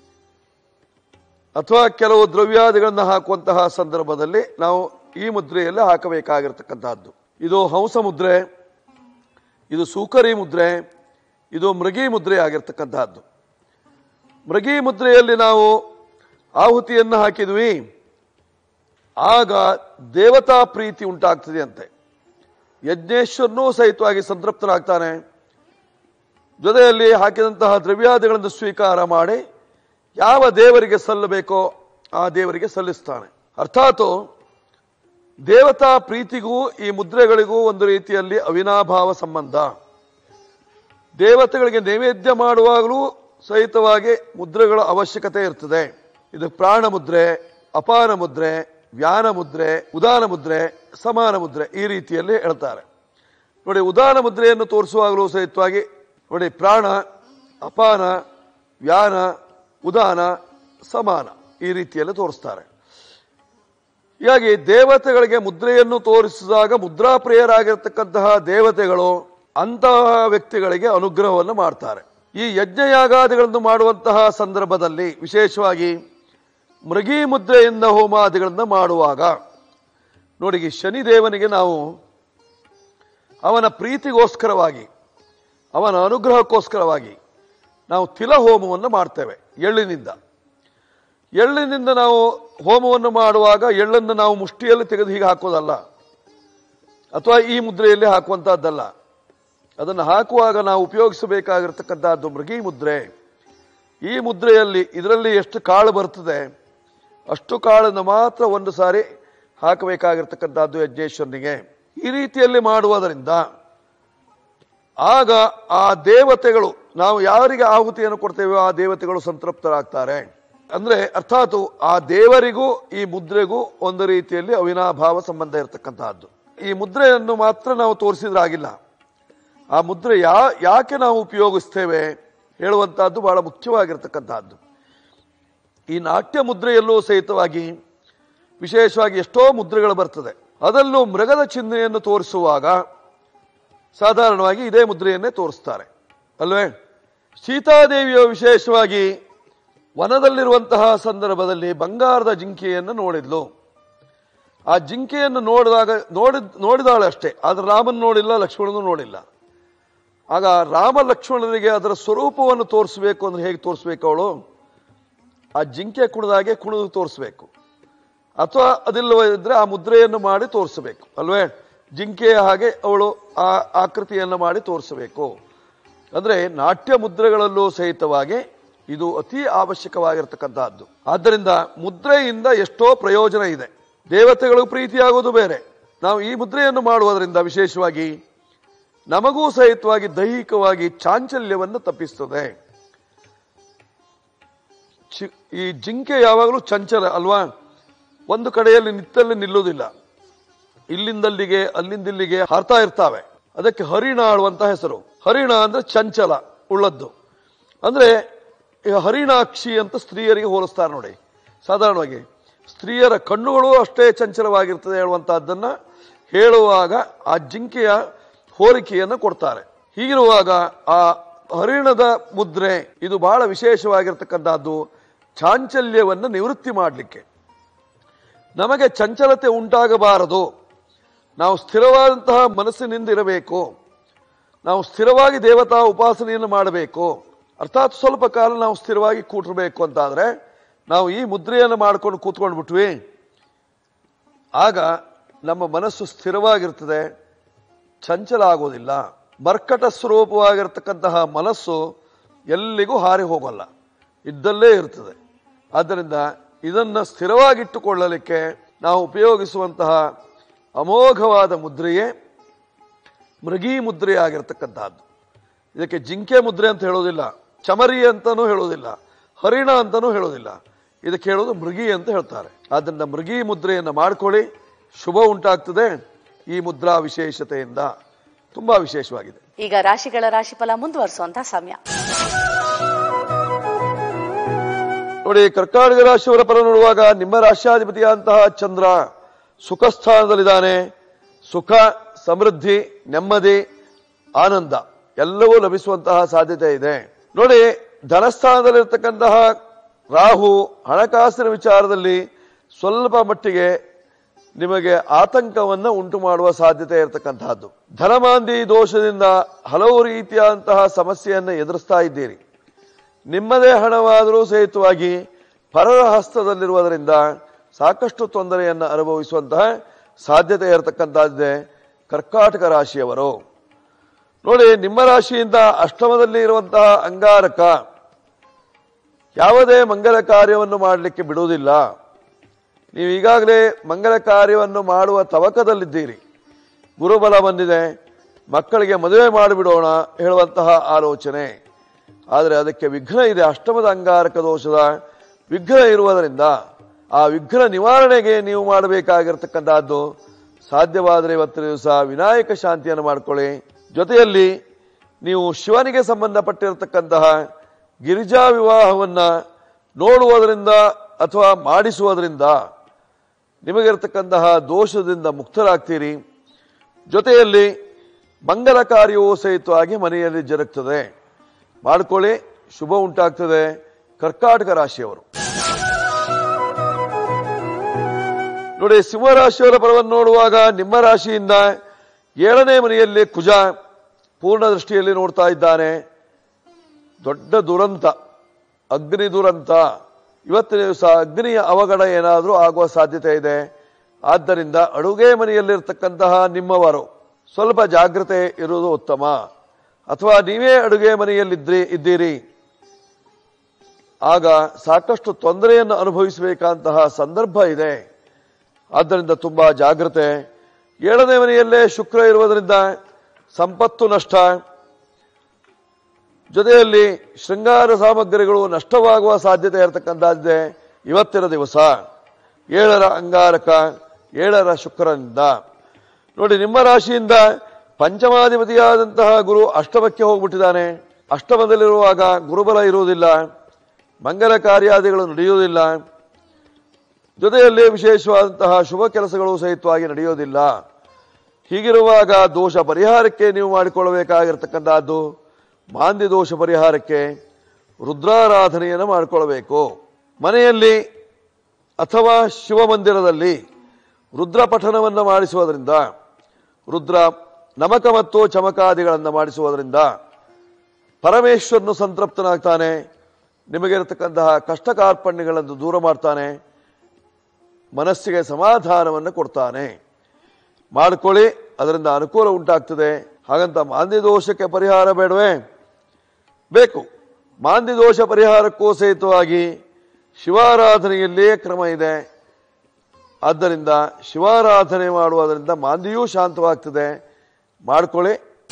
ಅಥವಾ ಕೆಲವು ದ್ರವ್ಯಾದಿಗಳನ್ನು ಹಾಕುವಂತಹ ಸಂದರ್ಭದಲ್ಲಿ ನಾವು ಈ ಮುದ್ರೆಯಲ್ಲಿ ಹಾಕಬೇಕಾಗಿರ್ತಕ್ಕಂತಹದ್ದು ಇದು ಹಂಸ ಮುದ್ರೆ ಇದು ಸೂಕರಿ ಮುದ್ರೆ ಇದು ಮೃಗಿ ಮುದ್ರೆ ಆಗಿರ್ತಕ್ಕಂತಹದ್ದು ಮೃಗಿ ಮುದ್ರೆಯಲ್ಲಿ ನಾವು ಆಹುತಿಯನ್ನು ಹಾಕಿದ್ವಿ ಆಗ ದೇವತಾ ಪ್ರೀತಿ ಉಂಟಾಗ್ತದೆ ಅಂತೆ ಯಜ್ಞೇಶ್ವರನೂ ಸಹಿತವಾಗಿ ಸಂತೃಪ್ತನಾಗ್ತಾನೆ ಜೊತೆಯಲ್ಲಿ ಹಾಕಿದಂತಹ ದ್ರವ್ಯಾದಿಗಳನ್ನು ಸ್ವೀಕಾರ ಮಾಡಿ ಯಾವ ದೇವರಿಗೆ ಸಲ್ಲಬೇಕೋ ಆ ದೇವರಿಗೆ ಸಲ್ಲಿಸ್ತಾನೆ ಅರ್ಥಾತ್ ದೇವತಾ ಪ್ರೀತಿಗೂ ಈ ಮುದ್ರೆಗಳಿಗೂ ಒಂದು ರೀತಿಯಲ್ಲಿ ಅವಿನಾಭಾವ ಸಂಬಂಧ ದೇವತೆಗಳಿಗೆ ನೈವೇದ್ಯ ಮಾಡುವಾಗಲೂ ಸಹಿತವಾಗಿ ಮುದ್ರೆಗಳ ಅವಶ್ಯಕತೆ ಇರ್ತದೆ ಇದು ಪ್ರಾಣ ಮುದ್ರೆ ಅಪಾನ ಮುದ್ರೆ ವ್ಯಾನ ಮುದ್ರೆ ಉದಾನ ಮುದ್ರೆ ಸಮಾನ ಮುದ್ರೆ ಈ ರೀತಿಯಲ್ಲಿ ಹೇಳ್ತಾರೆ ನೋಡಿ ಉದಾನ ಮುದ್ರೆಯನ್ನು ತೋರಿಸುವಾಗಲೂ ಸಹಿತವಾಗಿ ನೋಡಿ ಪ್ರಾಣ ಅಪಾನ ವ್ಯಾನ ಉದಾನ ಸಮಾನ ಈ ರೀತಿಯಲ್ಲಿ ತೋರಿಸ್ತಾರೆ ಹೀಗಾಗಿ ದೇವತೆಗಳಿಗೆ ಮುದ್ರೆಯನ್ನು ತೋರಿಸಿದಾಗ ಮುದ್ರಾಪ್ರಿಯರಾಗಿರ್ತಕ್ಕಂತಹ ದೇವತೆಗಳು ಅಂತಹ ವ್ಯಕ್ತಿಗಳಿಗೆ ಅನುಗ್ರಹವನ್ನು ಮಾಡ್ತಾರೆ ಈ ಯಜ್ಞಯಾಗಾದಿಗಳನ್ನು ಮಾಡುವಂತಹ ಸಂದರ್ಭದಲ್ಲಿ ವಿಶೇಷವಾಗಿ ಮೃಗಿ ಮುದ್ರೆಯಿಂದ ಹೋಮಾದಿಗಳನ್ನು ಮಾಡುವಾಗ ನೋಡಿ ಈ ಶನಿದೇವನಿಗೆ ನಾವು ಅವನ ಪ್ರೀತಿಗೋಸ್ಕರವಾಗಿ ಅವನ ಅನುಗ್ರಹಕ್ಕೋಸ್ಕರವಾಗಿ ನಾವು ತಿಲ ಹೋಮವನ್ನು ಮಾಡ್ತೇವೆ ಎಳ್ಳಿನಿಂದ ಎಳ್ಳಿನಿಂದ ನಾವು ಹೋಮವನ್ನು ಮಾಡುವಾಗ ಎಳ್ಳನ್ನು ನಾವು ಮುಷ್ಟಿಯಲ್ಲಿ ತೆಗೆದು ಹೀಗೆ ಹಾಕೋದಲ್ಲ ಅಥವಾ ಈ ಮುದ್ರೆಯಲ್ಲಿ ಹಾಕುವಂತಹದ್ದಲ್ಲ ಅದನ್ನು ಹಾಕುವಾಗ ನಾವು ಉಪಯೋಗಿಸಬೇಕಾಗಿರ್ತಕ್ಕಂಥದ್ದು ಮೃಗಿ ಮುದ್ರೆ ಈ ಮುದ್ರೆಯಲ್ಲಿ ಇದರಲ್ಲಿ ಎಷ್ಟು ಕಾಳು ಬರ್ತದೆ ಅಷ್ಟು ಕಾಳನ್ನು ಮಾತ್ರ ಒಂದು ಸಾರಿ ಹಾಕಬೇಕಾಗಿರ್ತಕ್ಕಂಥದ್ದು ಯಜ್ಞೇಶ್ವರನಿಗೆ ಈ ರೀತಿಯಲ್ಲಿ ಮಾಡುವುದರಿಂದ ಆಗ ಆ ದೇವತೆಗಳು ನಾವು ಯಾರಿಗೆ ಆಹುತಿಯನ್ನು ಕೊಡ್ತೇವೋ ಆ ದೇವತೆಗಳು ಸಂತೃಪ್ತರಾಗ್ತಾರೆ ಅಂದ್ರೆ ಅರ್ಥಾತ್ ಆ ದೇವರಿಗೂ ಈ ಮುದ್ರೆಗೂ ಒಂದು ರೀತಿಯಲ್ಲಿ ಅವಿನಾಭಾವ ಸಂಬಂಧ ಇರತಕ್ಕಂತಹದ್ದು ಈ ಮುದ್ರೆಯನ್ನು ಮಾತ್ರ ನಾವು ತೋರಿಸಿದ್ರಾಗಿಲ್ಲ ಆ ಮುದ್ರೆ ಯಾ ಯಾಕೆ ನಾವು ಉಪಯೋಗಿಸ್ತೇವೆ ಹೇಳುವಂತಹದ್ದು ಬಹಳ ಮುಖ್ಯವಾಗಿರ್ತಕ್ಕಂತಹದ್ದು ಈ ನಾಟ್ಯ ಮುದ್ರೆಯಲ್ಲೂ ಸಹಿತವಾಗಿ ವಿಶೇಷವಾಗಿ ಎಷ್ಟೋ ಮುದ್ರೆಗಳು ಬರ್ತದೆ ಅದರಲ್ಲೂ ಮೃಗದ ಚಿಹ್ನೆಯನ್ನು ತೋರಿಸುವಾಗ ಸಾಧಾರಣವಾಗಿ ಇದೇ ಮುದ್ರೆಯನ್ನೇ ತೋರಿಸ್ತಾರೆ ಅಲ್ವೇ ಸೀತಾದೇವಿಯ ವಿಶೇಷವಾಗಿ ವನದಲ್ಲಿರುವಂತಹ ಸಂದರ್ಭದಲ್ಲಿ ಬಂಗಾರದ ಜಿಂಕೆಯನ್ನು ನೋಡಿದ್ಲು ಆ ಜಿಂಕೆಯನ್ನು ನೋಡಿದಾಗ ನೋಡಿದ್ ನೋಡಿದಾಳೆ ಅಷ್ಟೇ ಆದ್ರೆ ರಾಮನ್ ನೋಡಿಲ್ಲ ಲಕ್ಷ್ಮಣನು ನೋಡಿಲ್ಲ ಆಗ ರಾಮ ಲಕ್ಷ್ಮಣನಿಗೆ ಅದರ ಸ್ವರೂಪವನ್ನು ತೋರಿಸಬೇಕು ಅಂದ್ರೆ ಹೇಗೆ ತೋರಿಸ್ಬೇಕು ಅವಳು ಆ ಜಿಂಕೆ ಕುಣಿದಾಗೆ ಕುಣಿದು ತೋರಿಸ್ಬೇಕು ಅಥವಾ ಅದಿಲ್ಲದಿದ್ರೆ ಆ ಮುದ್ರೆಯನ್ನು ಮಾಡಿ ತೋರಿಸಬೇಕು ಅಲ್ವೇ ಜಿಂಕೆಯ ಹಾಗೆ ಅವಳು ಆ ಆಕೃತಿಯನ್ನು ಮಾಡಿ ತೋರಿಸಬೇಕು ಅಂದ್ರೆ ನಾಟ್ಯ ಮುದ್ರೆಗಳಲ್ಲೂ ಸಹಿತವಾಗಿ ಇದು ಅತಿ ಅವಶ್ಯಕವಾಗಿರ್ತಕ್ಕಂತಹದ್ದು ಆದ್ದರಿಂದ ಮುದ್ರೆಯಿಂದ ಎಷ್ಟೋ ಪ್ರಯೋಜನ ಇದೆ ದೇವತೆಗಳು ಪ್ರೀತಿಯಾಗೋದು ಬೇರೆ ನಾವು ಈ ಮುದ್ರೆಯನ್ನು ಮಾಡುವುದರಿಂದ ವಿಶೇಷವಾಗಿ ನಮಗೂ ಸಹಿತವಾಗಿ ದೈಹಿಕವಾಗಿ ಚಾಂಚಲ್ಯವನ್ನು ತಪ್ಪಿಸ್ತದೆ ಚಿ- ಈ ಜಿಂಕೆ ಯಾವಾಗಲೂ ಚಂಚಲ ಅಲ್ವಾ ಒಂದು ಕಡೆಯಲ್ಲಿ ನಿತ್ತಲ್ಲಿ ನಿಲ್ಲುವುದಿಲ್ಲ ಇಲ್ಲಿಂದಲ್ಲಿಗೆ ಅಲ್ಲಿಂದಿಲ್ಲಿಗೆ ಹಾರ್ತಾ ಇರ್ತಾವೆ ಅದಕ್ಕೆ ಹರಿಣಾಳು ಅಂತ ಹೆಸರು ಹರಿಣ ಅಂದ್ರೆ ಚಂಚಲ ಉಳ್ಳದ್ದು ಅಂದ್ರೆ ಈಗ ಹರಿಣಾಕ್ಷಿ ಅಂತ ಸ್ತ್ರೀಯರಿಗೆ ಹೋಲಿಸ್ತಾರೆ ನೋಡಿ ಸಾಧಾರಣವಾಗಿ ಸ್ತ್ರೀಯರ ಕಣ್ಣುಗಳು ಅಷ್ಟೇ ಚಂಚಲವಾಗಿರ್ತದೆ ಹೇಳುವಂತಹದ್ದನ್ನ ಹೇಳುವಾಗ ಆ ಜಿಂಕೆಯ ಹೋಲಿಕೆಯನ್ನು ಕೊಡ್ತಾರೆ ಹೀಗಿರುವಾಗ ಆ ಹರಿಣದ ಮುದ್ರೆ ಇದು ಬಹಳ ವಿಶೇಷವಾಗಿರ್ತಕ್ಕಂಥದ್ದು ಚಾಂಚಲ್ಯವನ್ನು ನಿವೃತ್ತಿ ಮಾಡಲಿಕ್ಕೆ ನಮಗೆ ಚಂಚಲತೆ ಉಂಟಾಗಬಾರದು ನಾವು ಸ್ಥಿರವಾದಂತಹ ಮನಸ್ಸಿನಿಂದ ಇರಬೇಕು ನಾವು ಸ್ಥಿರವಾಗಿ ದೇವತಾ ಉಪಾಸನೆಯನ್ನು ಮಾಡಬೇಕು ಅರ್ಥಾತ್ ಸ್ವಲ್ಪ ಕಾಲ ನಾವು ಸ್ಥಿರವಾಗಿ ಕೂಟಿರಬೇಕು ಅಂತಾದ್ರೆ ನಾವು ಈ ಮುದ್ರೆಯನ್ನು ಮಾಡ್ಕೊಂಡು ಕೂತ್ಕೊಂಡು ಬಿಟ್ವಿ ಆಗ ನಮ್ಮ ಮನಸ್ಸು ಸ್ಥಿರವಾಗಿರ್ತದೆ ಚಂಚಲ ಆಗೋದಿಲ್ಲ ಮರ್ಕಟ ಸ್ವರೂಪವಾಗಿರ್ತಕ್ಕಂತಹ ಮನಸ್ಸು ಎಲ್ಲಿಗೂ ಹಾರಿ ಹೋಗಲ್ಲ ಇದ್ದಲ್ಲೇ ಇರ್ತದೆ ಆದ್ದರಿಂದ ಇದನ್ನ ಸ್ಥಿರವಾಗಿಟ್ಟುಕೊಳ್ಳಲಿಕ್ಕೆ ನಾವು ಉಪಯೋಗಿಸುವಂತಹ ಅಮೋಘವಾದ ಮುದ್ರೆಯೇ ಮೃಗೀ ಮುದ್ರೆ ಆಗಿರ್ತಕ್ಕಂತಹದ್ದು ಇದಕ್ಕೆ ಜಿಂಕೆ ಮುದ್ರೆ ಅಂತ ಹೇಳೋದಿಲ್ಲ ಚಮರಿ ಅಂತಾನೂ ಹೇಳೋದಿಲ್ಲ ಹರಿಣ ಅಂತಾನೂ ಹೇಳೋದಿಲ್ಲ ಇದಕ್ಕೆ ಹೇಳೋದು ಮೃಗಿ ಅಂತ ಹೇಳ್ತಾರೆ ಆದ್ದರಿಂದ ಮೃಗಿ ಮುದ್ರೆಯನ್ನು ಮಾಡ್ಕೊಳ್ಳಿ ಶುಭ ಉಂಟಾಗ್ತದೆ ಈ ಮುದ್ರಾ ವಿಶೇಷತೆಯಿಂದ ತುಂಬಾ ವಿಶೇಷವಾಗಿದೆ ಈಗ ರಾಶಿಗಳ ರಾಶಿಫಲ ಮುಂದುವರಿಸುವಂತಹ ಸಮಯ ನೋಡಿ ಕರ್ನಾಟಕ ರಾಶಿಯವರ ಪರ ನೋಡುವಾಗ ನಿಮ್ಮ ರಾಶ್ಯಾಧಿಪತಿಯಾದಂತಹ ಚಂದ್ರ ಸುಖ ಸ್ಥಾನದಲ್ಲಿದ್ದಾನೆ ಸುಖ ಸಮೃದ್ಧಿ ನೆಮ್ಮದಿ ಆನಂದ ಎಲ್ಲವೂ ಲಭಿಸುವಂತಹ ಸಾಧ್ಯತೆ ಇದೆ ನೋಡಿ ಧನಸ್ಥಾನದಲ್ಲಿರ್ತಕ್ಕಂತಹ ರಾಹು ಹಣಕಾಸಿನ ವಿಚಾರದಲ್ಲಿ ಸ್ವಲ್ಪ ಮಟ್ಟಿಗೆ ನಿಮಗೆ ಆತಂಕವನ್ನು ಉಂಟು ಮಾಡುವ ಸಾಧ್ಯತೆ ಇರತಕ್ಕಂತಹದ್ದು ಧನಮಾಂದಿ ದೋಷದಿಂದ ಹಲವು ರೀತಿಯಾದಂತಹ ಸಮಸ್ಯೆಯನ್ನು ಎದುರಿಸ್ತಾ ಇದ್ದೀರಿ ನಿಮ್ಮದೇ ಹಣವಾದರೂ ಸಹಿತವಾಗಿ ಪರರ ಹಸ್ತದಲ್ಲಿರುವುದರಿಂದ ಸಾಕಷ್ಟು ತೊಂದರೆಯನ್ನು ಅನುಭವಿಸುವಂತಹ ಸಾಧ್ಯತೆ ಇರತಕ್ಕಂತಹದ್ದೇ ಕರ್ಕಾಟಕ ರಾಶಿಯವರು ನೋಡಿ ನಿಮ್ಮ ರಾಶಿಯಿಂದ ಅಷ್ಟಮದಲ್ಲಿ ಇರುವಂತಹ ಅಂಗಾರಕ ಯಾವುದೇ ಮಂಗಲ ಕಾರ್ಯವನ್ನು ಮಾಡಲಿಕ್ಕೆ ಬಿಡುವುದಿಲ್ಲ ನೀವು ಈಗಾಗಲೇ ಮಂಗಲ ಕಾರ್ಯವನ್ನು ಮಾಡುವ ತವಕದಲ್ಲಿದ್ದೀರಿ ಗುರುಬಲ ಬಂದಿದೆ ಮಕ್ಕಳಿಗೆ ಮದುವೆ ಮಾಡಿಬಿಡೋಣ ಹೇಳುವಂತಹ ಆಲೋಚನೆ ಆದರೆ ಅದಕ್ಕೆ ವಿಘ್ನ ಇದೆ ಅಷ್ಟಮದ ಅಂಗಾರಕ ದೋಷದ ವಿಘ್ನ ಇರುವುದರಿಂದ ಆ ವಿಘ್ನ ನಿವಾರಣೆಗೆ ನೀವು ಮಾಡಬೇಕಾಗಿರ್ತಕ್ಕಂಥದ್ದು ಸಾಧ್ಯವಾದರೆ ಇವತ್ತಿನ ದಿವಸ ವಿನಾಯಕ ಶಾಂತಿಯನ್ನು ಮಾಡಿಕೊಳ್ಳಿ ಜೊತೆಯಲ್ಲಿ ನೀವು ಶಿವನಿಗೆ ಸಂಬಂಧಪಟ್ಟಿರತಕ್ಕಂತಹ ಗಿರಿಜಾ ವಿವಾಹವನ್ನ ನೋಡುವುದರಿಂದ ಅಥವಾ ಮಾಡಿಸುವುದರಿಂದ ನಿಮಗಿರತಕ್ಕಂತಹ ದೋಷದಿಂದ ಮುಕ್ತರಾಗ್ತೀರಿ ಜೊತೆಯಲ್ಲಿ ಮಂಗಲ ಕಾರ್ಯವೂ ಸಹಿತವಾಗಿ ಮನೆಯಲ್ಲಿ ಜರುಗ್ತದೆ ಮಾಡ್ಕೊಳ್ಳಿ ಶುಭ ಉಂಟಾಗ್ತದೆ ಕರ್ಕಾಟಕ ರಾಶಿಯವರು ನೋಡಿ ಸಿಂಹರಾಶಿಯವರ ಪರವನ್ನು ನೋಡುವಾಗ ನಿಮ್ಮ ರಾಶಿಯಿಂದ ಏಳನೇ ಮನೆಯಲ್ಲಿ ಕುಜ ಪೂರ್ಣ ದೃಷ್ಟಿಯಲ್ಲಿ ನೋಡ್ತಾ ಇದ್ದಾನೆ ದೊಡ್ಡ ದುರಂತ ಅಗ್ನಿ ದುರಂತ ಇವತ್ತಿನ ದಿವಸ ಅಗ್ನಿಯ ಅವಘಡ ಏನಾದರೂ ಆಗುವ ಸಾಧ್ಯತೆ ಇದೆ ಆದ್ದರಿಂದ ಅಡುಗೆ ಮನೆಯಲ್ಲಿರ್ತಕ್ಕಂತಹ ನಿಮ್ಮವರು ಸ್ವಲ್ಪ ಜಾಗ್ರತೆ ಇರುವುದು ಉತ್ತಮ ಅಥವಾ ನೀವೇ ಅಡುಗೆ ಮನೆಯಲ್ಲಿದ್ರಿ ಇದ್ದೀರಿ ಆಗ ಸಾಕಷ್ಟು ತೊಂದರೆಯನ್ನು ಅನುಭವಿಸಬೇಕಂತಹ ಸಂದರ್ಭ ಇದೆ ಆದ್ದರಿಂದ ತುಂಬಾ ಜಾಗ್ರತೆ ಏಳನೇ ಮನೆಯಲ್ಲೇ ಶುಕ್ರ ಇರುವುದರಿಂದ ಸಂಪತ್ತು ನಷ್ಟ ಜೊತೆಯಲ್ಲಿ ಶೃಂಗಾರ ಸಾಮಗ್ರಿಗಳು ನಷ್ಟವಾಗುವ ಸಾಧ್ಯತೆ ಇರತಕ್ಕಂಥದ್ದೇ ಇವತ್ತಿನ ದಿವಸ ಏಳರ ಅಂಗಾರಕ ಏಳರ ಶುಕ್ರನಿಂದ ನೋಡಿ ನಿಮ್ಮ ರಾಶಿಯಿಂದ ಪಂಚಮಾಧಿಪತಿಯಾದಂತಹ ಗುರು ಅಷ್ಟಮಕ್ಕೆ ಹೋಗ್ಬಿಟ್ಟಿದ್ದಾನೆ ಅಷ್ಟಮದಲ್ಲಿರುವಾಗ ಗುರುಬಲ ಇರುವುದಿಲ್ಲ ಮಂಗಲ ಕಾರ್ಯಾದಿಗಳು ನಡೆಯುವುದಿಲ್ಲ ಜೊತೆಯಲ್ಲಿ ವಿಶೇಷವಾದಂತಹ ಶುಭ ಕೆಲಸಗಳು ಸಹಿತವಾಗಿ ನಡೆಯೋದಿಲ್ಲ ಹೀಗಿರುವಾಗ ದೋಷ ಪರಿಹಾರಕ್ಕೆ ನೀವು ಮಾಡಿಕೊಳ್ಳಬೇಕಾಗಿರ್ತಕ್ಕಂಥದ್ದು ಮಾಂದ್ಯ ದೋಷ ಪರಿಹಾರಕ್ಕೆ ರುದ್ರಾರಾಧನೆಯನ್ನು ಮಾಡಿಕೊಳ್ಳಬೇಕು ಮನೆಯಲ್ಲಿ ಅಥವಾ ಶಿವ ಮಂದಿರದಲ್ಲಿ ರುದ್ರ ಪಠಣವನ್ನು ಮಾಡಿಸುವುದರಿಂದ ರುದ್ರ ನಮಕ ಮತ್ತು ಚಮಕಾದಿಗಳನ್ನು ಮಾಡಿಸುವುದರಿಂದ ಪರಮೇಶ್ವರನು ಸಂತೃಪ್ತನಾಗ್ತಾನೆ ನಿಮಗಿರತಕ್ಕಂತಹ ಕಷ್ಟ ಕಾರ್ಪಣ್ಯಗಳನ್ನು ದೂರ ಮಾಡ್ತಾನೆ ಮನಸ್ಸಿಗೆ ಸಮಾಧಾನವನ್ನು ಕೊಡ್ತಾನೆ ಮಾಡ್ಕೊಳ್ಳಿ ಅದರಿಂದ ಅನುಕೂಲ ಉಂಟಾಗ್ತದೆ ಹಾಗಂತ ಮಾಂದ್ಯ ದೋಷಕ್ಕೆ ಪರಿಹಾರ ಬೇಡವೇ ಬೇಕು ಮಾಂದ್ಯ ದೋಷ ಪರಿಹಾರಕ್ಕೂ ಸಹಿತವಾಗಿ ಶಿವಾರಾಧನೆಯಲ್ಲಿಯೇ ಕ್ರಮ ಇದೆ ಆದ್ದರಿಂದ ಶಿವಾರಾಧನೆ ಮಾಡುವುದರಿಂದ ಮಾಂದಿಯೂ ಶಾಂತವಾಗ್ತದೆ ಮಾಡ್ಕೊಳ್ಳಿ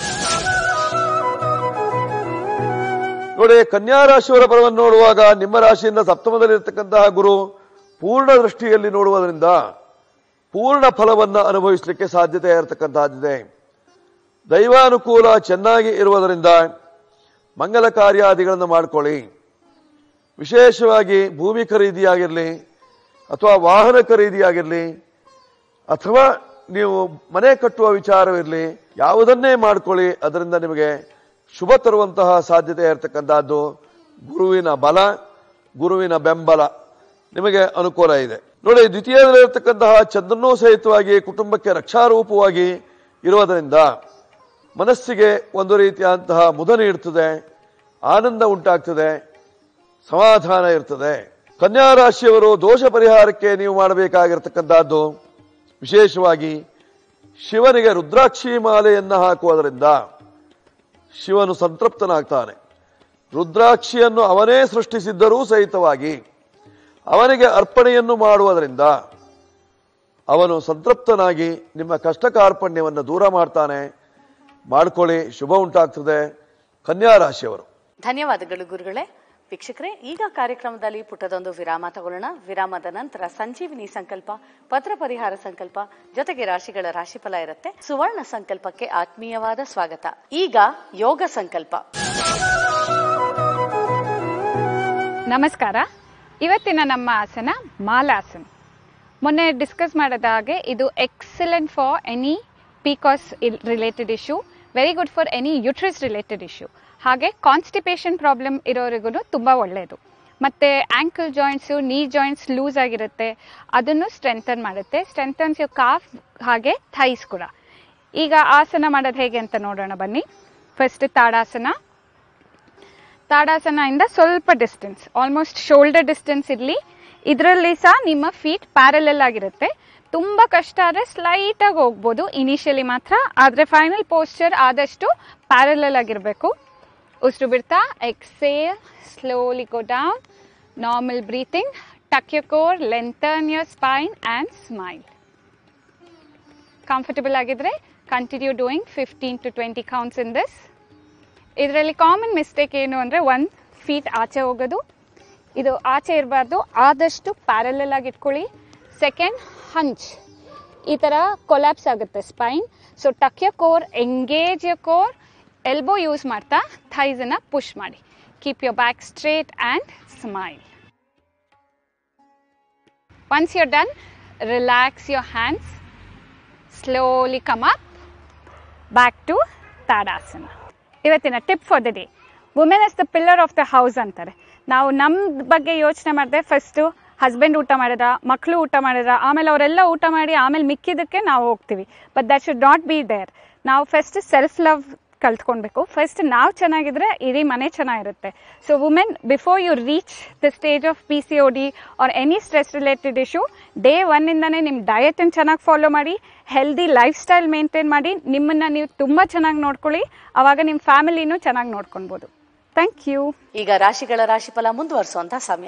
ನೋಡಿ ಕನ್ಯಾ ರಾಶಿಯವರ ಫಲವನ್ನು ನೋಡುವಾಗ ನಿಮ್ಮ ರಾಶಿಯಿಂದ ಸಪ್ತಮದಲ್ಲಿರ್ತಕ್ಕಂತಹ ಗುರು ಪೂರ್ಣ ದೃಷ್ಟಿಯಲ್ಲಿ ನೋಡುವುದರಿಂದ ಪೂರ್ಣ ಫಲವನ್ನು ಅನುಭವಿಸಲಿಕ್ಕೆ ಸಾಧ್ಯತೆ ಇರತಕ್ಕಂತಹದ್ದಿದೆ ದೈವಾನುಕೂಲ ಚೆನ್ನಾಗಿ ಇರುವುದರಿಂದ ಮಂಗಲ ಕಾರ್ಯಾದಿಗಳನ್ನು ಮಾಡಿಕೊಳ್ಳಿ ವಿಶೇಷವಾಗಿ ಭೂಮಿ ಖರೀದಿಯಾಗಿರಲಿ ಅಥವಾ ವಾಹನ ಖರೀದಿಯಾಗಿರಲಿ ಅಥವಾ ನೀವು ಮನೆ ಕಟ್ಟುವ ವಿಚಾರವಿರಲಿ ಯಾವುದನ್ನೇ ಮಾಡ್ಕೊಳ್ಳಿ ಅದರಿಂದ ನಿಮಗೆ ಶುಭ ತರುವಂತಹ ಸಾಧ್ಯತೆ ಇರತಕ್ಕಂತಹದ್ದು ಗುರುವಿನ ಬಲ ಗುರುವಿನ ಬೆಂಬಲ ನಿಮಗೆ ಅನುಕೂಲ ಇದೆ ನೋಡಿ ದ್ವಿತೀಯದಲ್ಲಿರತಕ್ಕಂತಹ ಚಂದ್ರನೂ ಸಹಿತವಾಗಿ ಕುಟುಂಬಕ್ಕೆ ರಕ್ಷಾರೂಪವಾಗಿ ಇರುವುದರಿಂದ ಮನಸ್ಸಿಗೆ ಒಂದು ರೀತಿಯಾದಂತಹ ಮುದ ನೀಡುತ್ತದೆ ಆನಂದ ಉಂಟಾಗ್ತದೆ ಸಮಾಧಾನ ಇರ್ತದೆ ಕನ್ಯಾ ರಾಶಿಯವರು ದೋಷ ಪರಿಹಾರಕ್ಕೆ ನೀವು ಮಾಡಬೇಕಾಗಿರ್ತಕ್ಕಂಥದ್ದು ವಿಶೇಷವಾಗಿ ಶಿವನಿಗೆ ರುದ್ರಾಕ್ಷಿ ಮಾಲೆಯನ್ನು ಹಾಕುವುದರಿಂದ ಶಿವನು ಸಂತೃಪ್ತನಾಗ್ತಾನೆ ರುದ್ರಾಕ್ಷಿಯನ್ನು ಅವನೇ ಸೃಷ್ಟಿಸಿದ್ದರೂ ಸಹಿತವಾಗಿ ಅವನಿಗೆ ಅರ್ಪಣೆಯನ್ನು ಮಾಡುವುದರಿಂದ ಅವನು ಸಂತೃಪ್ತನಾಗಿ ನಿಮ್ಮ ಕಷ್ಟ ಕಾರ್ಪಣ್ಯವನ್ನು ದೂರ ಮಾಡ್ತಾನೆ ಮಾಡ್ಕೊಳ್ಳಿ ಶುಭ ಉಂಟಾಗ್ತದೆ ಕನ್ಯಾ ರಾಶಿಯವರು ಧನ್ಯವಾದಗಳು ಗುರುಗಳೇ ವೀಕ್ಷಕರೇ ಈಗ ಕಾರ್ಯಕ್ರಮದಲ್ಲಿ ಪುಟ್ಟದೊಂದು ವಿರಾಮ ತಗೊಳ್ಳೋಣ ವಿರಾಮದ ನಂತರ ಸಂಜೀವಿನಿ ಸಂಕಲ್ಪ ಪತ್ರ ಪರಿಹಾರ ಸಂಕಲ್ಪ ಜೊತೆಗೆ ರಾಶಿಗಳ ರಾಶಿಫಲ ಇರುತ್ತೆ ಸುವರ್ಣ ಸಂಕಲ್ಪಕ್ಕೆ ಆತ್ಮೀಯವಾದ ಸ್ವಾಗತ ಈಗ ಯೋಗ ಸಂಕಲ್ಪ ನಮಸ್ಕಾರ ಇವತ್ತಿನ ನಮ್ಮ ಆಸನ ಮಾಲಾಸನ ಮೊನ್ನೆ ಡಿಸ್ಕಸ್ ಮಾಡಿದ ಹಾಗೆ ಇದು excellent for any PCOS related issue very good for any uterus related issue ಹಾಗೆ ಕಾನ್ಸ್ಟಿಪೇಷನ್ ಪ್ರಾಬ್ಲಮ್ ಇರೋರಿಗೂ ತುಂಬ ಒಳ್ಳೆಯದು ಮತ್ತು ankle joints knee joints loose ಆಗಿರುತ್ತೆ ಅದನ್ನು ಸ್ಟ್ರೆಂಥನ್ ಮಾಡುತ್ತೆ ಸ್ಟ್ರೆಂಥನ್ಸ್ ಯು ಕಾಫ್ ಹಾಗೆ ಥೈಸ್ ಕೂಡ ಈಗ ಆಸನ ಮಾಡೋದು ಹೇಗೆ ಅಂತ ನೋಡೋಣ ಬನ್ನಿ ಫಸ್ಟ್ ತಾಡಾಸನ ತಾಡಾಸನದಿಂದ ಸ್ವಲ್ಪ ಡಿಸ್ಟೆನ್ಸ್ ಆಲ್ಮೋಸ್ಟ್ ಶೋಲ್ಡರ್ ಡಿಸ್ಟೆನ್ಸ್ ಇರಲಿ ಇದರಲ್ಲಿ ಸಹ ನಿಮ್ಮ ಫೀಟ್ ಪ್ಯಾರಲಲ್ ಆಗಿರುತ್ತೆ ತುಂಬ ಕಷ್ಟ ಆದರೆ ಸ್ಲೈಟಾಗಿ ಹೋಗ್ಬೋದು ಇನಿಷಿಯಲಿ ಮಾತ್ರ ಆದರೆ ಫೈನಲ್ ಪೋಸ್ಚರ್ ಆದಷ್ಟು ಪ್ಯಾರಲಲ್ ಆಗಿರಬೇಕು ಉಸಿರು ಬಿಡ್ತಾ exhale slowly go down normal breathing tuck your core lengthen your spine and smile comfortable ಆಗಿದ್ರೆ continue doing fifteen to twenty counts in this ಇದರಲ್ಲಿ ಕಾಮನ್ ಮಿಸ್ಟೇಕ್ ಏನು ಅಂದರೆ ಒಂದು ಫೀಟ್ ಆಚೆ ಹೋಗೋದು ಇದು ಆಚೆ ಇರಬಾರ್ದು ಆದಷ್ಟು ಪ್ಯಾರಲಲ್ ಆಗಿ ಇಟ್ಕೊಳ್ಳಿ ಸೆಕೆಂಡ್ ಹಂಚ್ ಈ ಥರ ಕೊಲ್ಯಾಪ್ಸ್ ಆಗುತ್ತೆ Spain so tuck your core engage your core elbow use ಮಾಡ್ತಾ ಥೈಸನ್ನು ಪುಷ್ ಮಾಡಿ keep your back straight and smile once you're done relax your hands slowly come up back to Tadasana ಇವತ್ತಿನ tip for the day women is the pillar of the house ಅಂತಾರೆ ನಾವು ನಮ್ಮ ಬಗ್ಗೆ ಯೋಚನೆ ಮಾಡಿದೆ ಫಸ್ಟು ಹಸ್ಬೆಂಡ್ ಊಟ ಮಾಡಿದ್ರ ಮಕ್ಕಳು ಊಟ ಮಾಡಿದ್ರ ಆಮೇಲೆ ಅವರೆಲ್ಲ ಊಟ ಮಾಡಿ ಆಮೇಲೆ ಮಿಕ್ಕಿದ್ದಕ್ಕೆ ನಾವು ಹೋಗ್ತೀವಿ but that should not be there ನಾವು ಫಸ್ಟ್ ಸೆಲ್ಫ್ ಲವ್ ಕಲ್ತ್ಕೊಳ್ಬೇಕು ಫಸ್ಟ್ ನಾವು ಚೆನ್ನಾಗಿದ್ರೆ ಇಡೀ ಮನೆ ಚೆನ್ನಾಗಿರುತ್ತೆ so women before you reach the stage of P C O D or any stress related issue day ಒನ್ನಿಂದನೇ ನಿಮ್ಮ ಡಯಟನ್ನು ಚೆನ್ನಾಗಿ ಫಾಲೋ ಮಾಡಿ ಹೆಲ್ದಿ ಲೈಫ್ ಸ್ಟೈಲ್ ಮೇಂಟೈನ್ ಮಾಡಿ ನಿಮ್ಮನ್ನು ನೀವು ತುಂಬ ಚೆನ್ನಾಗಿ ನೋಡ್ಕೊಳ್ಳಿ ಆವಾಗ ನಿಮ್ಮ ಫ್ಯಾಮಿಲಿನೂ ಚೆನ್ನಾಗಿ ನೋಡ್ಕೊಳ್ಬೋದು ಥ್ಯಾಂಕ್ ಯು ಈಗ ರಾಶಿಗಳ ರಾಶಿಫಲ ಮುಂದುವರಿಸುವಂತ ಸಮಯ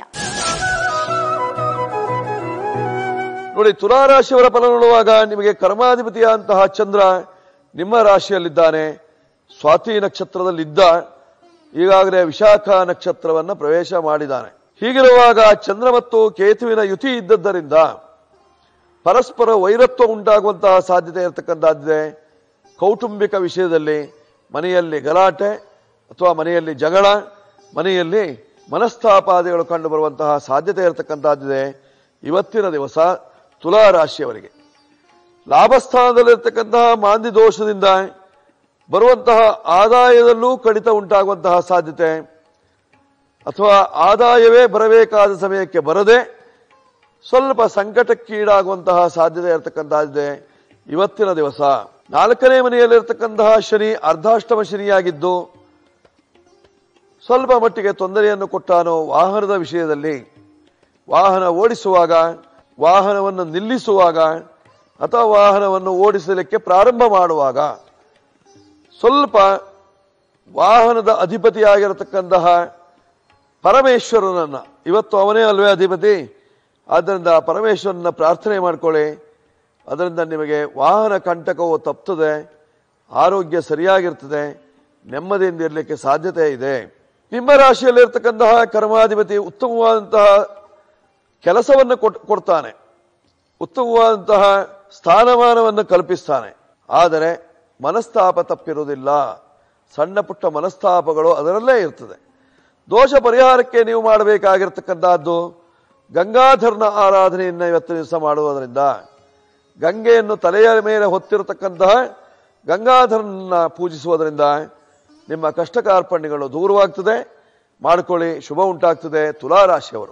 ನೋಡಿ ತುಲಾ ರಾಶಿಯವರ ಫಲ ನೋಡುವಾಗ ನಿಮಗೆ ಕರ್ಮಾಧಿಪತಿಯಾದಂತಹ ಚಂದ್ರ ನಿಮ್ಮ ರಾಶಿಯಲ್ಲಿದ್ದಾನೆ ಸ್ವಾತಿ ನಕ್ಷತ್ರದಲ್ಲಿದ್ದ ಈಗಾಗಲೇ ವಿಶಾಖ ನಕ್ಷತ್ರವನ್ನ ಪ್ರವೇಶ ಮಾಡಿದ್ದಾನೆ ಹೀಗಿರುವಾಗ ಚಂದ್ರ ಮತ್ತು ಕೇತುವಿನ ಯುತಿ ಇದ್ದದ್ದರಿಂದ ಪರಸ್ಪರ ವೈರತ್ವ ಉಂಟಾಗುವಂತಹ ಸಾಧ್ಯತೆ ಇರತಕ್ಕಂಥದ್ದಿದೆ ಕೌಟುಂಬಿಕ ವಿಷಯದಲ್ಲಿ ಮನೆಯಲ್ಲಿ ಗಲಾಟೆ ಅಥವಾ ಮನೆಯಲ್ಲಿ ಜಗಳ ಮನೆಯಲ್ಲಿ ಮನಸ್ತಾಪಾದಿಗಳು ಕಂಡು ಬರುವಂತಹ ಸಾಧ್ಯತೆ ಇರತಕ್ಕಂತಹದ್ದಿದೆ ಇವತ್ತಿನ ದಿವಸ ತುಲಾ ರಾಶಿಯವರಿಗೆ ಲಾಭಸ್ಥಾನದಲ್ಲಿರ್ತಕ್ಕಂತಹ ಮಾಂದಿ ದೋಷದಿಂದ ಬರುವಂತಹ ಆದಾಯದಲ್ಲೂ ಕಡಿತ ಉಂಟಾಗುವಂತಹ ಸಾಧ್ಯತೆ ಅಥವಾ ಆದಾಯವೇ ಬರಬೇಕಾದ ಸಮಯಕ್ಕೆ ಬರದೆ ಸ್ವಲ್ಪ ಸಂಕಟಕ್ಕೀಡಾಗುವಂತಹ ಸಾಧ್ಯತೆ ಇರತಕ್ಕಂತಹದ್ದಿದೆ ಇವತ್ತಿನ ದಿವಸ ನಾಲ್ಕನೇ ಮನೆಯಲ್ಲಿರ್ತಕ್ಕಂತಹ ಶನಿ ಅರ್ಧಾಷ್ಟಮ ಶನಿಯಾಗಿದ್ದು ಸ್ವಲ್ಪ ಮಟ್ಟಿಗೆ ತೊಂದರೆಯನ್ನು ಕೊಟ್ಟಾನೋ ವಾಹನದ ವಿಷಯದಲ್ಲಿ ವಾಹನ ಓಡಿಸುವಾಗ ವಾಹನವನ್ನು ನಿಲ್ಲಿಸುವಾಗ ಅಥವಾ ವಾಹನವನ್ನು ಓಡಿಸಲಿಕ್ಕೆ ಪ್ರಾರಂಭ ಮಾಡುವಾಗ ಸ್ವಲ್ಪ ವಾಹನದ ಅಧಿಪತಿಯಾಗಿರತಕ್ಕಂತಹ ಪರಮೇಶ್ವರನನ್ನ ಇವತ್ತು ಅವನೇ ಅಲ್ವೇ ಅಧಿಪತಿ ಆದ್ದರಿಂದ ಪರಮೇಶ್ವರನ ಪ್ರಾರ್ಥನೆ ಮಾಡ್ಕೊಳ್ಳಿ ಅದರಿಂದ ನಿಮಗೆ ವಾಹನ ಕಂಟಕವು ತಪ್ತದೆ ಆರೋಗ್ಯ ಸರಿಯಾಗಿರ್ತದೆ ನೆಮ್ಮದಿಯಿಂದ ಇರಲಿಕ್ಕೆ ಸಾಧ್ಯತೆ ಇದೆ ನಿಮ್ಮ ರಾಶಿಯಲ್ಲಿರ್ತಕ್ಕಂತಹ ಕರ್ಮಾಧಿಪತಿ ಉತ್ತಮವಾದಂತಹ ಕೆಲಸವನ್ನು ಕೊಟ್- ಕೊಡ್ತಾನೆ ಉತ್ತಮವಾದಂತಹ ಸ್ಥಾನಮಾನವನ್ನು ಕಲ್ಪಿಸ್ತಾನೆ ಆದರೆ ಮನಸ್ತಾಪ ತಪ್ಪಿರುವುದಿಲ್ಲ ಸಣ್ಣ ಪುಟ್ಟ ಮನಸ್ತಾಪಗಳು ಅದರಲ್ಲೇ ಇರ್ತದೆ ದೋಷ ಪರಿಹಾರಕ್ಕೆ ನೀವು ಮಾಡಬೇಕಾಗಿರ್ತಕ್ಕಂತಹದ್ದು ಗಂಗಾಧರನ ಆರಾಧನೆಯನ್ನು ಇವತ್ತಿನ ದಿವಸ ಮಾಡುವುದರಿಂದ ಗಂಗೆಯನ್ನು ತಲೆಯ ಮೇಲೆ ಹೊತ್ತಿರತಕ್ಕಂತಹ ಗಂಗಾಧರನನ್ನ ಪೂಜಿಸುವುದರಿಂದ ನಿಮ್ಮ ಕಷ್ಟ ಕಾರ್ಪಣ್ಯಗಳು ದೂರವಾಗ್ತದೆ ಮಾಡಿಕೊಳ್ಳಿ ಶುಭ ಉಂಟಾಗ್ತದೆ ತುಲಾ ರಾಶಿಯವರು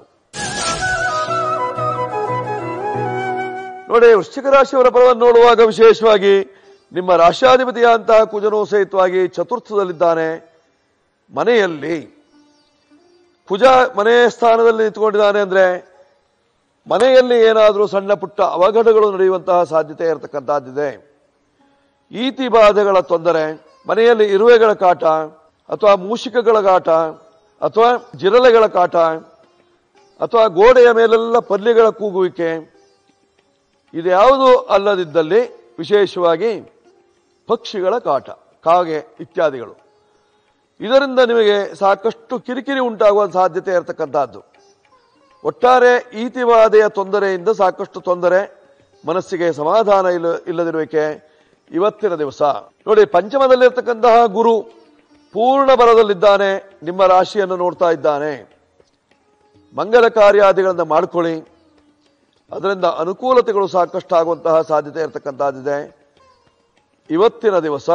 ನೋಡಿ ವೃಶ್ಚಿಕ ರಾಶಿಯವರ ಫಲವನ್ನು ನೋಡುವಾಗ ವಿಶೇಷವಾಗಿ ನಿಮ್ಮ ರಾಷ್ಟ್ರಾಧಿಪತಿಯಾದಂತಹ ಕುಜನು ಸಹಿತವಾಗಿ ಚತುರ್ಥದಲ್ಲಿದ್ದಾನೆ ಮನೆಯಲ್ಲಿ ಕುಜ ಮನೆ ಸ್ಥಾನದಲ್ಲಿ ನಿಂತ್ಕೊಂಡಿದ್ದಾನೆ ಅಂದ್ರೆ ಮನೆಯಲ್ಲಿ ಏನಾದರೂ ಸಣ್ಣ ಪುಟ್ಟ ಅವಘಡಗಳು ನಡೆಯುವಂತಹ ಸಾಧ್ಯತೆ ಇರತಕ್ಕಂತಹದ್ದಿದೆ ಈತಿ ಬಾಧೆಗಳ ತೊಂದರೆ ಮನೆಯಲ್ಲಿ ಇರುವೆಗಳ ಕಾಟ ಅಥವಾ ಮೂಷಿಕಗಳ ಕಾಟ ಅಥವಾ ಜಿರಲೆಗಳ ಕಾಟ ಅಥವಾ ಗೋಡೆಯ ಮೇಲೆಲ್ಲ ಪಲ್ಯಗಳ ಕೂಗುವಿಕೆ ಇದ್ಯಾವುದು ಅಲ್ಲದಿದ್ದಲ್ಲಿ ವಿಶೇಷವಾಗಿ ಪಕ್ಷಿಗಳ ಕಾಟ ಕಾಗೆ ಇತ್ಯಾದಿಗಳು ಇದರಿಂದ ನಿಮಗೆ ಸಾಕಷ್ಟು ಕಿರಿಕಿರಿ ಉಂಟಾಗುವ ಸಾಧ್ಯತೆ ಇರತಕ್ಕಂತಹದ್ದು ಒಟ್ಟಾರೆ ಈತಿವಾದೆಯ ತೊಂದರೆಯಿಂದ ಸಾಕಷ್ಟು ತೊಂದರೆ ಮನಸ್ಸಿಗೆ ಸಮಾಧಾನ ಇಲ್ಲ ಇಲ್ಲದಿರುವಿಕೆ ಇವತ್ತಿನ ದಿವಸ ನೋಡಿ ಪಂಚಮದಲ್ಲಿರ್ತಕ್ಕಂತಹ ಗುರು ಪೂರ್ಣ ಬಲದಲ್ಲಿದ್ದಾನೆ ನಿಮ್ಮ ರಾಶಿಯನ್ನು ನೋಡ್ತಾ ಇದ್ದಾನೆ ಮಂಗಲ ಕಾರ್ಯಾದಿಗಳನ್ನು ಮಾಡಿಕೊಳ್ಳಿ ಅದರಿಂದ ಅನುಕೂಲತೆಗಳು ಸಾಕಷ್ಟು ಆಗುವಂತಹ ಸಾಧ್ಯತೆ ಇರತಕ್ಕಂತಹದ್ದಿದೆ ಇವತ್ತಿನ ದಿವಸ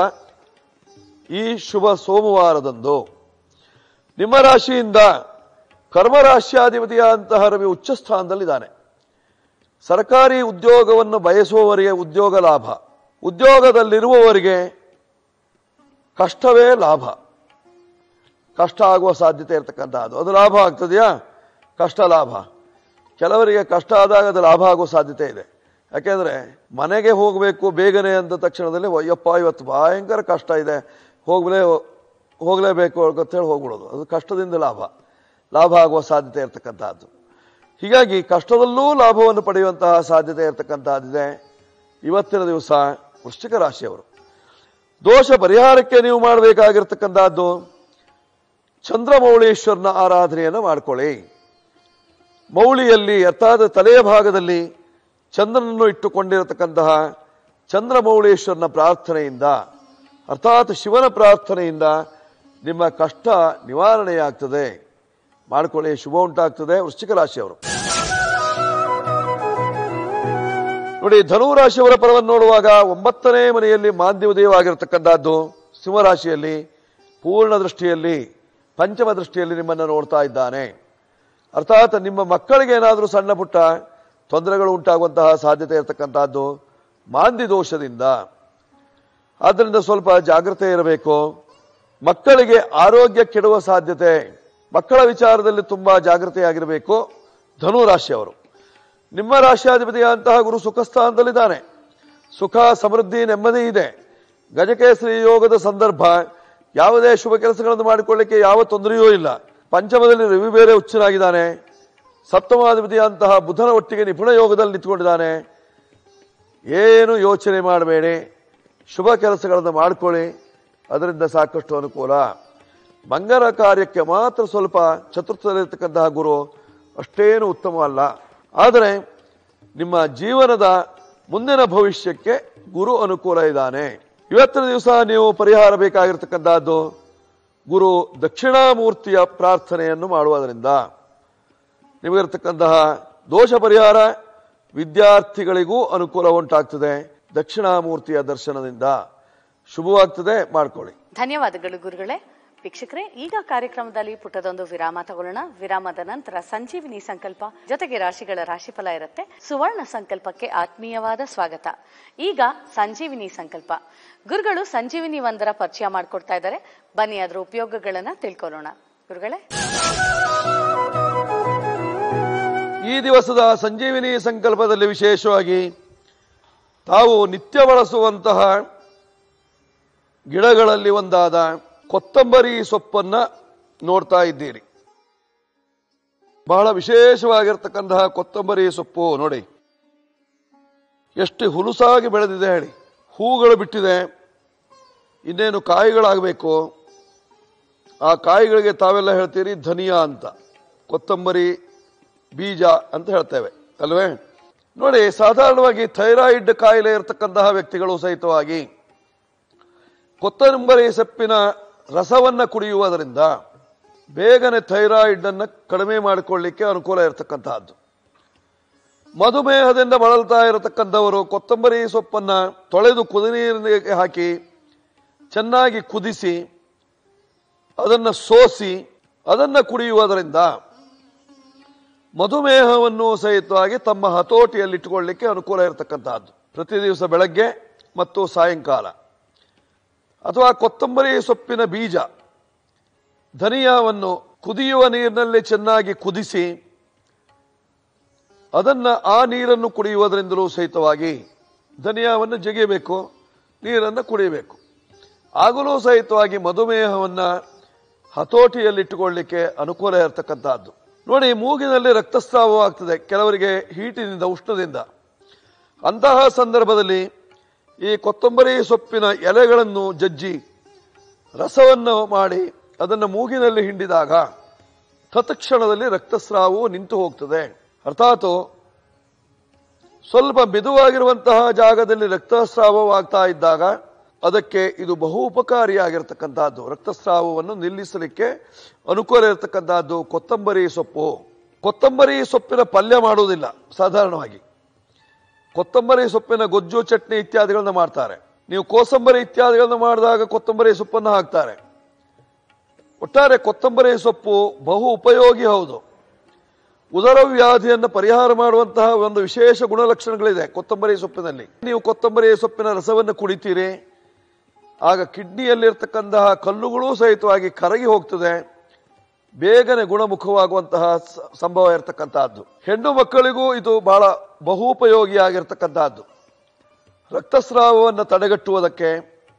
ಈ ಶುಭ ಸೋಮವಾರದಂದು ನಿಮ್ಮ ರಾಶಿಯಿಂದ ಕರ್ಮರಾಶ್ಯಾಧಿಪತಿಯಾದಂತಹ ರವಿ ಉಚ್ಚ ಸ್ಥಾನದಲ್ಲಿದ್ದಾನೆ ಸರ್ಕಾರಿ ಉದ್ಯೋಗವನ್ನು ಬಯಸುವವರಿಗೆ ಉದ್ಯೋಗ ಲಾಭ ಉದ್ಯೋಗದಲ್ಲಿರುವವರಿಗೆ ಕಷ್ಟವೇ ಲಾಭ ಕಷ್ಟ ಆಗುವ ಸಾಧ್ಯತೆ ಇರತಕ್ಕಂತಹದ್ದು ಅದು ಲಾಭ ಆಗ್ತದೆಯಾ ಕಷ್ಟ ಲಾಭ ಕೆಲವರಿಗೆ ಕಷ್ಟ ಆದಾಗ ಅದು ಲಾಭ ಆಗುವ ಸಾಧ್ಯತೆ ಇದೆ ಯಾಕೆಂದ್ರೆ ಮನೆಗೆ ಹೋಗಬೇಕು ಬೇಗನೆ ಅಂದ ತಕ್ಷಣದಲ್ಲಿ ಅಯ್ಯಪ್ಪ ಇವತ್ತು ಭಯಂಕರ ಕಷ್ಟ ಇದೆ ಹೋಗ್ಲೇ ಹೋಗಲೇಬೇಕು ಅಂತೇಳಿ ಹೋಗ್ಬಿಡೋದು ಅದು ಕಷ್ಟದಿಂದ ಲಾಭ ಲಾಭ ಆಗುವ ಸಾಧ್ಯತೆ ಇರತಕ್ಕಂತಹದ್ದು ಹೀಗಾಗಿ ಕಷ್ಟದಲ್ಲೂ ಲಾಭವನ್ನು ಪಡೆಯುವಂತಹ ಸಾಧ್ಯತೆ ಇರತಕ್ಕಂತಹದ್ದಿದೆ ಇವತ್ತಿನ ದಿವಸ ವೃಶ್ಚಿಕ ರಾಶಿಯವರು ದೋಷ ಪರಿಹಾರಕ್ಕೆ ನೀವು ಮಾಡಬೇಕಾಗಿರ್ತಕ್ಕಂತಹದ್ದು ಚಂದ್ರಮೌಳೇಶ್ವರನ ಆರಾಧನೆಯನ್ನು ಮಾಡಿಕೊಳ್ಳಿ ಮೌಳಿಯಲ್ಲಿ ಅರ್ಥಾತ್ ತಲೆಯ ಭಾಗದಲ್ಲಿ ಚಂದ್ರನನ್ನು ಇಟ್ಟುಕೊಂಡಿರತಕ್ಕಂತಹ ಚಂದ್ರಮೌಳೇಶ್ವರನ ಪ್ರಾರ್ಥನೆಯಿಂದ ಅರ್ಥಾತ್ ಶಿವನ ಪ್ರಾರ್ಥನೆಯಿಂದ ನಿಮ್ಮ ಕಷ್ಟ ನಿವಾರಣೆಯಾಗ್ತದೆ ಮಾಡಿಕೊಳ್ಳಿ ಶುಭ ಉಂಟಾಗ್ತದೆ ವೃಶ್ಚಿಕ ರಾಶಿಯವರು ನೋಡಿ ಧನು ರಾಶಿಯವರ ಫಲವನ್ನು ನೋಡುವಾಗ ಒಂಬತ್ತನೇ ಮನೆಯಲ್ಲಿ ಮಾಂದ್ಯೋದಯವಾಗಿರತಕ್ಕಂಥದ್ದು ಸಿಂಹರಾಶಿಯಲ್ಲಿ ಪೂರ್ಣ ದೃಷ್ಟಿಯಲ್ಲಿ ಪಂಚಮ ದೃಷ್ಟಿಯಲ್ಲಿ ನಿಮ್ಮನ್ನು ನೋಡ್ತಾ ಇದ್ದಾನೆ ಅರ್ಥಾತ್ ನಿಮ್ಮ ಮಕ್ಕಳಿಗೆ ಏನಾದರೂ ಸಣ್ಣ ಪುಟ್ಟ ತೊಂದರೆಗಳು ಉಂಟಾಗುವಂತಹ ಸಾಧ್ಯತೆ ಇರತಕ್ಕಂತಹದ್ದು ಮಾಂದಿ ದೋಷದಿಂದ ಆದ್ದರಿಂದ ಸ್ವಲ್ಪ ಜಾಗ್ರತೆ ಇರಬೇಕು ಮಕ್ಕಳಿಗೆ ಆರೋಗ್ಯ ಕೆಡುವ ಸಾಧ್ಯತೆ ಮಕ್ಕಳ ವಿಚಾರದಲ್ಲಿ ತುಂಬಾ ಜಾಗೃತೆಯಾಗಿರಬೇಕು ಧನು ರಾಶಿಯವರು ನಿಮ್ಮ ರಾಶಿಯಾಧಿಪತಿಯಾದಂತಹ ಗುರು ಸುಖ ಸ್ಥಾನದಲ್ಲಿದ್ದಾನೆ ಸುಖ ಸಮೃದ್ಧಿ ನೆಮ್ಮದಿ ಇದೆ ಗಜಕೇಸರಿ ಯೋಗದ ಸಂದರ್ಭ ಯಾವುದೇ ಶುಭ ಕೆಲಸಗಳನ್ನು ಮಾಡಿಕೊಳ್ಳಿಕ್ಕೆ ಯಾವ ತೊಂದರೆಯೂ ಇಲ್ಲ ಪಂಚಮದಲ್ಲಿ ರವಿ ಬೇರೆ ಹುಚ್ಚನಾಗಿದ್ದಾನೆ ಸಪ್ತಮಾಧಿಪತಿಯಾದಂತಹ ಬುಧನ ಒಟ್ಟಿಗೆ ನಿಪುಣ ಯೋಗದಲ್ಲಿ ನಿಂತ್ಕೊಂಡಿದ್ದಾನೆ ಏನು ಯೋಚನೆ ಮಾಡಬೇಡಿ ಶುಭ ಕೆಲಸಗಳನ್ನು ಮಾಡಿಕೊಳ್ಳಿ ಅದರಿಂದ ಸಾಕಷ್ಟು ಅನುಕೂಲ ಮಂಗಲ ಕಾರ್ಯಕ್ಕೆ ಮಾತ್ರ ಸ್ವಲ್ಪ ಚತುರ್ಥದಲ್ಲಿರ್ತಕ್ಕಂತಹ ಗುರು ಅಷ್ಟೇನು ಉತ್ತಮ ಅಲ್ಲ ಆದರೆ ನಿಮ್ಮ ಜೀವನದ ಮುಂದಿನ ಭವಿಷ್ಯಕ್ಕೆ ಗುರು ಅನುಕೂಲ ಇದ್ದಾನೆ ಇವತ್ತಿನ ದಿವಸ ನೀವು ಪರಿಹಾರ ಬೇಕಾಗಿರ್ತಕ್ಕಂಥದ್ದು ಗುರು ದಕ್ಷಿಣಾಮೂರ್ತಿಯ ಪ್ರಾರ್ಥನೆಯನ್ನು ಮಾಡುವುದರಿಂದ ನಿಮಗಿರ್ತಕ್ಕಂತಹ ದೋಷ ಪರಿಹಾರ ವಿದ್ಯಾರ್ಥಿಗಳಿಗೂ ಅನುಕೂಲ ಉಂಟಾಗ್ತದೆ ದಕ್ಷಿಣಾಮೂರ್ತಿಯ ದರ್ಶನದಿಂದ ಶುಭವಾಗ್ತದೆ ಮಾಡ್ಕೊಳ್ಳಿ ಧನ್ಯವಾದಗಳು ಗುರುಗಳೇ ವೀಕ್ಷಕರೇ ಈಗ ಕಾರ್ಯಕ್ರಮದಲ್ಲಿ ಪುಟ್ಟದೊಂದು ವಿರಾಮ ತಗೊಳ್ಳೋಣ ವಿರಾಮದ ನಂತರ ಸಂಜೀವಿನಿ ಸಂಕಲ್ಪ ಜೊತೆಗೆ ರಾಶಿಗಳ ರಾಶಿಫಲ ಇರುತ್ತೆ ಸುವರ್ಣ ಸಂಕಲ್ಪಕ್ಕೆ ಆತ್ಮೀಯವಾದ ಸ್ವಾಗತ ಈಗ ಸಂಜೀವಿನಿ ಸಂಕಲ್ಪ ಗುರುಗಳು ಸಂಜೀವಿನಿ ಒಂದರ ಪರಿಚಯ ಮಾಡ್ಕೊಡ್ತಾ ಇದ್ದಾರೆ ಬನ್ನಿ ಅದರ ಉಪಯೋಗಗಳನ್ನ ತಿಳ್ಕೊಳ್ಳೋಣ ಗುರುಗಳೇ ಈ ದಿವಸದ ಸಂಜೀವಿನಿ ಸಂಕಲ್ಪದಲ್ಲಿ ವಿಶೇಷವಾಗಿ ತಾವು ನಿತ್ಯ ಬಳಸುವಂತಹ ಗಿಡಗಳಲ್ಲಿ ಒಂದಾದ ಕೊತ್ತಂಬರಿ ಸೊಪ್ಪನ್ನ ನೋಡ್ತಾ ಇದ್ದೀರಿ ಬಹಳ ವಿಶೇಷವಾಗಿರ್ತಕ್ಕಂತಹ ಕೊತ್ತಂಬರಿ ಸೊಪ್ಪು ನೋಡಿ ಎಷ್ಟು ಹುಲುಸಾಗಿ ಬೆಳೆದಿದೆ ಹೇಳಿ ಹೂಗಳು ಬಿಟ್ಟಿದೆ ಇನ್ನೇನು ಕಾಯಿಗಳಾಗಬೇಕು ಆ ಕಾಯಿಗಳಿಗೆ ತಾವೆಲ್ಲ ಹೇಳ್ತೀರಿ ಧನಿಯಾ ಅಂತ ಕೊತ್ತಂಬರಿ ಬೀಜ ಅಂತ ಹೇಳ್ತೇವೆ ಅಲ್ವೇ ನೋಡಿ ಸಾಧಾರಣವಾಗಿ ಥೈರಾಯ್ಡ್ ಕಾಯಿಲೆ ಇರತಕ್ಕಂತಹ ವ್ಯಕ್ತಿಗಳು ಸಹಿತವಾಗಿ ಕೊತ್ತಂಬರಿ ಸೊಪ್ಪಿನ ರಸವನ್ನ ಕುಡಿಯುವುದರಿಂದ ಬೇಗನೆ ಥೈರಾಯ್ಡ್ ಅನ್ನ ಕಡಿಮೆ ಮಾಡಿಕೊಳ್ಳಿಕ್ಕೆ ಅನುಕೂಲ ಇರತಕ್ಕಂತಹದ್ದು ಮಧುಮೇಹದಿಂದ ಬಳಲ್ತಾ ಇರತಕ್ಕಂಥವರು ಕೊತ್ತಂಬರಿ ಸೊಪ್ಪನ್ನ ತೊಳೆದು ಕುದಿ ನೀರಿಗೆ ಹಾಕಿ ಚೆನ್ನಾಗಿ ಕುದಿಸಿ ಅದನ್ನ ಸೋಸಿ ಅದನ್ನ ಕುಡಿಯುವುದರಿಂದ ಮಧುಮೇಹವನ್ನು ಸಹಿತವಾಗಿ ತಮ್ಮ ಹತೋಟಿಯಲ್ಲಿಟ್ಟುಕೊಳ್ಳಿಕ್ಕೆ ಅನುಕೂಲ ಇರತಕ್ಕಂತಹದ್ದು ಪ್ರತಿ ದಿವಸ ಬೆಳಗ್ಗೆ ಮತ್ತು ಸಾಯಂಕಾಲ ಅಥವಾ ಕೊತ್ತಂಬರಿ ಸೊಪ್ಪಿನ ಬೀಜ ಧನಿಯಾವನ್ನು ಕುದಿಯುವ ನೀರಿನಲ್ಲಿ ಚೆನ್ನಾಗಿ ಕುದಿಸಿ ಅದನ್ನ ಆ ನೀರನ್ನು ಕುಡಿಯುವುದರಿಂದಲೂ ಸಹಿತವಾಗಿ ಧನಿಯಾವನ್ನು ಜಗಿಯಬೇಕು ನೀರನ್ನು ಕುಡಿಯಬೇಕು ಆಗಲೂ ಸಹಿತವಾಗಿ ಮಧುಮೇಹವನ್ನ ಹತೋಟಿಯಲ್ಲಿಟ್ಟುಕೊಳ್ಳಿಕ್ಕೆ ಅನುಕೂಲ ಇರತಕ್ಕಂತಹದ್ದು ನೋಡಿ ಮೂಗಿನಲ್ಲಿ ರಕ್ತಸ್ರಾವವಾಗ್ತದೆ ಕೆಲವರಿಗೆ ಹೀಟಿನಿಂದ ಉಷ್ಣದಿಂದ ಅಂತಹ ಸಂದರ್ಭದಲ್ಲಿ ಈ ಕೊತ್ತಂಬರಿ ಸೊಪ್ಪಿನ ಎಲೆಗಳನ್ನು ಜಜ್ಜಿ ರಸವನ್ನು ಮಾಡಿ ಅದನ್ನು ಮೂಗಿನಲ್ಲಿ ಹಿಂಡಿದಾಗ ತತ್ಕ್ಷಣದಲ್ಲಿ ರಕ್ತಸ್ರಾವವು ನಿಂತು ಹೋಗ್ತದೆ ಅರ್ಥಾತ್ ಸ್ವಲ್ಪ ಮೆದುವಾಗಿರುವಂತಹ ಜಾಗದಲ್ಲಿ ರಕ್ತಸ್ರಾವವಾಗ್ತಾ ಇದ್ದಾಗ ಅದಕ್ಕೆ ಇದು ಬಹು ಉಪಕಾರಿಯಾಗಿರ್ತಕ್ಕಂತಹದ್ದು ರಕ್ತಸ್ರಾವವನ್ನು ನಿಲ್ಲಿಸಲಿಕ್ಕೆ ಅನುಕೂಲ ಇರತಕ್ಕಂತಹದ್ದು ಕೊತ್ತಂಬರಿ ಸೊಪ್ಪು ಕೊತ್ತಂಬರಿ ಸೊಪ್ಪಿನ ಪಲ್ಯ ಮಾಡುವುದಿಲ್ಲ ಸಾಧಾರಣವಾಗಿ ಕೊತ್ತಂಬರಿ ಸೊಪ್ಪಿನ ಗೊಜ್ಜು ಚಟ್ನಿ ಇತ್ಯಾದಿಗಳನ್ನ ಮಾಡ್ತಾರೆ ನೀವು ಕೋಸಂಬರಿ ಇತ್ಯಾದಿಗಳನ್ನ ಮಾಡಿದಾಗ ಕೊತ್ತಂಬರಿ ಸೊಪ್ಪನ್ನು ಹಾಕ್ತಾರೆ ಒಟ್ಟಾರೆ ಕೊತ್ತಂಬರಿ ಸೊಪ್ಪು ಬಹು ಉಪಯೋಗಿ ಹೌದು ಉದರ ವ್ಯಾಧಿಯನ್ನು ಪರಿಹಾರ ಮಾಡುವಂತಹ ಒಂದು ವಿಶೇಷ ಗುಣಲಕ್ಷಣಗಳಿದೆ ಕೊತ್ತಂಬರಿ ಸೊಪ್ಪಿನಲ್ಲಿ ನೀವು ಕೊತ್ತಂಬರಿ ಸೊಪ್ಪಿನ ರಸವನ್ನು ಕುಡಿತೀರಿ ಆಗ ಕಿಡ್ನಿಯಲ್ಲಿರ್ತಕ್ಕಂತಹ ಕಲ್ಲುಗಳೂ ಸಹಿತವಾಗಿ ಕರಗಿ ಹೋಗ್ತದೆ ಬೇಗನೆ ಗುಣಮುಖವಾಗುವಂತಹ ಸ- ಸಂಭವ ಇರತಕ್ಕಂತಹದ್ದು ಹೆಣ್ಣು ಮಕ್ಕಳಿಗೂ ಇದು ಬಹಳ ಬಹುಪಯೋಗಿಯಾಗಿರ್ತಕ್ಕಂತಹದ್ದು ರಕ್ತಸ್ರಾವವನ್ನು ತಡೆಗಟ್ಟುವುದಕ್ಕೆ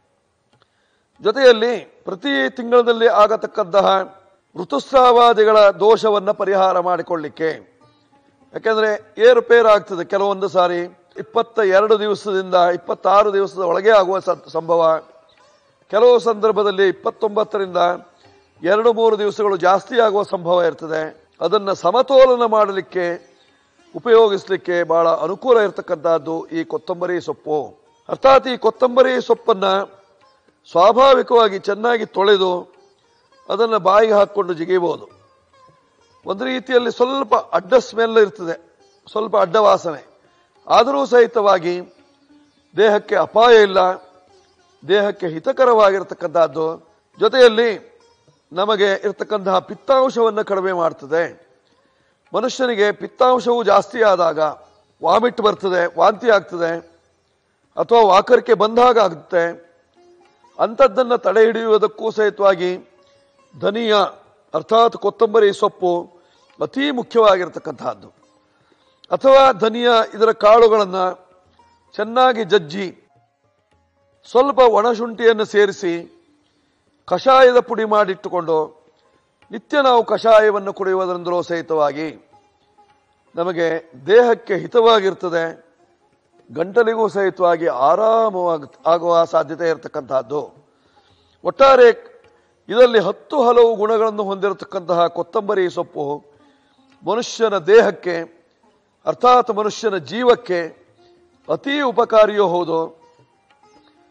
ಜೊತೆಯಲ್ಲಿ ಪ್ರತಿ ತಿಂಗಳಲ್ಲಿ ಆಗತಕ್ಕಂತಹ ಋತುಸ್ರಾವಾದಿಗಳ ದೋಷವನ್ನ ಪರಿಹಾರ ಮಾಡಿಕೊಳ್ಳಿಕ್ಕೆ ಯಾಕೆಂದ್ರೆ ಏರುಪೇರು ಆಗ್ತದೆ ಕೆಲವೊಂದು ಸಾರಿ ಇಪ್ಪತ್ತ ಎರಡು ದಿವಸದಿಂದ ಇಪ್ಪತ್ತಾರು ದಿವಸದ ಒಳಗೆ ಆಗುವ ಸ- ಸಂಭವ ಕೆಲವು ಸಂದರ್ಭದಲ್ಲಿ ಇಪ್ಪತ್ತೊಂಬತ್ತರಿಂದ ಎರಡು ಮೂರು ದಿವಸಗಳು ಜಾಸ್ತಿ ಆಗುವ ಸಂಭವ ಇರ್ತದೆ ಅದನ್ನು ಸಮತೋಲನ ಮಾಡಲಿಕ್ಕೆ ಉಪಯೋಗಿಸಲಿಕ್ಕೆ ಬಹಳ ಅನುಕೂಲ ಇರತಕ್ಕಂತಹದ್ದು ಈ ಕೊತ್ತಂಬರಿ ಸೊಪ್ಪು ಅರ್ಥಾತ್ ಈ ಕೊತ್ತಂಬರಿ ಸೊಪ್ಪನ್ನ ಸ್ವಾಭಾವಿಕವಾಗಿ ಚೆನ್ನಾಗಿ ತೊಳೆದು ಅದನ್ನು ಬಾಯಿಗೆ ಹಾಕಿಕೊಂಡು ಜಿಗಿಬಹುದು ಒಂದು ರೀತಿಯಲ್ಲಿ ಸ್ವಲ್ಪ ಅಡ್ಡ ಸ್ಮೆಲ್ ಇರ್ತದೆ ಸ್ವಲ್ಪ ಅಡ್ಡ ವಾಸನೆ ಆದರೂ ಸಹಿತವಾಗಿ ದೇಹಕ್ಕೆ ಅಪಾಯ ಇಲ್ಲ ದೇಹಕ್ಕೆ ಹಿತಕರವಾಗಿರತಕ್ಕಂಥದ್ದು ಜೊತೆಯಲ್ಲಿ ನಮಗೆ ಇರತಕ್ಕಂತಹ ಪಿತ್ತಾಂಶವನ್ನು ಕಡಿಮೆ ಮಾಡ್ತದೆ ಮನುಷ್ಯನಿಗೆ ಪಿತ್ತಾಂಶವು ಜಾಸ್ತಿ ಆದಾಗ ವಾಮಿಟ್ ಬರ್ತದೆ ವಾಂತಿ ಆಗ್ತದೆ ಅಥವಾ ವಾಕರಿಕೆ ಬಂದಾಗ ಆಗುತ್ತೆ ಅಂಥದ್ದನ್ನು ತಡೆ ಹಿಡಿಯುವುದಕ್ಕೂ ಸಹಿತವಾಗಿ ಧನಿಯ ಅರ್ಥಾತ್ ಕೊತ್ತಂಬರಿ ಸೊಪ್ಪು ಅತೀ ಮುಖ್ಯವಾಗಿರ್ತಕ್ಕಂತಹದ್ದು ಅಥವಾ ಧನಿಯ ಇದರ ಕಾಳುಗಳನ್ನು ಚೆನ್ನಾಗಿ ಜಜ್ಜಿ ಸ್ವಲ್ಪ ಒಣಶುಂಠಿಯನ್ನು ಸೇರಿಸಿ ಕಷಾಯದ ಪುಡಿ ಮಾಡಿಟ್ಟುಕೊಂಡು ನಿತ್ಯ ನಾವು ಕಷಾಯವನ್ನು ಕುಡಿಯುವುದರಿಂದಲೂ ಸಹಿತವಾಗಿ ನಮಗೆ ದೇಹಕ್ಕೆ ಹಿತವಾಗಿರ್ತದೆ ಗಂಟಲಿಗೂ ಸಹಿತವಾಗಿ ಆರಾಮವಾಗ ಆಗುವ ಸಾಧ್ಯತೆ ಇರತಕ್ಕಂತಹದ್ದು ಒಟ್ಟಾರೆ ಇದರಲ್ಲಿ ಹತ್ತು ಹಲವು ಗುಣಗಳನ್ನು ಹೊಂದಿರತಕ್ಕಂತಹ ಕೊತ್ತಂಬರಿ ಸೊಪ್ಪು ಮನುಷ್ಯನ ದೇಹಕ್ಕೆ ಅರ್ಥಾತ್ ಮನುಷ್ಯನ ಜೀವಕ್ಕೆ ಅತೀ ಉಪಕಾರಿಯೂ ಹೌದು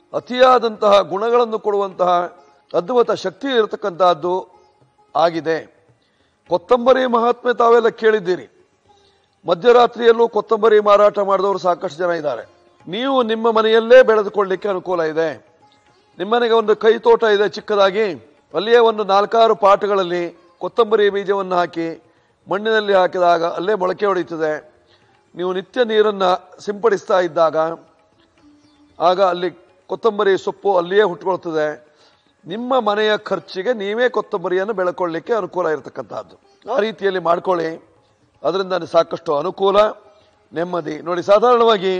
ಅತಿಯಾದಂತಹ ಗುಣಗಳನ್ನು ಕೊಡುವಂತಹ ಅದ್ಭುತ ಶಕ್ತಿ ಇರತಕ್ಕಂತಹದ್ದು ಆಗಿದೆ ಕೊತ್ತಂಬರಿ ಮಹಾತ್ಮೆ ತಾವೆಲ್ಲ ಕೇಳಿದ್ದೀರಿ ಮಧ್ಯರಾತ್ರಿಯಲ್ಲೂ ಕೊತ್ತಂಬರಿ ಮಾರಾಟ ಮಾಡಿದವರು ಸಾಕಷ್ಟು ಜನ ಇದ್ದಾರೆ ನೀವು ನಿಮ್ಮ ಮನೆಯಲ್ಲೇ ಬೆಳೆದುಕೊಳ್ಳಿಕ್ಕೆ ಅನುಕೂಲ ಇದೆ ನಿಮ್ಮನೆಗೆ ಒಂದು ಕೈ ತೋಟ ಇದೆ ಚಿಕ್ಕದಾಗಿ ಅಲ್ಲಿಯೇ ಒಂದು ನಾಲ್ಕಾರು ಪಾಟ್ಗಳಲ್ಲಿ ಕೊತ್ತಂಬರಿ ಬೀಜವನ್ನು ಹಾಕಿ ಮಣ್ಣಿನಲ್ಲಿ ಹಾಕಿದಾಗ ಅಲ್ಲೇ ಮೊಳಕೆ ಹೊಡೆಯುತ್ತದೆ ನೀವು ನಿತ್ಯ ನೀರನ್ನು ಸಿಂಪಡಿಸ್ತಾ ಇದ್ದಾಗ ಆಗ ಅಲ್ಲಿ ಕೊತ್ತಂಬರಿ ಸೊಪ್ಪು ಅಲ್ಲಿಯೇ ಹುಟ್ಟುಕೊಳ್ತದೆ ನಿಮ್ಮ ಮನೆಯ ಖರ್ಚಿಗೆ ನೀವೇ ಕೊತ್ತಂಬರಿಯನ್ನು ಬೆಳ್ಕೊಳ್ಳಿಕ್ಕೆ ಅನುಕೂಲ ಇರತಕ್ಕಂತಹದ್ದು ಆ ರೀತಿಯಲ್ಲಿ ಮಾಡ್ಕೊಳ್ಳಿ ಅದರಿಂದ ಸಾಕಷ್ಟು ಅನುಕೂಲ ನೆಮ್ಮದಿ ನೋಡಿ ಸಾಧಾರಣವಾಗಿ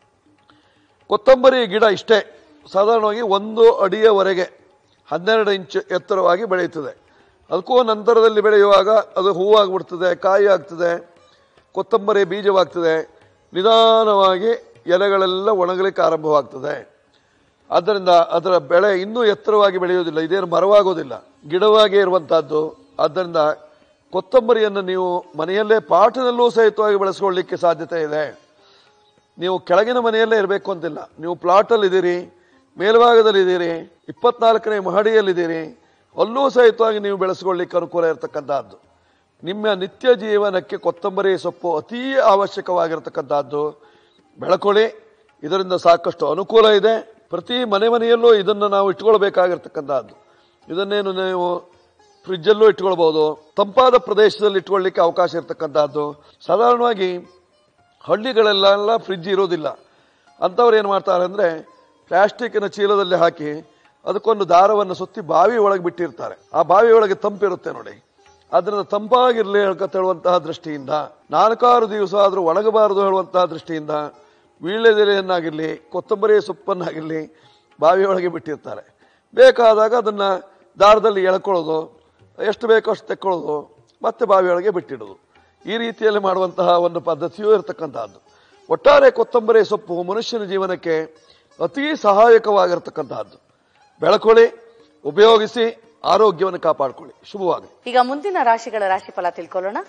ಕೊತ್ತಂಬರಿ ಗಿಡ ಇಷ್ಟೇ ಸಾಧಾರಣವಾಗಿ ಒಂದು ಅಡಿಯವರೆಗೆ ಹನ್ನೆರಡು ಇಂಚು ಎತ್ತರವಾಗಿ ಬೆಳೆಯುತ್ತದೆ ಅದಕ್ಕೂ ನಂತರದಲ್ಲಿ ಬೆಳೆಯುವಾಗ ಅದು ಹೂವಾಗ್ಬಿಡ್ತದೆ ಕಾಯಿ ಆಗ್ತದೆ ಕೊತ್ತಂಬರಿ ಬೀಜವಾಗ್ತದೆ ನಿಧಾನವಾಗಿ ಎಲೆಗಳೆಲ್ಲ ಒಣಗಲಿಕ್ಕೆ ಆರಂಭವಾಗ್ತದೆ ಆದ್ದರಿಂದ ಅದರ ಬೆಳೆ ಇನ್ನೂ ಎತ್ತರವಾಗಿ ಬೆಳೆಯುವುದಿಲ್ಲ ಇದೇನು ಮರವಾಗೋದಿಲ್ಲ ಗಿಡವಾಗಿ ಇರುವಂತಹದ್ದು ಆದ್ದರಿಂದ ಕೊತ್ತಂಬರಿಯನ್ನು ನೀವು ಮನೆಯಲ್ಲೇ ಪಾಠದಲ್ಲೂ ಸಹಿತವಾಗಿ ಬೆಳೆಸ್ಕೊಳ್ಳಿಕ್ಕೆ ಸಾಧ್ಯತೆ ಇದೆ ನೀವು ಕೆಳಗಿನ ಮನೆಯಲ್ಲೇ ಇರಬೇಕು ಅಂತಿಲ್ಲ ನೀವು ಪ್ಲಾಟಲ್ಲಿ ಇದ್ದೀರಿ ಮೇಲ್ಭಾಗದಲ್ಲಿ ಇದ್ದೀರಿ ಇಪ್ಪತ್ನಾಲ್ಕನೇ ಮಹಡಿಯಲ್ಲಿದ್ದೀರಿ ಅಲ್ಲೂ ಸಹಿತವಾಗಿ ನೀವು ಬೆಳೆಸ್ಕೊಳ್ಳಿಕ್ಕೆ ಅನುಕೂಲ ಇರತಕ್ಕಂತಹದ್ದು ನಿಮ್ಮ ನಿತ್ಯ ಜೀವನಕ್ಕೆ ಕೊತ್ತಂಬರಿ ಸೊಪ್ಪು ಅತೀ ಅವಶ್ಯಕವಾಗಿರತಕ್ಕಂತಹದ್ದು ಬೆಳಕೊಳ್ಳಿ ಇದರಿಂದ ಸಾಕಷ್ಟು ಅನುಕೂಲ ಇದೆ ಪ್ರತಿ ಮನೆ ಮನೆಯಲ್ಲೂ ಇದನ್ನು ನಾವು ಇಟ್ಕೊಳ್ಬೇಕಾಗಿರ್ತಕ್ಕಂಥದ್ದು ಇದನ್ನೇನು ನೀವು ಫ್ರಿಜ್ಜಲ್ಲೂ ಇಟ್ಕೊಳ್ಬಹುದು ತಂಪಾದ ಪ್ರದೇಶದಲ್ಲಿ ಇಟ್ಕೊಳ್ಳಿಕ್ಕೆ ಅವಕಾಶ ಇರತಕ್ಕಂಥದ್ದು ಸಾಧಾರಣವಾಗಿ ಹಳ್ಳಿಗಳೆಲ್ಲ ಫ್ರಿಜ್ ಇರೋದಿಲ್ಲ ಅಂಥವ್ರು ಏನು ಮಾಡ್ತಾರೆ ಅಂದರೆ ಪ್ಲಾಸ್ಟಿಕ್ನ ಚೀಲದಲ್ಲಿ ಹಾಕಿ ಅದಕ್ಕೊಂದು ದಾರವನ್ನು ಸುತ್ತಿ ಬಾವಿ ಒಳಗೆ ಬಿಟ್ಟಿರ್ತಾರೆ ಆ ಬಾವಿ ಒಳಗೆ ತಂಪಿರುತ್ತೆ ನೋಡಿ ಅದರಿಂದ ತಂಪಾಗಿರಲಿ ಹೇಳ್ಕೊತ ಹೇಳುವಂತಹ ದೃಷ್ಟಿಯಿಂದ ನಾಲ್ಕಾರು ದಿವಸ ಆದರೂ ಒಣಗಬಾರದು ಹೇಳುವಂತಹ ದೃಷ್ಟಿಯಿಂದ ವೀಳ್ಯದೆಲೆಯನ್ನಾಗಿರಲಿ ಕೊತ್ತಂಬರಿ ಸೊಪ್ಪನ್ನಾಗಿರಲಿ ಬಾವಿ ಒಳಗೆ ಬಿಟ್ಟಿರ್ತಾರೆ ಬೇಕಾದಾಗ ಅದನ್ನು ದಾರದಲ್ಲಿ ಎಳ್ಕೊಳ್ಳೋದು ಎಷ್ಟು ಬೇಕೋ ಅಷ್ಟು ತೆಕ್ಕೊಳ್ಳೋದು ಮತ್ತೆ ಬಾವಿಯೊಳಗೆ ಬಿಟ್ಟಿಡೋದು ಈ ರೀತಿಯಲ್ಲಿ ಮಾಡುವಂತಹ ಒಂದು ಪದ್ಧತಿಯೂ ಇರತಕ್ಕಂತಹದ್ದು ಒಟ್ಟಾರೆ ಕೊತ್ತಂಬರಿ ಸೊಪ್ಪು ಮನುಷ್ಯನ ಜೀವನಕ್ಕೆ ಅತೀ ಸಹಾಯಕವಾಗಿರ್ತಕ್ಕಂತಹದ್ದು ಬೆಳಕೊಳ್ಳಿ ಉಪಯೋಗಿಸಿ ಆರೋಗ್ಯವನ್ನು ಕಾಪಾಡಿಕೊಳ್ಳಿ ಶುಭವಾಗಲಿ ಈಗ ಮುಂದಿನ ರಾಶಿಗಳ ರಾಶಿಫಲ ತಿಳ್ಕೊಳ್ಳೋಣ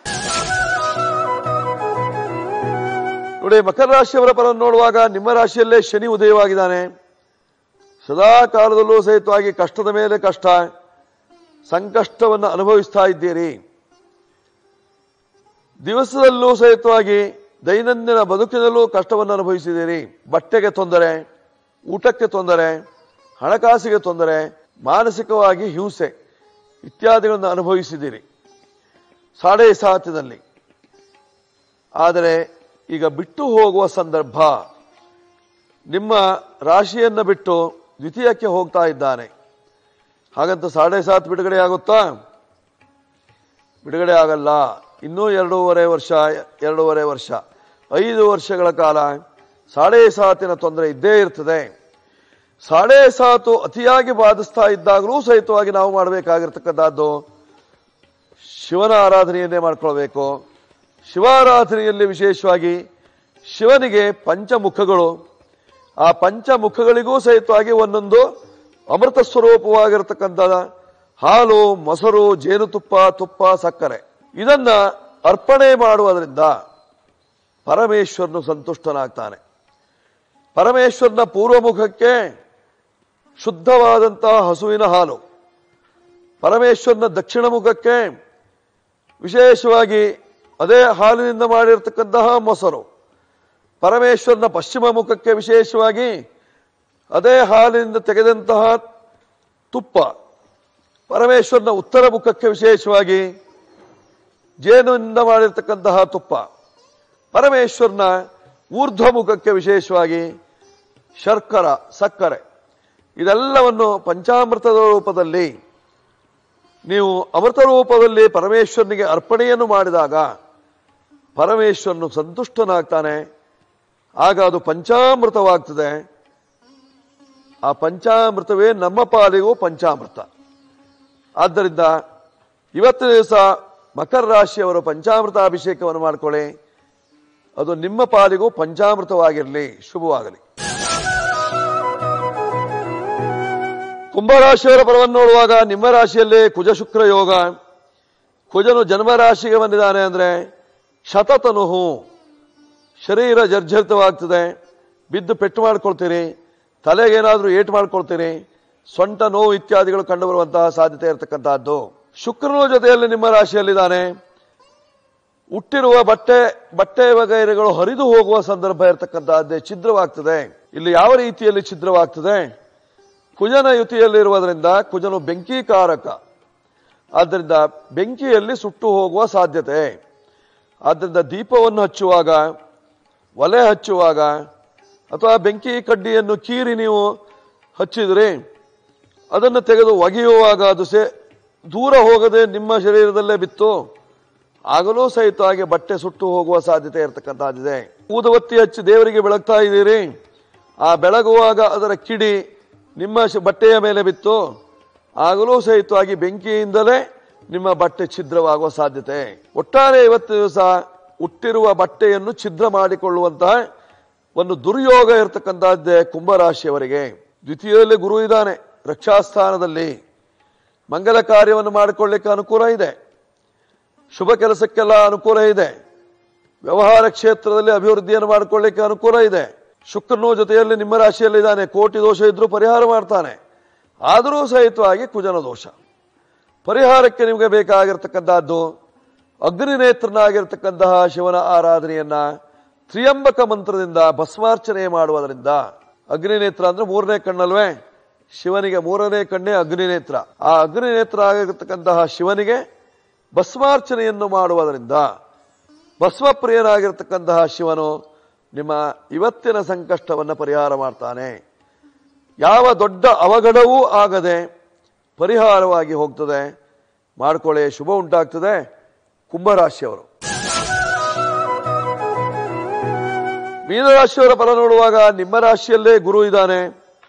ನೋಡಿ ಮಕರ ರಾಶಿಯವರ ಫಲ ನೋಡುವಾಗ ನಿಮ್ಮ ರಾಶಿಯಲ್ಲೇ ಶನಿ ಉದಯವಾಗಿದ್ದಾನೆ ಸದಾ ಕಾಲದಲ್ಲೂ ಸಹಿತವಾಗಿ ಕಷ್ಟದ ಮೇಲೆ ಕಷ್ಟ ಸಂಕಷ್ಟವನ್ನು ಅನುಭವಿಸ್ತಾ ಇದ್ದೀರಿ ದಿವಸದಲ್ಲೂ ಸಹಿತವಾಗಿ ದೈನಂದಿನ ಬದುಕಿನಲ್ಲೂ ಕಷ್ಟವನ್ನು ಅನುಭವಿಸಿದ್ದೀರಿ ಬಟ್ಟೆಗೆ ತೊಂದರೆ ಊಟಕ್ಕೆ ತೊಂದರೆ ಹಣಕಾಸಿಗೆ ತೊಂದರೆ ಮಾನಸಿಕವಾಗಿ ಹಿಂಸೆ ಇತ್ಯಾದಿಗಳನ್ನು ಅನುಭವಿಸಿದ್ದೀರಿ ಸಾಡೆ ಸಾತಿನಲ್ಲಿ ಆದರೆ ಈಗ ಬಿಟ್ಟು ಹೋಗುವ ಸಂದರ್ಭ ನಿಮ್ಮ ರಾಶಿಯನ್ನು ಬಿಟ್ಟು ದ್ವಿತೀಯಕ್ಕೆ ಹೋಗ್ತಾ ಇದ್ದಾನೆ ಹಾಗಂತ ಸಾಡೆ ಸಾತ್ ಬಿಡುಗಡೆ ಆಗುತ್ತಾ ಬಿಡುಗಡೆ ಆಗಲ್ಲ ಇನ್ನೂ ಎರಡೂವರೆ ವರ್ಷ ಎರಡೂವರೆ ವರ್ಷ ಐದು ವರ್ಷಗಳ ಕಾಲ ಸಾಡೆ ಸಾತಿನ ತೊಂದರೆ ಇದ್ದೇ ಇರ್ತದೆ ಸಾಡೆ ಸಾತು ಅತಿಯಾಗಿ ಬಾಧಿಸ್ತಾ ಇದ್ದಾಗಲೂ ಸಹಿತವಾಗಿ ನಾವು ಮಾಡಬೇಕಾಗಿರ್ತಕ್ಕಂಥದ್ದು ಶಿವನ ಆರಾಧನೆಯನ್ನೇ ಮಾಡ್ಕೊಳ್ಬೇಕು ಶಿವಾರಾಧನೆಯಲ್ಲಿ ವಿಶೇಷವಾಗಿ ಶಿವನಿಗೆ ಪಂಚಮುಖಗಳು ಆ ಪಂಚಮುಖಗಳಿಗೂ ಸಹಿತವಾಗಿ ಒಂದೊಂದು ಅಮೃತ ಸ್ವರೂಪವಾಗಿರತಕ್ಕಂಥ ಹಾಲು ಮೊಸರು ಜೇನುತುಪ್ಪ ತುಪ್ಪ ಸಕ್ಕರೆ ಇದನ್ನ ಅರ್ಪಣೆ ಮಾಡುವುದರಿಂದ ಪರಮೇಶ್ವರನು ಸಂತುಷ್ಟನಾಗ್ತಾನೆ ಪರಮೇಶ್ವರನ ಪೂರ್ವಮುಖಕ್ಕೆ ಶುದ್ಧವಾದಂತಹ ಹಸುವಿನ ಹಾಲು ಪರಮೇಶ್ವರನ ದಕ್ಷಿಣ ಮುಖಕ್ಕೆ ವಿಶೇಷವಾಗಿ ಅದೇ ಹಾಲಿನಿಂದ ಮಾಡಿರ್ತಕ್ಕಂತಹ ಮೊಸರು ಪರಮೇಶ್ವರನ ಪಶ್ಚಿಮ ಮುಖಕ್ಕೆ ವಿಶೇಷವಾಗಿ ಅದೇ ಹಾಲಿನಿಂದ ತೆಗೆದಂತಹ ತುಪ್ಪ ಪರಮೇಶ್ವರನ ಉತ್ತರ ಮುಖಕ್ಕೆ ವಿಶೇಷವಾಗಿ ಜೇನುವಿನಿಂದ ಮಾಡಿರ್ತಕ್ಕಂತಹ ತುಪ್ಪ ಪರಮೇಶ್ವರನ ಊರ್ಧ್ವ ಮುಖಕ್ಕೆ ವಿಶೇಷವಾಗಿ ಶರ್ಕರ ಸಕ್ಕರೆ ಇದೆಲ್ಲವನ್ನು ಪಂಚಾಮೃತದ ರೂಪದಲ್ಲಿ ನೀವು ಅಮೃತ ರೂಪದಲ್ಲಿ ಪರಮೇಶ್ವರನಿಗೆ ಅರ್ಪಣೆಯನ್ನು ಮಾಡಿದಾಗ ಪರಮೇಶ್ವರನು ಸಂತುಷ್ಟನಾಗ್ತಾನೆ ಆಗ ಅದು ಪಂಚಾಮೃತವಾಗ್ತದೆ ಆ ಪಂಚಾಮೃತವೇ ನಮ್ಮ ಪಾಲಿಗೂ ಪಂಚಾಮೃತ ಆದ್ದರಿಂದ ಇವತ್ತಿನ ದಿವಸ ಮಕರ ರಾಶಿಯವರು ಪಂಚಾಮೃತ ಅಭಿಷೇಕವನ್ನು ಮಾಡಿಕೊಳ್ಳಿ ಅದು ನಿಮ್ಮ ಪಾಲಿಗೂ ಪಂಚಾಮೃತವಾಗಿರಲಿ ಶುಭವಾಗಲಿ ಕುಂಭರಾಶಿಯವರ ಫಲವನ್ನು ನೋಡುವಾಗ ನಿಮ್ಮ ರಾಶಿಯಲ್ಲಿ ಕುಜ ಶುಕ್ರ ಯೋಗ ಕುಜನು ಜನ್ಮ ರಾಶಿಗೆ ಬಂದಿದ್ದಾನೆ ಅಂದ್ರೆ ಶತತನುಹು ಶರೀರ ಜರ್ಜರಿತವಾಗ್ತದೆ ಬಿದ್ದು ಪೆಟ್ಟು ಮಾಡ್ಕೊಳ್ತೀರಿ ತಲೆಗೇನಾದ್ರೂ ಏಟು ಮಾಡ್ಕೊಳ್ತೀನಿ ಸೊಂಟ ನೋವು ಇತ್ಯಾದಿಗಳು ಕಂಡುಬರುವಂತಹ ಸಾಧ್ಯತೆ ಇರತಕ್ಕಂತಹದ್ದು ಶುಕ್ರನ ಜೊತೆಯಲ್ಲಿ ನಿಮ್ಮ ರಾಶಿಯಲ್ಲಿದ್ದಾನೆ ಹುಟ್ಟಿರುವ ಬಟ್ಟೆ ಬಟ್ಟೆ ವಗೈರೆಗಳು ಹರಿದು ಹೋಗುವ ಸಂದರ್ಭ ಇರತಕ್ಕಂತಹದ್ದೇ ಛಿದ್ರವಾಗ್ತದೆ ಇಲ್ಲಿ ಯಾವ ರೀತಿಯಲ್ಲಿ ಛಿದ್ರವಾಗ್ತದೆ ಕುಜನ ಯುತಿಯಲ್ಲಿರುವುದರಿಂದ ಕುಜನು ಬೆಂಕಿಕಾರಕ ಆದ್ದರಿಂದ ಬೆಂಕಿಯಲ್ಲಿ ಸುಟ್ಟು ಹೋಗುವ ಸಾಧ್ಯತೆ ಆದ್ದರಿಂದ ದೀಪವನ್ನು ಹಚ್ಚುವಾಗ ಒಲೆ ಹಚ್ಚುವಾಗ ಅಥವಾ ಬೆಂಕಿ ಕಡ್ಡಿಯನ್ನು ಕೀರಿ ನೀವು ಹಚ್ಚಿದ್ರಿ ಅದನ್ನು ತೆಗೆದು ಒಗೆಯುವಾಗ ಅದು ಸೇ ದೂರ ಹೋಗದೆ ನಿಮ್ಮ ಶರೀರದಲ್ಲೇ ಬಿತ್ತು ಆಗಲೂ ಸಹಿತವಾಗಿ ಬಟ್ಟೆ ಸುಟ್ಟು ಹೋಗುವ ಸಾಧ್ಯತೆ ಇರತಕ್ಕಂತಹದ್ದಿದೆ ಊದುವತ್ತಿ ಹಚ್ಚಿ ದೇವರಿಗೆ ಬೆಳಗ್ತಾ ಇದ್ದೀರಿ ಆ ಬೆಳಗುವಾಗ ಅದರ ಕಿಡಿ ನಿಮ್ಮ ಶ- ಬಟ್ಟೆಯ ಮೇಲೆ ಬಿತ್ತು ಆಗಲೂ ಸಹಿತವಾಗಿ ಬೆಂಕಿಯಿಂದಲೇ ನಿಮ್ಮ ಬಟ್ಟೆ ಛಿದ್ರವಾಗುವ ಸಾಧ್ಯತೆ ಒಟ್ಟಾರೆ ಇವತ್ತು ದಿವಸ ಹುಟ್ಟಿರುವ ಬಟ್ಟೆಯನ್ನು ಛಿದ್ರ ಮಾಡಿಕೊಳ್ಳುವಂತಹ ಒಂದು ದುರ್ಯೋಗ ಇರತಕ್ಕಂತಹದ್ದೇ ಕುಂಭರಾಶಿಯವರಿಗೆ ದ್ವಿತೀಯದಲ್ಲಿ ಗುರು ಇದ್ದಾನೆ ರಕ್ಷಾಸ್ಥಾನದಲ್ಲಿ ಮಂಗಲ ಕಾರ್ಯವನ್ನು ಮಾಡಿಕೊಳ್ಳಿಕ್ಕೆ ಅನುಕೂಲ ಇದೆ ಶುಭ ಕೆಲಸಕ್ಕೆಲ್ಲ ಅನುಕೂಲ ಇದೆ ವ್ಯವಹಾರ ಕ್ಷೇತ್ರದಲ್ಲಿ ಅಭಿವೃದ್ಧಿಯನ್ನು ಮಾಡಿಕೊಳ್ಳಿಕ್ಕೆ ಅನುಕೂಲ ಇದೆ ಶುಕ್ರನು ಜೊತೆಯಲ್ಲಿ ನಿಮ್ಮ ರಾಶಿಯಲ್ಲಿದ್ದಾನೆ ಕೋಟಿ ದೋಷ ಇದ್ರೂ ಪರಿಹಾರ ಮಾಡ್ತಾನೆ ಆದರೂ ಸಹಿತವಾಗಿ ಕುಜನ ದೋಷ ಪರಿಹಾರಕ್ಕೆ ನಿಮಗೆ ಬೇಕಾಗಿರ್ತಕ್ಕಂಥದ್ದು ಅಗ್ನಿನೇತ್ರನಾಗಿರ್ತಕ್ಕಂತಹ ಶಿವನ ಆರಾಧನೆಯನ್ನ ತ್ರಿಯಂಬಕ ಮಂತ್ರದಿಂದ ಭಸ್ಮಾರ್ಚನೆ ಮಾಡುವುದರಿಂದ ಅಗ್ನಿನೇತ್ರ ಅಂದ್ರೆ ಮೂರನೇ ಕಣ್ಣಲ್ವೇ ಶಿವನಿಗೆ ಮೂರನೇ ಕಣ್ಣೇ ಅಗ್ನಿನೇತ್ರ ಆ ಅಗ್ನಿನೇತ್ರ ಆಗಿರ್ತಕ್ಕಂತಹ ಶಿವನಿಗೆ ಭಸ್ಮಾರ್ಚನೆಯನ್ನು ಮಾಡುವುದರಿಂದ ಭಸ್ಮಪ್ರಿಯನಾಗಿರ್ತಕ್ಕಂತಹ ಶಿವನು ನಿಮ್ಮ ಇವತ್ತಿನ ಸಂಕಷ್ಟವನ್ನು ಪರಿಹಾರ ಮಾಡ್ತಾನೆ ಯಾವ ದೊಡ್ಡ ಅವಘಡವೂ ಆಗದೆ ಪರಿಹಾರವಾಗಿ ಹೋಗ್ತದೆ ಮಾಡ್ಕೊಳ್ಳಿ ಶುಭ ಉಂಟಾಗ್ತದೆ ಕುಂಭರಾಶಿಯವರು ಮೀನರಾಶಿಯವರ ಫಲ ನೋಡುವಾಗ ನಿಮ್ಮ ರಾಶಿಯಲ್ಲೇ ಗುರು ಇದ್ದಾನೆ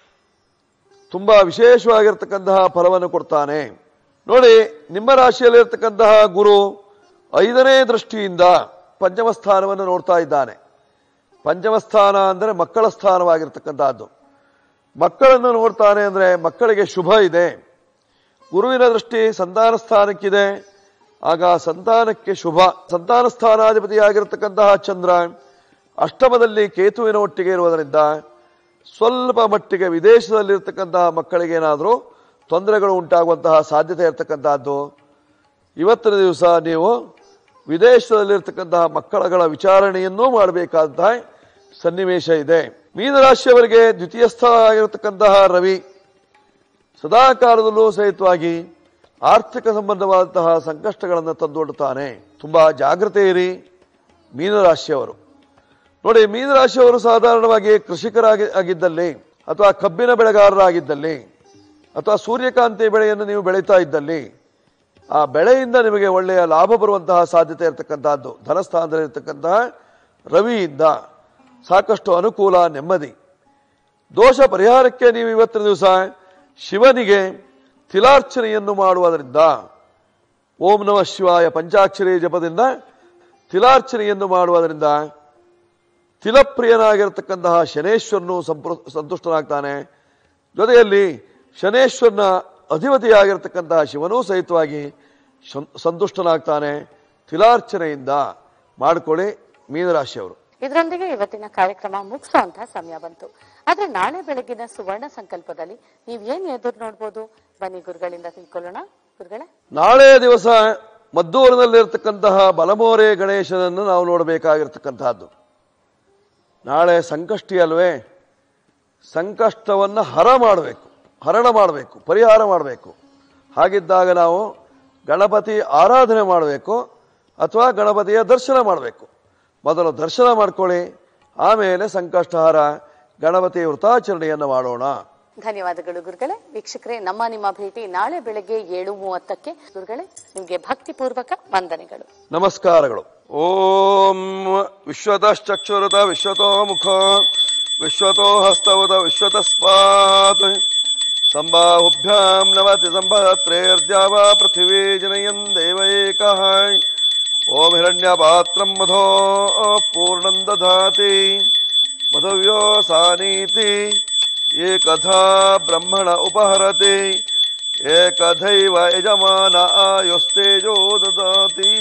ತುಂಬಾ ವಿಶೇಷವಾಗಿರ್ತಕ್ಕಂತಹ ಫಲವನ್ನು ಕೊಡ್ತಾನೆ ನೋಡಿ ನಿಮ್ಮ ರಾಶಿಯಲ್ಲಿರ್ತಕ್ಕಂತಹ ಗುರು ಐದನೇ ದೃಷ್ಟಿಯಿಂದ ಪಂಚಮ ಸ್ಥಾನವನ್ನು ನೋಡ್ತಾ ಇದ್ದಾನೆ ಪಂಚಮ ಸ್ಥಾನ ಅಂದರೆ ಮಕ್ಕಳ ಸ್ಥಾನವಾಗಿರ್ತಕ್ಕಂತಹದ್ದು ಮಕ್ಕಳನ್ನು ನೋಡ್ತಾನೆ ಅಂದ್ರೆ ಮಕ್ಕಳಿಗೆ ಶುಭ ಇದೆ ಗುರುವಿನ ದೃಷ್ಟಿ ಸಂತಾನ ಸ್ಥಾನಕ್ಕಿದೆ ಆಗ ಸಂತಾನಕ್ಕೆ ಶುಭ ಸಂತಾನ ಸ್ಥಾನಾಧಿಪತಿಯಾಗಿರ್ತಕ್ಕಂತಹ ಚಂದ್ರ ಅಷ್ಟಮದಲ್ಲಿ ಕೇತುವಿನ ಒಟ್ಟಿಗೆ ಇರುವುದರಿಂದ ಸ್ವಲ್ಪ ಮಟ್ಟಿಗೆ ವಿದೇಶದಲ್ಲಿರ್ತಕ್ಕಂತಹ ಮಕ್ಕಳಿಗೆ ಏನಾದರೂ ತೊಂದರೆಗಳು ಉಂಟಾಗುವಂತಹ ಸಾಧ್ಯತೆ ಇರತಕ್ಕಂತಹದ್ದು ಇವತ್ತಿನ ದಿವಸ ನೀವು ವಿದೇಶದಲ್ಲಿರ್ತಕ್ಕಂತಹ ಮಕ್ಕಳಗಳ ವಿಚಾರಣೆಯನ್ನೂ ಮಾಡಬೇಕಾದಂತಹ ಸನ್ನಿವೇಶ ಇದೆ ಮೀನರಾಶಿಯವರಿಗೆ ದ್ವಿತೀಯ ಸ್ಥಳ ಆಗಿರತಕ್ಕಂತಹ ರವಿ ಸದಾ ಕಾಲದಲ್ಲೂ ಸಹಿತವಾಗಿ ಆರ್ಥಿಕ ಸಂಬಂಧವಾದಂತಹ ಸಂಕಷ್ಟಗಳನ್ನು ತಂದೊಡ್ಡುತ್ತಾನೆ ತುಂಬಾ ಜಾಗ್ರತೆ ಇರಿ ಮೀನರಾಶಿಯವರು ನೋಡಿ ಮೀನರಾಶಿಯವರು ಸಾಧಾರಣವಾಗಿ ಕೃಷಿಕರಾಗಿ ಆಗಿದ್ದಲ್ಲಿ ಅಥವಾ ಕಬ್ಬಿನ ಬೆಳೆಗಾರರಾಗಿದ್ದಲ್ಲಿ ಅಥವಾ ಸೂರ್ಯಕಾಂತಿ ಬೆಳೆಯನ್ನು ನೀವು ಬೆಳೀತಾ ಇದ್ದಲ್ಲಿ ಆ ಬೆಳೆಯಿಂದ ನಿಮಗೆ ಒಳ್ಳೆಯ ಲಾಭ ಬರುವಂತಹ ಸಾಧ್ಯತೆ ಇರತಕ್ಕಂತಹದ್ದು ಧನಸ್ಥಾನದಲ್ಲಿರ್ತಕ್ಕಂತಹ ರವಿಯಿಂದ ಸಾಕಷ್ಟು ಅನುಕೂಲ ನೆಮ್ಮದಿ ದೋಷ ಪರಿಹಾರಕ್ಕೆ ನೀವು ಇವತ್ತಿನ ದಿವಸ ಶಿವನಿಗೆ ತಿಲಾರ್ಚನೆಯನ್ನು ಮಾಡುವುದರಿಂದ ಓಂ ನಮಃ ಶಿವಾಯ ಪಂಚಾಕ್ಷರಿ ಜಪದಿಂದ ತಿಲಾರ್ಚನೆಯನ್ನು ಮಾಡುವುದರಿಂದ ತಿಲಪ್ರಿಯನಾಗಿರತಕ್ಕಂತಹ ಶನೇಶ್ವರನು ಸಂಪ್ರ ಸಂತುಷ್ಟನಾಗ್ತಾನೆ ಜೊತೆಯಲ್ಲಿ ಶನೇಶ್ವರನ ಅಧಿಪತಿಯಾಗಿರ್ತಕ್ಕಂತಹ ಶಿವನೂ ಸಹಿತವಾಗಿ ಶಂ- ಸಂತುಷ್ಟನಾಗ್ತಾನೆ ತಿಲಾರ್ಚನೆಯಿಂದ ಮಾಡಿಕೊಳ್ಳಿ ಮೀನರಾಶಿಯವರು ಇದರೊಂದಿಗೆ ಇವತ್ತಿನ ಕಾರ್ಯಕ್ರಮ ಮುಗಿಸುವಂತಹ ಸಮಯ ಬಂತು ಆದ್ರೆ ನಾಳೆ ಬೆಳಗಿನ ಸುವರ್ಣ ಸಂಕಲ್ಪದಲ್ಲಿ ನೀವ್ ಏನ್ ಎದುರು ನೋಡ್ಬೋದು ಬನ್ನಿ ಗುರುಗಳಿಂದ ತಿಳ್ಕೊಳ್ಳೋಣ ಗುರುಗಳೇ ನಾಳೆ ದಿವಸ ಮದ್ದೂರಿನಲ್ಲಿರ್ತಕ್ಕಂತಹ ಬಲಮೋರೆ ಗಣೇಶನನ್ನು ನಾವು ನೋಡಬೇಕಾಗಿರ್ತಕ್ಕಂತಹದ್ದು ನಾಳೆ ಸಂಕಷ್ಟಿ ಅಲ್ವೇ ಸಂಕಷ್ಟವನ್ನು ಹರ ಮಾಡಬೇಕು ಹರಣ ಮಾಡಬೇಕು ಪರಿಹಾರ ಮಾಡಬೇಕು ಹಾಗಿದ್ದಾಗ ನಾವು ಗಣಪತಿ ಆರಾಧನೆ ಮಾಡಬೇಕು ಅಥವಾ ಗಣಪತಿಯ ದರ್ಶನ ಮಾಡಬೇಕು ಮೊದಲು ದರ್ಶನ ಮಾಡ್ಕೊಳ್ಳಿ ಆಮೇಲೆ ಸಂಕಷ್ಟಹಾರ ಗಣಪತಿ ವೃತಾಚರಣೆಯನ್ನು ಮಾಡೋಣ ಧನ್ಯವಾದಗಳು ಗುರುಗಳೇ ವೀಕ್ಷಕರೇ ನಮ್ಮ ನಿಮ್ಮ ಭೇಟಿ ನಾಳೆ ಬೆಳಗ್ಗೆ ಏಳು ಮೂವತ್ತಕ್ಕೆ ಗುರುಗಳೇ ನಿಮ್ಗೆ ಭಕ್ತಿಪೂರ್ವಕ ವಂದನೆಗಳು ನಮಸ್ಕಾರಗಳು ಓಂ ವಿಶ್ವತಶ್ಚಕ್ಷುರತ ವಿಶ್ವತೋ ಮುಖ ವಿಶ್ವತೋ ಹಸ್ತವತ ವಿಶ್ವತಸ್ಪಾತ್ ಸಂಬಾಹುಭ್ಯಾಂ ನವತಿ ಸಂಭತ್ರೇರ್ದ್ಯಾವ ಪೃಥಿವೀ ಜನಯನ್ ದೇವೈಕಃ ಓಂ ಹಿರಣ್ಯಪಾತ್ರಂ ಮಧೋ ಪೂರ್ಣಂ ದಧಾತಿ ಮಧವ್ಯೋ ಸಾನೀತಿ ಏಕಥಾ ಬ್ರಹ್ಮಣ ಉಪಹರತಿ ಏಕಥೈವ ಯಜಮಾನ ಆಯುಸ್ತೇಜೋ ದದಾತಿ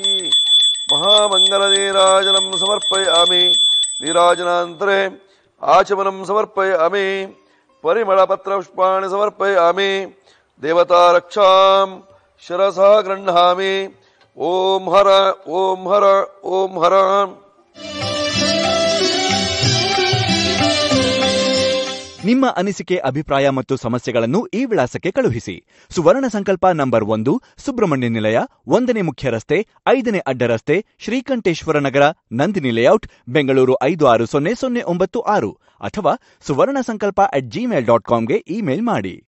ಮಹಾಮಂಗಲ ನೀರಾಜನಂ ಸಮರ್ಪಯಾಮಿ ನೀರಾಜನಾಂತರೆ ಆಚಮನಂ ಸಮರ್ಪಯಾಮಿ परिमलपत्रपुष्पाणि समर्पयामि देवतारक्षां शिरसः गृह्णामि ॐ हर ॐ हर ॐ हर ನಿಮ್ಮ ಅನಿಸಿಕೆ ಅಭಿಪ್ರಾಯ ಮತ್ತು ಸಮಸ್ಯೆಗಳನ್ನು ಈ ವಿಳಾಸಕ್ಕೆ ಕಳುಹಿಸಿ ಸುವರ್ಣ ಸಂಕಲ್ಪ ನಂಬರ್ ಒಂದು ಸುಬ್ರಹ್ಮಣ್ಯ ನಿಲಯ ಒಂದನೇ ಮುಖ್ಯ ರಸ್ತೆ ಐದನೇ ಅಡ್ಡ ರಸ್ತೆ ಶ್ರೀಕಂಠೇಶ್ವರ ನಗರ ನಂದಿನಿ ಲೇಔಟ್ ಬೆಂಗಳೂರು ಐದು ಆರು ಸೊನ್ನೆ ಸೊನ್ನೆ ಒಂಬತ್ತು ಆರು ಅಥವಾ Suvarna Sankalpa at Gmail dot ಕಾಮ್ಗೆ ಇಮೇಲ್ ಮಾಡಿ